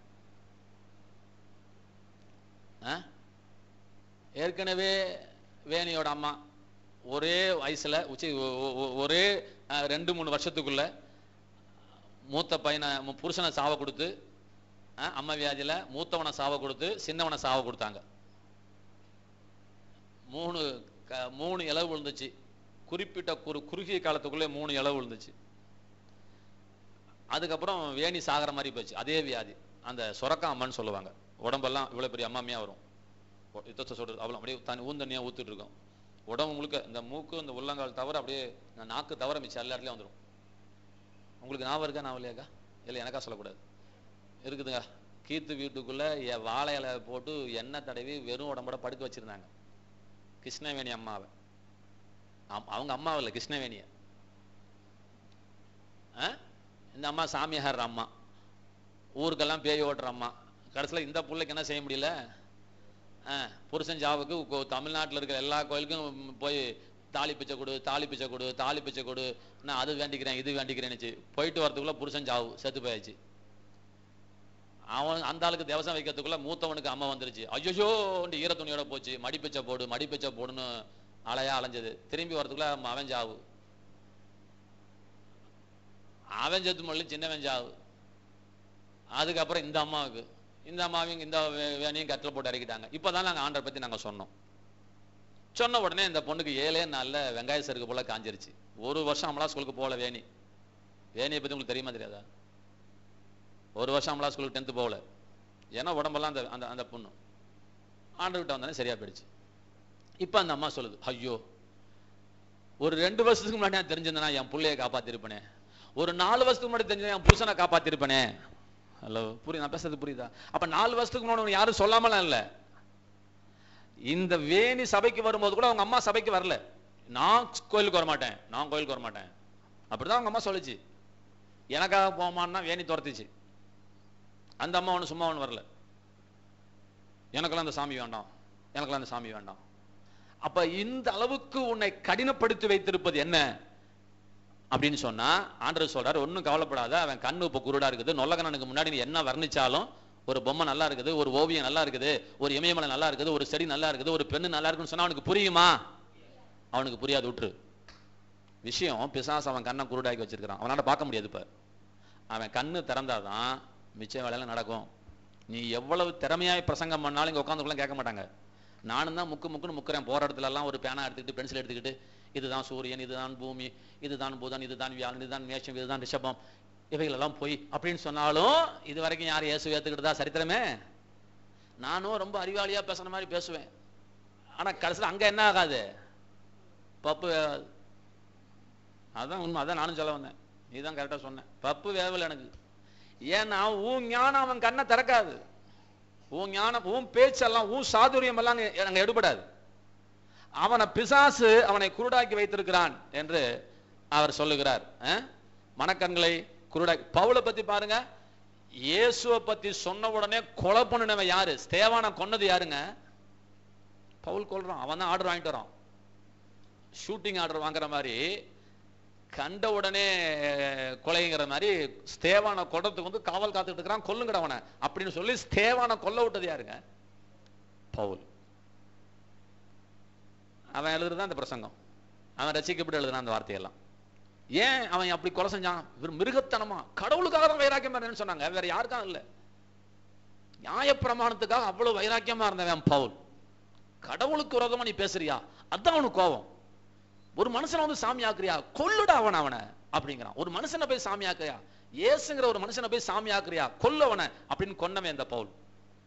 ஆ? ஏற்கனவே வேணியோட அம்மா ஒரே வயசுல உச்சி ஒ- ஒ- ஒ- ஒரே அஹ், ரெண்டு மூணு வருஷத்துக்குள்ள மூத்த பையனை மு- புருஷனை சாவ கொடுத்து அஹ், அம்மா வியாதியில மூத்தவனை சாவ கொடுத்து சின்னவனை சாவ கொடுத்தாங்க மூணு க- மூணு இளவு விழுந்துச்சு குறிப்பிட்ட குறு குறுகிய காலத்துக்குள்ளே மூணு இளவு விழுந்துச்சு அதுக்கப்புறம் வேணி சாகிற மாதிரி போச்சு அதே வியாதி அந்த சொரக்கா அம்மன்னு சொல்லுவாங்க உடம்பெல்லாம் இவ்வளவு பெரிய அம்மாமியா வரும் ஒ- யுத்தத்தை சொல்றது அவ்வளோ அப்படியே தண்ணி ஊந்தண்ணியா ஊத்திட்டு இருக்கும் உடம்பு முழுக்க இந்த மூக்கு இந்த உள்ளங்கால் தவிர அப்படியே இந்த நாக்கு தவிர மிச்சம் எல்லா இடத்துலயும் வந்துடும் உங்களுக்கு ஞாபகம் இருக்கா ஞாபகம் இல்லையாக்கா இல்லை எனக்கா சொல்லக்கூடாது இருக்குதுங்க கீத்து வீட்டுக்குள்ள எ- வாழை இலை போட்டு எண்ணெய் தடவி வெறும் உடம்போட படுக்க வச்சிருந்தாங்க கிருஷ்ணவேணி அம்மாவை ஆம், அவங்க அம்மாவை இல்லை கிருஷ்ணவேணிய ஆ? இந்த அம்மா சாமியார் அம்மா ஊருக்கெல்லாம் பேய் ஓட்டுற அம்மா கடைசியில் இந்த புள்ளைக்கு என்ன செய்ய முடியல ஆ, புருஷன் ஜாவுக்கு கொ- தமிழ்நாட்டுல இருக்கிற எல்லா கோயிலுக்கும் போய் தாலி பிச்சை கொடு தாலி பிச்சை கொடு தாலி பிச்சை கொடு நான் அது வேண்டிக்கிறேன் இது வேண்டிக்கிறேன்னுச்சு போயிட்டு வரதுக்குள்ள புருஷன் ஜாவு செத்து போயாச்சு அவன் அந்த ஆளுக்கு தேவசம் வைக்கிறதுக்குள்ள மூத்தவனுக்கு அம்மா வந்துருச்சு ஐயோ ஈர துணியோட போச்சு மடிப்பிச்சை போடு மடிப்பிச்சை போடுன்னு அலையா அலைஞ்சது திரும்பி வரதுக்குள்ள அவன் அவன் ஜாவு அவன் செத்து மொழி சின்னவன் ஜாவு அதுக்கப்புறம் இந்த அம்மாவுக்கு இந்த அம்மாவையும் இந்த வே- வேணையும் கட்டில் போட்டு இறக்கிட்டாங்க இப்பதான் நாங்க ஆண்டரை பத்தி நாங்க சொன்னோம் சொன்ன உடனே இந்த பொண்ணுக்கு ஏழே நாள்ல வெங்காய சருக்கு போல காஞ்சிருச்சு ஒரு வருஷம் அமலா ஸ்கூலுக்கு போகல வேணி வேணியை பத்தி உங்களுக்கு தெரியுமா தெரியாதா ஒரு வருஷம் அமலா ஸ்கூலுக்கு டென்த்து போகல ஏன்னா உடம்பெல்லாம் அந்த அந்த அந்த பொண்ணு ஆண்டு விட்ட வந்தானே சரியா போயிடுச்சு இப்ப அந்த அம்மா சொல்லுது ஐயோ ஒரு ரெண்டு வருஷத்துக்கு முன்னாடி நான் தெரிஞ்சிருந்தேனா என் பிள்ளைய காப்பாத்திருப்பனே ஒரு நாலு வருஷத்துக்கு முன்னாடி தெரிஞ்சா என் புருஷனை காப்பாத்திருப்பனே ஹலோ புரியுது நான் பேசுறது புரியுதா அப்ப நாலு வருஷத்துக்கு முன்னாடி உனக்கு யாரும் சொல்லாமலாம் இல்ல இந்த வேணி சபைக்கு வரும்போது கூட அவங்க அம்மா சபைக்கு வரல நான் கோயிலுக்கு வர மாட்டேன் நான் கோயிலுக்கு வர மாட்டேன் அப்படிதான் அவங்க அம்மா சொல்லுச்சு எனக்காக போமான்னா வேணி துரத்துச்சு அந்த அம்மா ஒண்ணு சும்மா ஒண்ணு வரல எனக்கெல்லாம் அந்த சாமி வேண்டாம் எனக்கெல்லாம் அந்த சாமி வேண்டாம் அப்ப இந்த அளவுக்கு உன்னை கடினப்படுத்தி வைத்திருப்பது என்ன அப்படின்னு சொன்னா ஆண்டவர் சொல்றாரு ஒண்ணும் கவலைப்படாத அவன் கண்ணு இப்ப குருடா இருக்குது நொல்லகனனுக்கு முன்னாடி நீ என்ன வர்ணிச்சாலும் ஒரு பொம்மை நல்லா இருக்குது ஒரு ஓவியம் நல்லா இருக்குது ஒரு இமயமலை நல்லா இருக்குது ஒரு செடி நல்லா இருக்குது ஒரு பெண்ணு நல்லா இருக்குன்னு சொன்னா அவனுக்கு புரியுமா அவனுக்கு புரியாது விட்டுரு விஷயம் பிசாசு அவன் கண்ணை குருடாக்கி வச்சிருக்கிறான் அவனால பார்க்க முடியாது இப்ப அவன் கண்ணு திறந்தாதான் மிச்ச வேலையெல்லாம் நடக்கும் நீ எவ்வளவு திறமையாய் பிரசங்கம் பண்ணாலும் இங்க உட்காந்துக்குள்ள கேட்க மாட்டாங்க நானும் தான் முக்கு முக்குன்னு முக்குறேன் போற இடத்துல எல்லாம் ஒரு பேனா எடுத்துக்கிட்டு பென்சில் எடுத்துக்கிட்டு இதுதான் சூரியன் இதுதான் பூமி இதுதான் புதன் இதுதான் வியாழன் இதுதான் மேஷம் இதுதான் ரிஷபம் இவைகள் எல்லாம் போய் அப்படின்னு சொன்னாலும் இது வரைக்கும் யார் இயேசு ஏத்துக்கிட்டதா சரித்திரமே நானும் ரொம்ப அறிவாளியா பேசுன மாதிரி பேசுவேன் ஆனா கடைசியில் அங்க என்ன ஆகாது பப்பு வேகாது அதான் உண்மை அதான் நானும் சொல்ல வந்தேன் நீ தான் கரெக்டாக சொன்ன பப்பு வேவல எனக்கு ஏன்னா உன் ஞானம் அவன் கண்ணை திறக்காது உன் ஞானம் உன் பேச்செல்லாம் உன் சாதுரியம் எல்லாம் அங்க- அங்க எடுபடாது அவனை பிசாசு அவனை குருடாக்கி வைத்திருக்கிறான் என்று அவர் சொல்லுகிறார் அஹ்? மனக்கண்களை குருடாக்கி பவுலை பத்தி பாருங்க இயேசுவை பத்தி சொன்ன உடனே கொலை பண்ணினவன் யாரு ஸ்தேவானை கொன்னது யாருங்க பவுல் கொல்றான் அவன் தான் ஆர்டர் வாங்கிட்டு வரான் ஷூட்டிங் ஆர்டர் வாங்குற மாதிரி கண்ட உடனே கொலைங்கிற மாதிரி ஸ்தேவானை கொல்றதுக்கு வந்து காவல் காத்துட்டு இருக்கிறான் கொல்லுங்கடா அவனை அப்படின்னு சொல்லி ஸ்தேவானை கொல்ல விட்டது யாருங்க பவுல் அவன் எழுதுறதான் அந்த பிரசங்கம் அவன் ரசிக்கப்பட்டு எழுதுனான் அந்த வார்த்தையெல்லாம் ஏன் அவன் அப்படி கொலை செஞ்சான் வெறும் மிருகத்தனமா கடவுளுக்காக தான் வைராக்கியமா இருந்தேன்னு சொன்னாங்க வேற யாருக்கும் இல்ல நியாயப்பிரமாணத்துக்காக அவ்வளவு வைராக்கியமா இருந்தவன் பவுல் கடவுளுக்கு விரோதமா நீ பேசுறியா அதான் அவனுக்கு கோபம் ஒரு மனுஷனை வந்து சாமி ஆக்குறியா கொல்லுடா அவன் அவனை அப்படிங்கிறான் ஒரு மனுஷனை போய் சாமி ஆக்குறியா ஏசுங்கிற ஒரு மனுஷனை போய் சாமி ஆக்குறியா கொல்லு அவனை அப்படின்னு கொன்னவன் இந்த பவுல்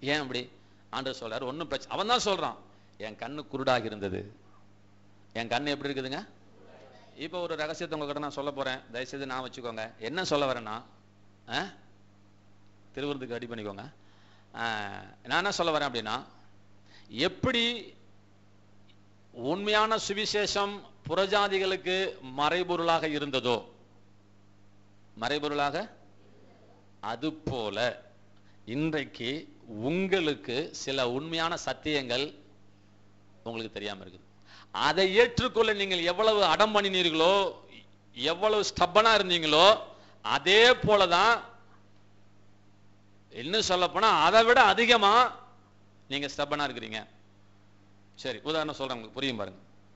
ஏன் அப்படி ஆண்டவர் சொல்றாரு ஒன்றும் பிரச்சனை அவன் தான் சொல்றான் என் கண்ணு குருடாக இருந்தது என் கண்ணு எப்படி இருக்குதுங்க இப்போ ஒரு ரகசியத்தை உங்ககிட்ட நான் சொல்ல போறேன் தயவுசெய்து நான் வச்சுக்கோங்க என்ன சொல்ல வரேன்னா ஆ? திருவிருந்துக்கு ரெடி பண்ணிக்கோங்க ஆ, நான் என்ன சொல்ல வரேன் அப்படின்னா எப்படி உண்மையான சுவிசேஷம் புறஜாதிகளுக்கு மறைபொருளாக இருந்ததோ மறைபொருளாக அது போல இன்றைக்கு உங்களுக்கு சில உண்மையான சத்தியங்கள் உங்களுக்கு தெரியாம இருக்குது அதை ஏற்றுக்கொள்ள நீங்கள் எவ்வளவு அடம் பண்ணினீர்களோ எவ்வளவு ஸ்டப்பனா இருந்தீங்களோ அதே போலதான் இன்னும் சொல்ல போனா அதை விட அதிகமா நீங்க ஸ்டப்பனா இருக்கிறீங்க சரி உதாரணம் சொல்றேன் உங்களுக்கு புரியும் பாருங்க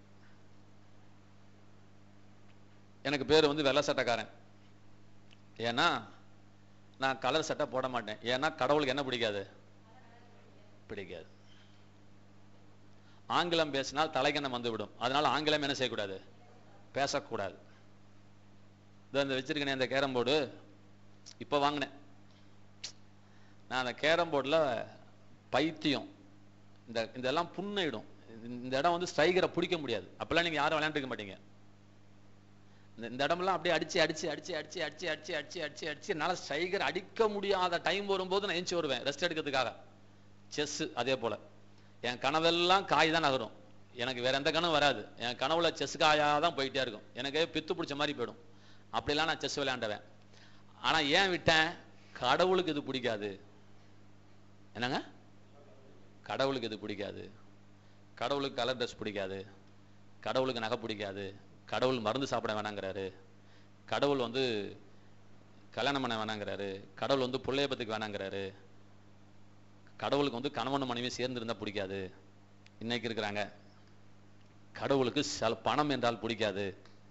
எனக்கு பேர் வந்து வெள்ளை சட்டைக்காரன் ஏன்னா நான் கலர் சட்டை போட மாட்டேன் ஏன்னா கடவுளுக்கு என்ன பிடிக்காது பிடிக்காது ஆங்கிலம் பேசினால் தலைக்கணம் வந்து விடும் அதனால ஆங்கிலம் என்ன செய்யக்கூடாது பேசக்கூடாது இதோ இந்த வச்சிருக்கேனே இந்த கேரம் போர்டு இப்போ வாங்கினேன் நான் அந்த கேரம் போர்டில் பைத்தியம் இந்த இதெல்லாம் புண்ணிடும் இந்த இடம் வந்து ஸ்ட்ரைக்கரை பிடிக்க முடியாது அப்பெல்லாம் நீங்க யாரும் விளையாண்டுருக்க மாட்டீங்க இந்த இந்த இடமெல்லாம் அப்படியே அடிச்சு அடிச்சு அடிச்சு அடிச்சு அடிச்சு அடிச்சு அடிச்சு அடிச்சு அடிச்சு என்னால ஸ்ட்ரைக்கர் அடிக்க முடியாத டைம் வரும்போது நான் எஞ்சி வருவேன் ரெஸ்ட் எடுக்கிறதுக்காக செஸ் அதே போல என் கனவெல்லாம் காய் தான் நகரும் எனக்கு வேற எந்த கனவும் வராது என் கனவுல செஸ் காயா தான் போயிட்டே இருக்கும் எனக்கு பித்து பிடிச்ச மாதிரி போயிடும் அப்படிலாம் நான் செஸ் விளையாண்டவன் ஆனா ஏன் விட்டேன் கடவுளுக்கு இது பிடிக்காது என்னங்க கடவுளுக்கு இது பிடிக்காது கடவுளுக்கு கலர் ட்ரெஸ் பிடிக்காது கடவுளுக்கு நகை பிடிக்காது கடவுள் மருந்து சாப்பிட வேணாங்கிறாரு கடவுள் வந்து கல்யாணம் பண்ண வேணாங்கிறாரு கடவுள் வந்து பிள்ளைய பத்துக்கு வேணாங்கிறாரு கடவுளுக்கு வந்து கணவன் மனைவி சேர்ந்து இருந்தா பிடிக்காது இன்னைக்கு இருக்கிறாங்க கடவுளுக்கு சில பணம் என்றால் பிடிக்காது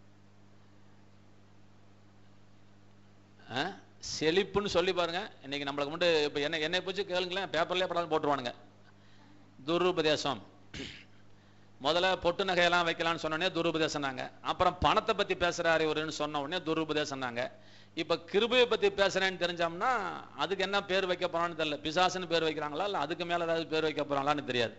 ஆ? செழிப்புன்னு சொல்லி பாருங்க இன்னைக்கு நம்மளுக்கு மட்டும் இப்ப என்ன என்னை பிடிச்சி கேளுங்களேன் பேப்பர்லயே படம் போட்டுருவானுங்க துருபதேசம் முதல்ல பொட்டு நகையெல்லாம் வைக்கலாம்னு சொன்னோடனே துருபதேசம்னாங்க அப்புறம் பணத்தை பத்தி பேசுறாரு இவருன்னு சொன்ன உடனே துருபதேசம்னாங்க இப்ப கிருபையை பத்தி பேசுறேன்னு தெரிஞ்சோம்னா அதுக்கு என்ன பேர் வைக்க போறான்னு தெரியல பிசாசுன்னு பேர் வைக்கிறாங்களா இல்ல அதுக்கு மேல ஏதாவது பேர் வைக்க போறாங்களான்னு தெரியாது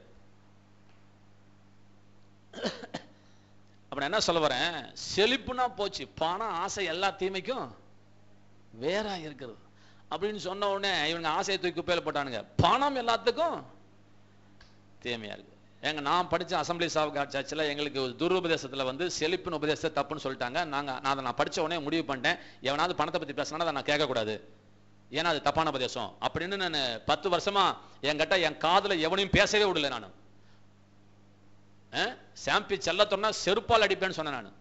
அப்ப நான் என்ன சொல்ல வரேன் செழிப்புனா போச்சு பணம் ஆசை எல்லா தீமைக்கும் வேற இருக்கிறது அப்படின்னு சொன்ன உடனே இவங்க ஆசையை தூக்கி குப்பையில போட்டானுங்க பணம் எல்லாத்துக்கும் தீமையா இருக்கு ஏங்க நான் படிச்ச அசம்பிளி ஆஃப் காட் சர்ச்சில் எங்களுக்கு ஒரு துருபதேசத்துல வந்து செழிப்பின் உபதேசத்தை தப்புன்னு சொல்லிட்டாங்க நாங்க நான் அதை நான் படிச்ச உடனே முடிவு பண்ணிட்டேன் எவனாவது பணத்தை பத்தி பேசினா அதை நான் கேட்கக்கூடாது ஏன்னா அது தப்பான உபதேசம் அப்படின்னு நான் பத்து வருஷமா என்கிட்ட என் காதுல எவனையும் பேசவே விடல நான் சாம்பி செல்லத்தொன்னா செருப்பால் அடிப்பேன்னு சொன்னேன் நான்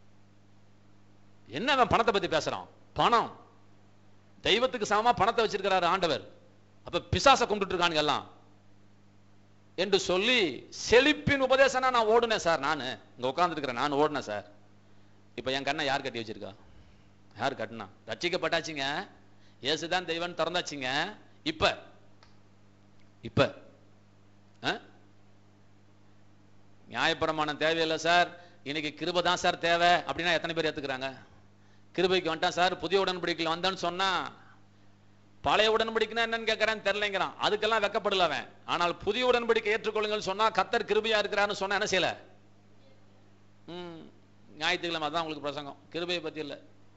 என்ன அவன் பணத்தை பத்தி பேசுறான் பணம் தெய்வத்துக்கு சமமா பணத்தை வச்சிருக்கிறாரு ஆண்டவர் அப்ப பிசாசை கும்பிட்டு இருக்கானுங்க எல்லாம் என்று சொல்லி செழிப்பின் உபதேசனா நான் ஓடுனேன் சார் நான் இங்க உட்கார்ந்துருக்கிறேன் நான் ஓடுனேன் சார் இப்ப என் கண்ணை யார் கட்டி வச்சிருக்கா யார் கட்டினா ரட்சிக்கப்பட்டாச்சுங்க இயேசுதான் தெய்வம் திறந்தாச்சுங்க இப்ப இப்ப ஆ? நியாயப்பிரமாணம் தேவையில்லை சார் இன்னைக்கு கிருபை தான் சார் தேவை அப்படின்னா எத்தனை பேர் ஏத்துக்கிறாங்க கிருபைக்கு வந்துட்டான் சார் புதிய உடன்படிக்கையில் வந்தேன்னு சொன்னா பழைய உடன்படிக்கைனா என்னன்னு கேட்கறேன்னு தெரியலைங்கிறான் அதுக்கெல்லாம் வெக்கப்படல அவன் ஆனால் புதிய உடன்படிக்கை ஏற்றுக்கொள்ளுங்கள் சொன்னா கத்தர் கிருபையா இருக்கிறான்னு சொன்னா என்ன செய்யல ம் ஞாயிற்றுக்கிழமை அதான் உங்களுக்கு பிரசங்கம் கிருபையை பத்தி இல்ல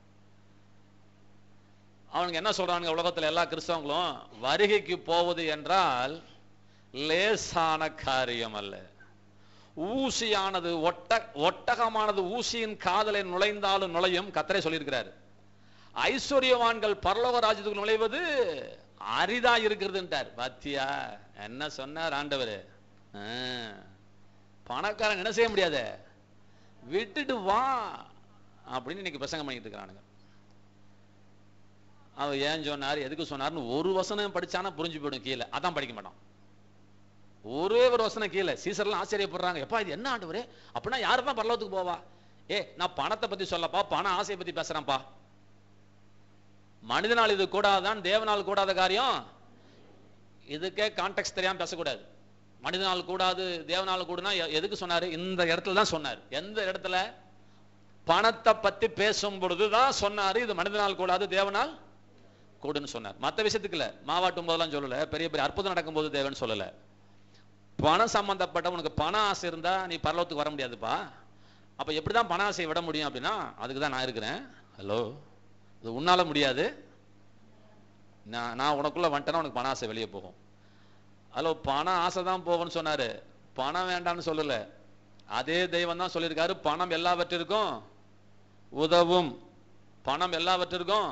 அவனுங்க என்ன சொல்றானுங்க உலகத்துல எல்லா கிறிஸ்தவங்களும் வருகைக்கு போவது என்றால் லேசான காரியம் அல்ல ஊசியானது ஒட்ட ஒட்டகமானது ஊசியின் காதலை நுழைந்தாலும் நுழையும் கத்தரை சொல்லியிருக்கிறாரு ஐஸ்வர்யவான்கள் பரலோக ராஜ்யத்துக்கு நுழைவது அரிதா இருக்கிறதுன்ட்டார் பாத்தியா என்ன சொன்னார் ஆண்டவர் பணக்காரன் என்ன செய்ய முடியாது விட்டுட்டு வா அப்படின்னு இன்னைக்கு பிரசங்கம் பண்ணிட்டு இருக்கிறானுங்க அவர் ஏன் சொன்னார் எதுக்கு சொன்னார்னு ஒரு வசனம் படிச்சானா புரிஞ்சு போயிடும் கீழே அதான் படிக்க மாட்டான் ஒரே ஒரு வசனம் கீழே சீசர்லாம் ஆச்சரியப்படுறாங்க எப்பா இது என்ன ஆண்டவரே அப்படின்னா யாருப்பா பரலோகத்துக்கு போவா ஏ நான் பணத்தை பத்தி சொல்லப்பா பண ஆசையை பத்தி பேசுறேன்ப்பா மனிதனால் இது கூடாதான் தேவனால் கூடாத காரியம் இதுக்கே கான்டெக்ட் தெரியாம பேசக்கூடாது மனிதனால் கூடாது தேவனால் கூடனா எ- எதுக்கு சொன்னாரு இந்த இடத்துல தான் சொன்னார் எந்த இடத்துல பணத்தை பத்தி பேசும் பொழுதுதான் சொன்னாரு இது மனிதனால் கூடாது தேவனால் கொடுன்னு சொன்னார் மற்ற விஷயத்துக்கு இல்ல மாவாட்டும் போதெல்லாம் சொல்லல பெரிய பெரிய அற்புதம் நடக்கும்போது தேவைன்னு சொல்லல பணம் சம்பந்தப்பட்ட உனக்கு பண ஆசை இருந்தா நீ பரலோகத்துக்கு வர முடியாதுப்பா அப்ப எப்படிதான் பண ஆசையை விட முடியும் அப்படின்னா அதுக்கு தான் நான் இருக்கிறேன் ஹலோ இது உன்னால முடியாது நான் நான் உனக்குள்ள வந்துட்டேன்னா உனக்கு பண ஆசை வெளியே போகும் ஹலோ பண ஆசை தான் போகும்னு சொன்னாரு பணம் வேண்டாம்னு சொல்லல அதே தெய்வம் தான் சொல்லியிருக்காரு பணம் எல்லாவற்றிற்கும் உதவும் பணம் எல்லாவற்றிற்கும்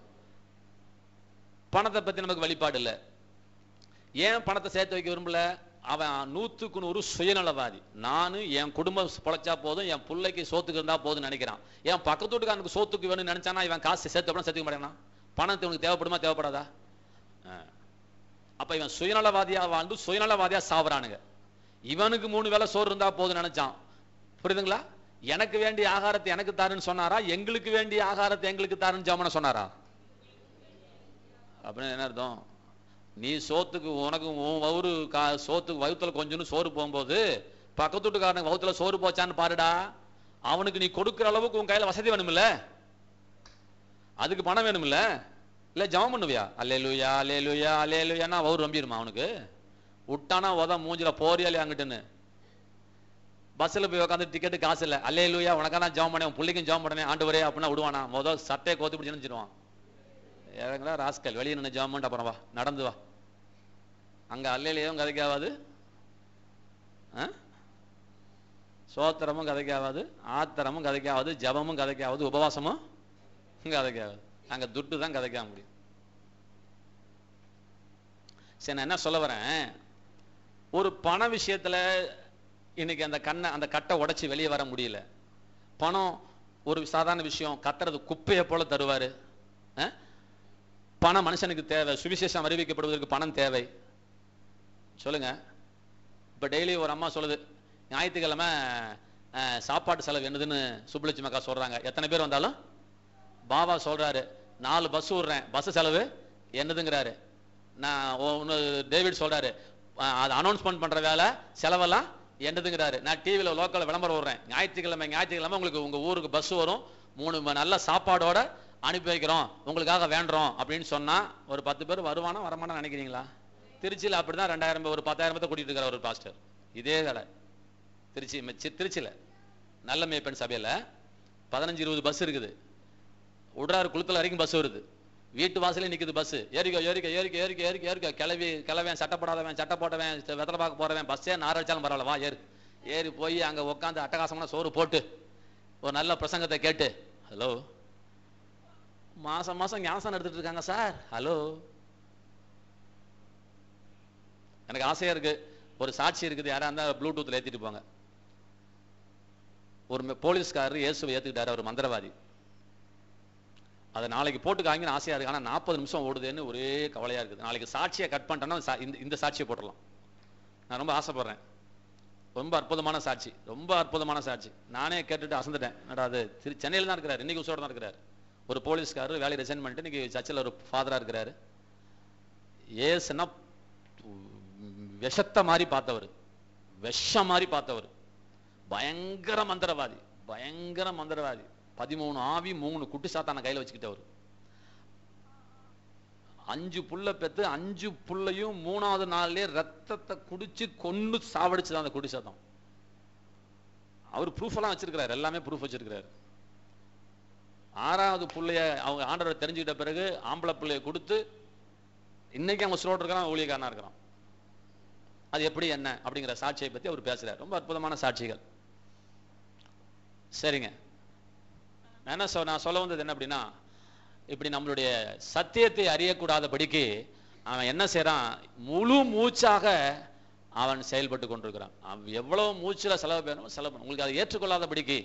பணத்தை பத்தி நமக்கு வெளிப்பாடு இல்லை ஏன் பணத்தை சேர்த்து வைக்க விரும்பல அவன் நூத்துக்கு நூறு சுயநலவாதி நானு என் குடும்பம் பொழைச்சா போதும் என் பிள்ளைக்கு சோத்துக்கு இருந்தா போதும்னு நினைக்கிறான் என் பக்கத்து வீட்டுக்காரனுக்கு சோத்துக்கு வேணும்னு நினைச்சானா இவன் காசு சேர்த்து அப்படின்னா சேர்த்துக்க மாட்டேனா பணத்தை உனக்கு தேவைப்படுமா தேவைப்படாதா ஆ. அப்ப இவன் சுயநலவாதியா வாழ்ந்து சுயநலவாதியா சாவறானுங்க இவனுக்கு மூணு வேளை சோறு இருந்தா போதும் நினைச்சான் புரியுதுங்களா எனக்கு வேண்டிய ஆகாரத்தை எனக்கு தாருன்னு சொன்னாரா எங்களுக்கு வேண்டிய ஆகாரத்தை எங்களுக்கு தாருன்னு ஜாமன சொன்னாரா அப்படின்னு என்ன அர்த்தம் நீ சோத்துக்கு உனக்கு உன் வவுறு கா சோத்துக்கு வயிற்றுல கொஞ்சோன்னு சோறு போகும்போது பக்கத்து வீட்டுக்காரனுக்கு வவுத்துல சோறு போச்சான்னு பாருடா அவனுக்கு நீ கொடுக்குற அளவுக்கு உன் கையில வசதி வேணுமில்ல அதுக்கு பணம் வேணுமில்ல இல்ல ஜெபம் பண்ணுவியா அல்லேலுயா அல்லேலுயா அல்லேலுயான்னா வவுறு நம்பிடுமா அவனுக்கு விட்டானா உத மூஞ்சில போறியாலே அங்கிட்டுன்னு பஸ்ல போய் உட்காந்து டிக்கெட்டு காசு இல்ல அல்லேலுயா உனக்கான ஜெபம் பண்ணேன் உன் பிள்ளைக்கும் ஜெபம் பண்ணேன் ஆண்டு வரே அப்படின்னா விடுவானா முதல் சட்டையை கோத்து பிடிச்சு நினைச்சிருவான் இறங்குறா ராஸ்கல் வெளியே நின்று ஜெபம் பண்ணிட்டு அப்புறம் வா நடந்து வா அங்க அல்லையிலையும் கதைக்காவாது ஆ? சோத்திரமும் கதைக்காவாது ஆத்திரமும் கதைக்காவது ஜபமும் கதைக்காவது உபவாசமும் கதைக்காவது அங்க துட்டு தான் கதைக்க முடியும் சரி நான் என்ன சொல்ல வரேன் ஒரு பண விஷயத்துல இன்னைக்கு அந்த கண்ணை அந்த கட்டை உடைச்சு வெளியே வர முடியல பணம் ஒரு சாதாரண விஷயம் கத்துறது குப்பையை போல தருவாரு ஆ? பணம் மனுஷனுக்கு தேவை சுவிசேஷம் அறிவிக்கப்படுவதற்கு பணம் தேவை சொல்லுங்க இப்ப டெய்லி ஒரு அம்மா சொல்லுது ஞாயிற்றுக்கிழமை அஹ், சாப்பாட்டு செலவு என்னதுன்னு சுப்புலட்சுமி அக்கா சொல்றாங்க எத்தனை பேர் வந்தாலும் பாபா சொல்றாரு நாலு பஸ் விடுறேன் பஸ் செலவு என்னதுங்கிறாரு நான் ஒன்று டேவிட் சொல்றாரு அஹ், அது அனௌன்ஸ்மெண்ட் பண்ற வேலை செலவெல்லாம் என்னதுங்கிறாரு நான் டிவியில் லோக்கல் விளம்பரம் விடுறேன் ஞாயிற்றுக்கிழமை ஞாயிற்றுக்கிழமை உங்களுக்கு உங்க ஊருக்கு பஸ் வரும் மூணு ம- நல்ல சாப்பாடோட அனுப்பி வைக்கிறோம் உங்களுக்காக வேண்டுறோம் அப்படின்னு சொன்னா ஒரு பத்து பேர் வருவானா வரமாட்டான்னு நினைக்கிறீங்களா திருச்சியில் அப்படிதான் ரெண்டாயிரம் பேர் ஒரு பத்தாயிரம் பேர்த்த கூட்டிட்டு இருக்கிற ஒரு பாஸ்டர் இதே வேலை திருச்சி மெச்சி- திருச்சியில நல்ல மேய்ப்பன் சபையில பதினஞ்சு இருபது பஸ் இருக்குது உடறாரு குளத்துல வரைக்கும் பஸ் வருது வீட்டு வாசலே நிக்குது பஸ் ஏறிக்கோ ஏறிக்கோ ஏறிக்கோ ஏறிக்கோ ஏறிக்கோ ஏறிக்கோ கிளவி கிளவன் சட்டை போடாதவன் சட்டை போட்டவன் வெத்தலை பார்க்க போறவன் பஸ்ஸே நார் அடிச்சாலும் பரவாயில்ல வா ஏறு ஏறி போய் அங்க உட்காந்து அட்டகாசமான சோறு போட்டு ஒரு நல்ல பிரசங்கத்தை கேட்டு ஹலோ மாசம் மாசம் ஞாசம் எடுத்துட்டு இருக்காங்க சார் ஹலோ எனக்கு ஆசையா இருக்கு ஒரு சாட்சி இருக்குது யாரா இருந்தா ப்ளூடூத்ல ஏத்திட்டு போங்க ஒரு மெ- போலீஸ்காரர் இயேசுவை ஏத்துக்கிட்டாரு அவர் மந்திரவாதி அதை நாளைக்கு போட்டு காமிங்கன்னு ஆசையா இருக்கு ஆனா நாற்பது நிமிஷம் ஓடுதுன்னு ஒரே கவலையா இருக்குது நாளைக்கு சாட்சியை கட் பண்ணிட்டோம்னா சா- இந்த இந்த சாட்சியை போட்டுடலாம் நான் ரொம்ப ஆசைப்படுறேன் ரொம்ப அற்புதமான சாட்சி ரொம்ப அற்புதமான சாட்சி நானே கேட்டுட்டு அசந்துட்டேன் என்னடா அது திரு சென்னையில் தான் இருக்கிறார் இன்னைக்கு உசோட தான் இருக்கிறார் ஒரு போலீஸ்காரர் வேலையை ரிசைன் பண்ணிட்டு இன்னைக்கு சர்ச்சில் ஒரு ஃபாதரா இருக்கிறாரு ஏசுனா விஷத்தை மாதிரி பார்த்தவர் விஷம் மாதிரி பார்த்தவர் பயங்கர மந்திரவாதி பயங்கர மந்திரவாதி பதிமூணு ஆவி மூணு குட்டி சாத்தான கையில வச்சுக்கிட்டவர் அஞ்சு புள்ள பெத்து அஞ்சு புள்ளையும் மூணாவது நாள்லயே ரத்தத்தை குடிச்சு கொன்னு சாவடிச்சுதான் அந்த குடி சாத்தம் அவர் ப்ரூஃப் எல்லாம் வச்சிருக்கிறாரு எல்லாமே ப்ரூஃப் வச்சிருக்கிறாரு ஆறாவது புள்ளைய அவங்க ஆண்டவரை தெரிஞ்சுக்கிட்ட பிறகு ஆம்பளை புள்ளைய கொடுத்து இன்னைக்கு அவங்க ஸ்லோட் இருக்கிறான் ஊழியக்காரனா இருக்கிறான் அது எப்படி என்ன அப்படிங்கிற சாட்சியை பத்தி அவர் பேசுறார் ரொம்ப அற்புதமான சாட்சிகள் சரிங்க நான் என்ன சொல் நான் சொல்ல வந்தது என்ன அப்படின்னா இப்படி நம்மளுடைய சத்தியத்தை அறியக்கூடாதபடிக்கு அவன் என்ன செய்றான் முழு மூச்சாக அவன் செயல்பட்டு கொண்டிருக்கிறான் அவன் எவ்வளவு மூச்சுல செலவு பண்ணணும் செலவு பண்ணணும் உங்களுக்கு அதை ஏற்றுக்கொள்ளாதபடிக்கு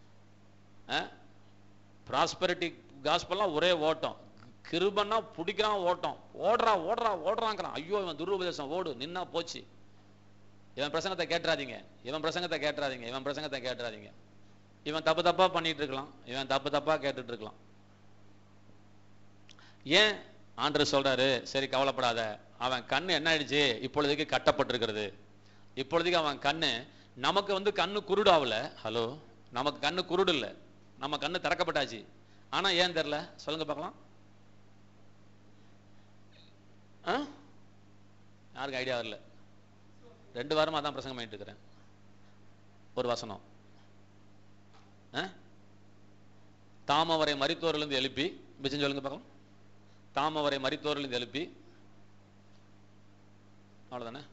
ப்ராஸ்பரிட்டி காஸ்பெல்லாம் ஒரே ஓட்டம் கிருபன்னா பிடிக்கிறான் ஓட்டம் ஓடுறா ஓடுறா ஓடுறாங்கிறான் ஐயோ இவன் துருபதேசம் ஓடு நின்னா போச்சு இவன் பிரசங்கத்தை கேட்டுறாதீங்க இவன் பிரசங்கத்தை கேட்டுறாதீங்க இவன் பிரசங்கத்தை கேட்டுறாதீங்க இவன் தப்பு தப்பா பண்ணிட்டு இருக்கலாம் இவன் தப்பு தப்பா கேட்டுட்டு இருக்கலாம் ஏன் ஆண்டர் சொல்றாரு சரி கவலைப்படாத அவன் கண்ணு என்ன ஆயிடுச்சு இப்பொழுதுக்கு கட்டப்பட்டிருக்கிறது இப்பொழுதுக்கு அவன் கண்ணு நமக்கு வந்து கண்ணு குருடாவல ஹலோ நமக்கு கண்ணு குருடு இல்ல நம்ம கண்ணு திறக்கப்பட்டாச்சு ஆனா ஏன் தெரியல சொல்லுங்க பார்க்கலாம் ஆ யாருக்கு ஐடியா வரல ரெண்டு வாரமா தான் பிரசங்கம் பண்ணிட்டு இருக்கிறேன் ஒரு வசனம் ஆ? தாமவரை மரித்தோரிலிருந்து எழுப்பி பிச்சன் சொல்லுங்க பார்க்கலாம் தாமவரை மரித்தோரிலிருந்து எழுப்பி அவ்வளவுதானே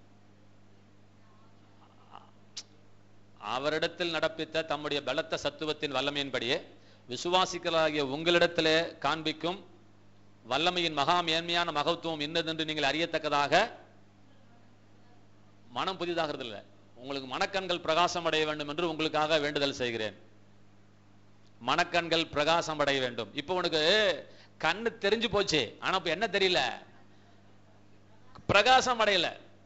அவரிடத்தில் நடப்பித்த தம்முடைய பலத்த சத்துவத்தின் வல்லமையின்படியே விசுவாசிகளாகிய உங்களிடத்திலே காண்பிக்கும் வல்லமையின் மகா மேன்மையான மகத்துவம் இன்னதென்று நீங்கள் அறியத்தக்கதாக மனம் புதிதாகிறது இல்லை உங்களுக்கு மனக்கண்கள் பிரகாசம் அடைய வேண்டும் என்று உங்களுக்காக வேண்டுதல் செய்கிறேன் மனக்கண்கள் பிரகாசம் அடைய வேண்டும் இப்போ உனக்கு கண்ணு தெரிஞ்சு போச்சு ஆனா இப்ப என்ன தெரியல பிரகாசம் அடையல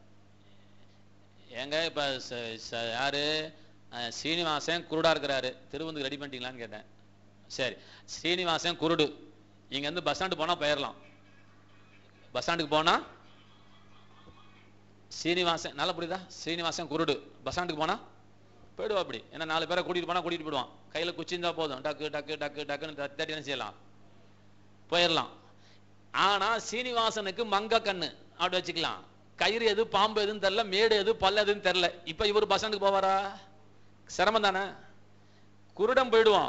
ஏங்க இப்ப ச- ச- யாரு அஹ், சீனிவாசன் குருடா இருக்கிறாரு திருவந்துக்கு ரெடி பண்ணிட்டீங்களான்னு கேட்டேன் சரி சீனிவாசன் குருடு இங்க இருந்து பஸ் ஸ்டாண்டு போனா போயிடலாம் பஸ் ஸ்டாண்டுக்கு போனா சீனிவாசன் நல்லா புரியுதா சீனிவாசன் குருடு பஸ் ஸ்டாண்டுக்கு போனா போயிடுவா அப்படி ஏன்னா நாலு பேரை கூட்டிட்டு போனா கூட்டிட்டு போயிடுவான் கையில குச்சி இருந்தா போதும் டக்கு டக்கு டக்கு டக்குன்னு தட்டி தட்டி என்ன செய்யலாம் போயிடலாம் ஆனா சீனிவாசனுக்கு மங்க கண்ணு அப்படி வச்சுக்கலாம் கயிறு எது பாம்பு எதுன்னு தெரியல மேடு எது பல்ல எதுன்னு தெரியல இப்ப இவர் பஸ் ஸ்டாண்டுக்கு போவாரா சிரமம் தானே குருடன் போயிடுவான்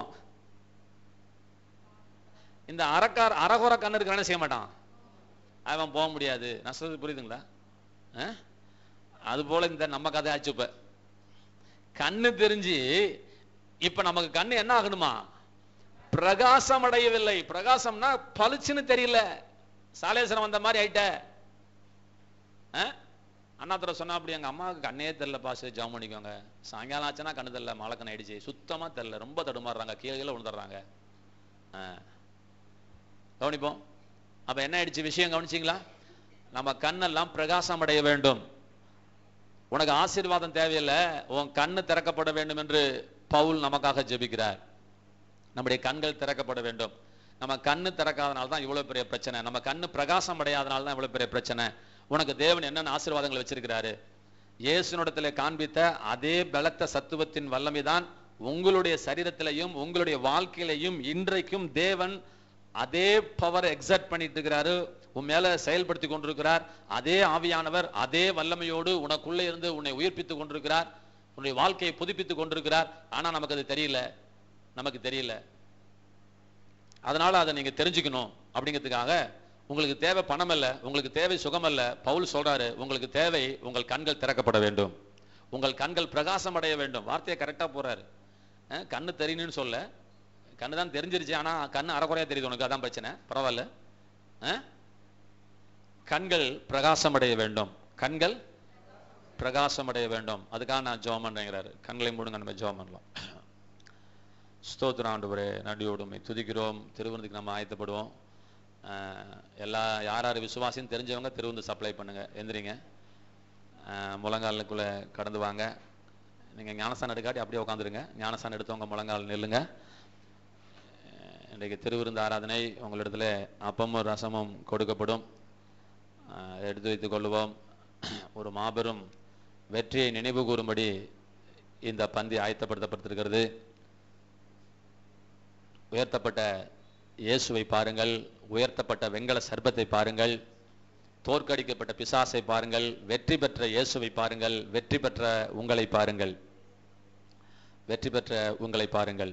இந்த அறக்கார் அறகுற கண்ணு இருக்கிறானே செய்ய மாட்டான் அவன் போக முடியாது நான் சொல்றது புரியுதுங்களா ஆ? அது போல இந்த நம்ம கதை ஆச்சு இப்ப கண்ணு தெரிஞ்சு இப்ப நமக்கு கண்ணு என்ன ஆகணுமா பிரகாசம் அடையவில்லை பிரகாசம்னா பளிச்சுன்னு தெரியல சாலேஸ்வரம் வந்த மாதிரி ஆயிட்ட ஆ? அண்ணாத்துறை சொன்னா அப்படி எங்க அம்மாவுக்கு கண்ணே தெரியல பாசு ஜாம் பண்ணிக்கோங்க சாயங்காலம் ஆச்சுன்னா கண்ணு தெரியல மழை கண்ணு ஆயிடுச்சு சுத்தமா தெரியல ரொம்ப தடுமாறுறாங்க கீழே கீழே விழுந்துடுறாங்க ஆ. கவனிப்போம் அப்ப என்ன ஆயிடுச்சு விஷயம் கவனிச்சிங்களா நம்ம கண்ணெல்லாம் பிரகாசம் அடைய வேண்டும் உனக்கு ஆசீர்வாதம் தேவையில்லை உன் கண்ணு திறக்கப்பட வேண்டும் என்று பவுல் நமக்காக ஜெபிக்கிறார் நம்முடைய கண்கள் திறக்கப்பட வேண்டும் நம்ம கண்ணு திறக்காதனால தான் இவ்வளவு பெரிய பிரச்சனை நம்ம கண்ணு பிரகாசம் அடையாதனால தான் இவ்வளவு பெரிய பிரச்சனை உனக்கு தேவன் என்னென்ன ஆசீர்வாதங்களை வச்சிருக்கிறாரு இயேசுனிடத்துல காண்பித்த அதே பலத்த சத்துவத்தின் வல்லமைதான் உங்களுடைய சரீரத்திலையும் உங்களுடைய வாழ்க்கையிலையும் இன்றைக்கும் தேவன் அதே பவர் எக்ஸர்ட் பண்ணிட்டு இருக்கிறாரு உன் மேல செயல்படுத்தி கொண்டிருக்கிறார் அதே ஆவியானவர் அதே வல்லமையோடு உனக்குள்ளே இருந்து உன்னை உயிர்ப்பித்துக் கொண்டிருக்கிறார் உன்னுடைய வாழ்க்கையை புதுப்பித்துக் கொண்டிருக்கிறார் ஆனா நமக்கு அது தெரியல நமக்கு தெரியல அதனால அதை நீங்க தெரிஞ்சுக்கணும் அப்படிங்கிறதுக்காக உங்களுக்கு தேவை பணம் அல்ல உங்களுக்கு தேவை சுகம் அல்ல பவுல் சொல்றாரு உங்களுக்கு தேவை உங்கள் கண்கள் திறக்கப்பட வேண்டும் உங்கள் கண்கள் பிரகாசம் அடைய வேண்டும் வார்த்தையை கரெக்டா போறாரு அஹ், கண்ணு தெரியணும்னு சொல்ல கண்ணு தான் தெரிஞ்சிருச்சு ஆனா கண்ணு அறகுறையா தெரியுது உனக்கு அதான் பிரச்சனை பரவாயில்ல அஹ்? கண்கள் பிரகாசம் அடைய வேண்டும் கண்கள் பிரகாசம் அடைய வேண்டும் அதுக்காக நான் ஜெபம் பண்றேங்கிறாரு கண்களை மூடுங்க நம்ம ஜெபம் பண்ணலாம் ஸ்தோத்திரம் ஆண்டவரே நன்றியோடு உம்மை துதிக்கிறோம் திருவிருந்துக்கு நம்ம ஆயத்தப்படுவோம் அஹ், எல்லா யார் யார் விசுவாசின்னு தெரிஞ்சவங்க திருவிருந்து சப்ளை பண்ணுங்க எந்திரிங்க அஹ், முழங்காலுக்குள்ள கடந்து வாங்க நீங்க ஞானஸ்தானம் எடுக்காட்டி அப்படியே உட்காந்துருங்க ஞானஸ்தானம் எடுத்தவங்க முழங்கால் நில்லுங்க அஹ், இன்றைக்கு திருவிருந்து ஆராதனை உங்களிடத்துல அப்பமும் ரசமும் கொடுக்கப்படும் அஹ், எடுத்து வைத்துக் கொள்வோம் ஒரு மாபெரும் வெற்றியை நினைவு கூறும்படி இந்த பந்தி ஆயத்தப்படுத்தப்பட்டிருக்கிறது உயர்த்தப்பட்ட இயேசுவை பாருங்கள் உயர்த்தப்பட்ட வெங்கல சர்பத்தை பாருங்கள் தோற்கடிக்கப்பட்ட பிசாசை பாருங்கள் வெற்றி பெற்ற இயேசுவை பாருங்கள் வெற்றி பெற்ற உங்களை பாருங்கள் வெற்றி பெற்ற உங்களை பாருங்கள்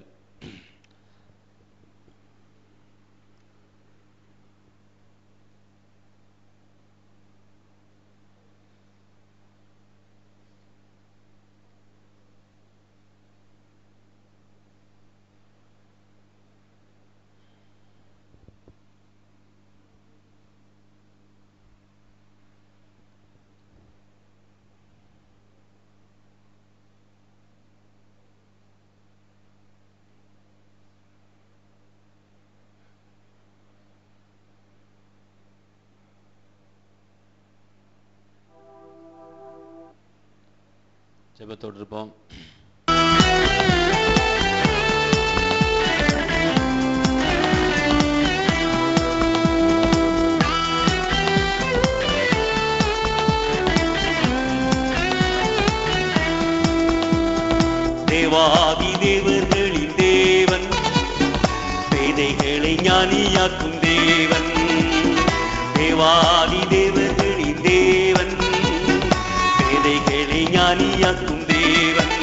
ஜெபத்தோடு இருப்போம் தேவாதி தேவர்களின் தேவன் பேதைகளை ஞானியாக்கும் தேவன் தேவாதி தேவர்கள் ஞானியாக்கும் தேவன்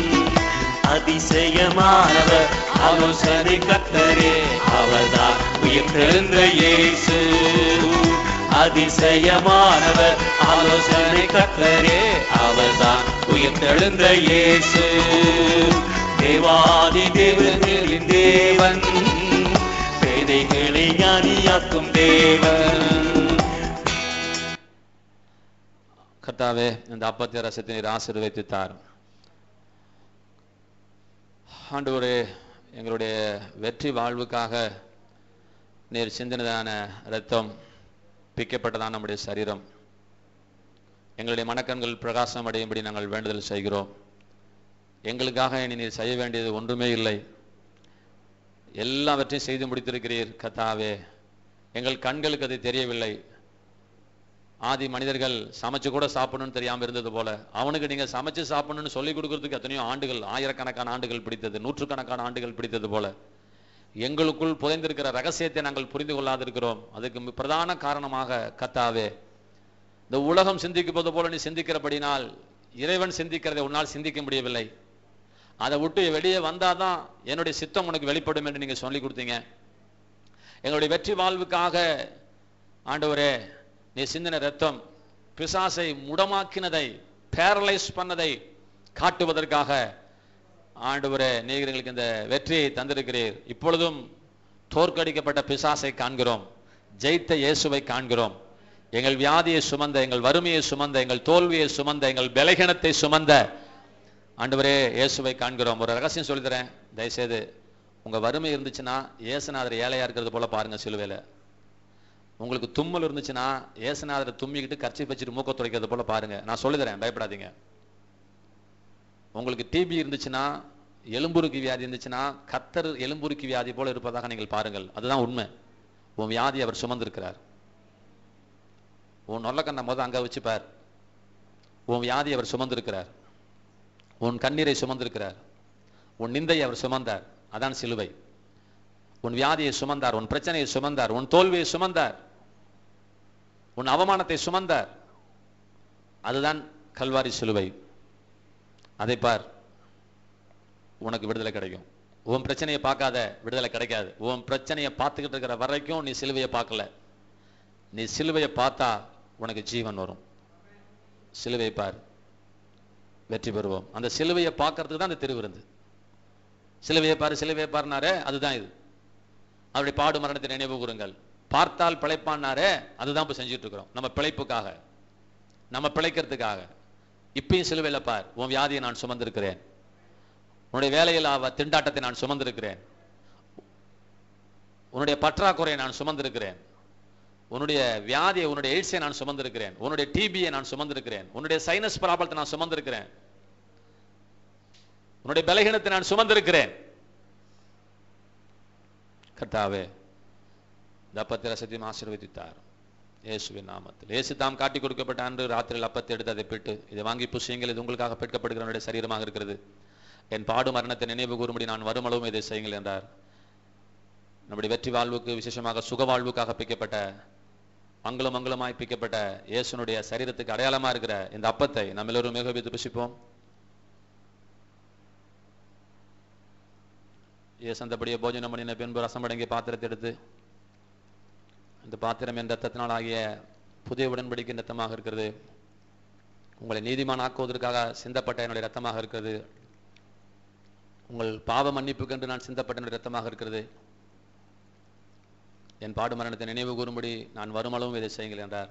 அதிசயமானவர் ஆலோசனை கத்தரே அவர்தான் உயிர்த்தெழுந்த இயேசு அதிசயமானவர் ஆலோசனை கத்தரே அவர்தான் உயிர்த்தெழுந்த இயேசு தேவாதி தேவர்களின் தேவன் பேதைகளை ஞானியாக்கும் தேவன் கர்த்தாவே இந்த அப்பத்திய ரசத்தை நீர் ஆசீர்வதித்து தாரும் ஆண்டவரே எங்களுடைய வெற்றி வாழ்வுக்காக நீர் சிந்தினதான இரத்தம் பிக்கப்பட்டதான நம்முடைய சரீரம் எங்களுடைய மனக்கண்கள் பிரகாசம் அடையும்படி நாங்கள் வேண்டுதல் செய்கிறோம் எங்களுக்காக இனி நீர் செய்ய வேண்டியது ஒன்றுமே இல்லை எல்லாவற்றையும் செய்து முடித்திருக்கிறீர் கத்தாவே எங்கள் கண்களுக்கு அது தெரியவில்லை ஆதி மனிதர்கள் சமைச்சு கூட சாப்பிடணும்னு தெரியாம இருந்தது போல அவனுக்கு நீங்க சமைச்சு சாப்பிடணும்னு சொல்லி கொடுக்கறதுக்கு எத்தனையோ ஆண்டுகள் ஆயிரக்கணக்கான ஆண்டுகள் பிடித்தது நூற்றுக்கணக்கான ஆண்டுகள் பிடித்தது போல எங்களுக்குள் புதைந்திருக்கிற ரகசியத்தை நாங்கள் புரிந்து கொள்ளாதிருக்கிறோம் அதுக்கு மி- பிரதான காரணமாக கத்தாவே இந்த உலகம் சிந்திக்குவது போல நீ சிந்திக்கிறபடினால் இறைவன் சிந்திக்கிறதை உன்னால் சிந்திக்க முடியவில்லை அதை விட்டு வெளியே வந்தாதான் என்னுடைய சித்தம் உனக்கு வெளிப்படும் என்று நீங்க சொல்லி கொடுத்தீங்க எங்களுடைய வெற்றி வாழ்வுக்காக ஆண்டவரே நீ சிந்தின ரத்தம் பிசாசை முடமாக்கினதை பேரலைஸ் பண்ணதை காட்டுவதற்காக ஆண்டவரே நீர் எங்களுக்கு இந்த வெற்றியை தந்திருக்கிறீர் இப்பொழுதும் தோற்கடிக்கப்பட்ட பிசாசை காண்கிறோம் ஜெயித்த இயேசுவை காண்கிறோம் எங்கள் வியாதியை சுமந்த எங்கள் வறுமையை சுமந்த எங்கள் தோல்வியை சுமந்த எங்கள் பலகீனத்தை சுமந்த ஆண்டவரே இயேசுவை காண்கிறோம் ஒரு ரகசியம் சொல்லித்தரேன் தயவுசெய்து உங்க வறுமை இருந்துச்சுன்னா இயேசுநாதர் ஏழையா இருக்கிறது போல பாருங்க சிலுவையில உங்களுக்கு தும்மல் இருந்துச்சுன்னா ஏசுநாதரை தும்மிக்கிட்டு கர்ச்சி வச்சுட்டு மூக்க துடைக்கிறது போல பாருங்க நான் சொல்லித்தரேன் பயப்படாதீங்க உங்களுக்கு டிபி இருந்துச்சுன்னா எலும்புருக்கி வியாதி இருந்துச்சுன்னா கத்தர் எலும்புருக்கி வியாதி போல இருப்பதாக நீங்கள் பாருங்கள் அதுதான் உண்மை உன் வியாதி அவர் சுமந்திருக்கிறார் உன் நொல்லக்கண்ணை முத அங்க வச்சுப்பார் உன் வியாதி அவர் சுமந்திருக்கிறார் உன் கண்ணீரை சுமந்திருக்கிறார் உன் நிந்தையை அவர் சுமந்தார் அதான் சிலுவை உன் வியாதியை சுமந்தார் உன் பிரச்சனையை சுமந்தார் உன் தோல்வியை சுமந்தார் உன் அவமானத்தை சுமந்தார் அதுதான் கல்வாரி சிலுவை அதை பார் உனக்கு விடுதலை கிடைக்கும் உன் பிரச்சனையை பார்க்காத விடுதலை கிடைக்காது உன் பிரச்சனையை பார்த்துக்கிட்டு இருக்கிற வரைக்கும் நீ சிலுவையை பார்க்கல நீ சிலுவையை பார்த்தா உனக்கு ஜீவன் வரும் சிலுவையை பார் வெற்றி பெறுவோம் அந்த சிலுவையை பார்க்கறதுக்கு தான் அந்த திருவிருந்து சிலுவையை பாரு சிலுவையை பாருனாரே அதுதான் இது அவருடைய பாடு மரணத்தை நினைவு கூறுங்கள் பார்த்தால் பிழைப்பான்னாரே அதுதான் இப்ப செஞ்சுட்டு இருக்கிறோம் நம்ம பிழைப்புக்காக நம்ம பிழைக்கிறதுக்காக இப்பயும் சிலுவையில பார் உன் வியாதியை நான் சுமந்திருக்கிறேன் உன்னுடைய வேலையில் அவ திண்டாட்டத்தை நான் சுமந்திருக்கிறேன் உன்னுடைய பற்றாக்குறையை நான் சுமந்திருக்கிறேன் உன்னுடைய வியாதியை உன்னுடைய எய்ட்ஸை நான் சுமந்திருக்கிறேன் உன்னுடைய டிபியை நான் சுமந்திருக்கிறேன் உன்னுடைய சைனஸ் ப்ராப்ளத்தை நான் சுமந்திருக்கிறேன் உன்னுடைய பலகீனத்தை நான் சுமந்திருக்கிறேன் கர்த்தாவே தப்பத்தை ரசத்தையும் ஆசீர்வதித்தார் இயேசுவின் நாமத்தில் இயேசு தாம் காட்டி கொடுக்கப்பட்ட அன்று ராத்திரியில் அப்பத்தை எடுத்து அதை பிட்டு இதை வாங்கி புசியுங்கள் இது உங்களுக்காக பெட்கப்படுகிற என்னுடைய சரீரமாக இருக்கிறது என் பாடு மரணத்தை நினைவு கூறும்படி நான் வருமளவும் இதை செய்யுங்கள் என்றார் நம்முடைய வெற்றி வாழ்வுக்கு விசேஷமாக சுக வாழ்வுக்காக பிக்கப்பட்ட மங்களம் மங்களமாய் பிக்கப்பட்ட இயேசுனுடைய சரீரத்துக்கு அடையாளமா இருக்கிற இந்த அப்பத்தை நம்ம எல்லோரும் மிகவித்து புசிப்போம் இயேசு அந்தபடியே போஜனம் பண்ணின பின்பு ரசம் அடங்கிய பாத்திரத்தை எடுத்து இந்த பாத்திரம் என் ரத்தத்தினால் ஆகிய புதிய உடன்படிக்கை ரத்தமாக இருக்கிறது உங்களை நீதிமான் ஆக்குவதற்காக சிந்தப்பட்ட என்னுடைய ரத்தமாக இருக்கிறது உங்கள் பாவ மன்னிப்புக்கென்று நான் சிந்தப்பட்ட என்னுடைய ரத்தமாக இருக்கிறது என் பாடு மரணத்தை நினைவு கூறும்படி நான் வருமளவும் இதை செய்யுங்கள் என்றார்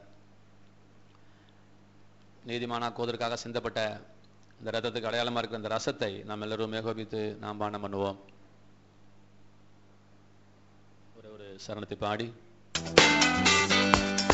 நீதிமானாக்குவதற்காக சிந்தப்பட்ட இந்த ரத்தத்துக்கு அடையாளமா இருக்கிற இந்த ரசத்தை நாம் எல்லாரும் மேகோபித்து நாம் பானம் பண்ணுவோம் ஒரு ஒரு சரணத்தை பாடி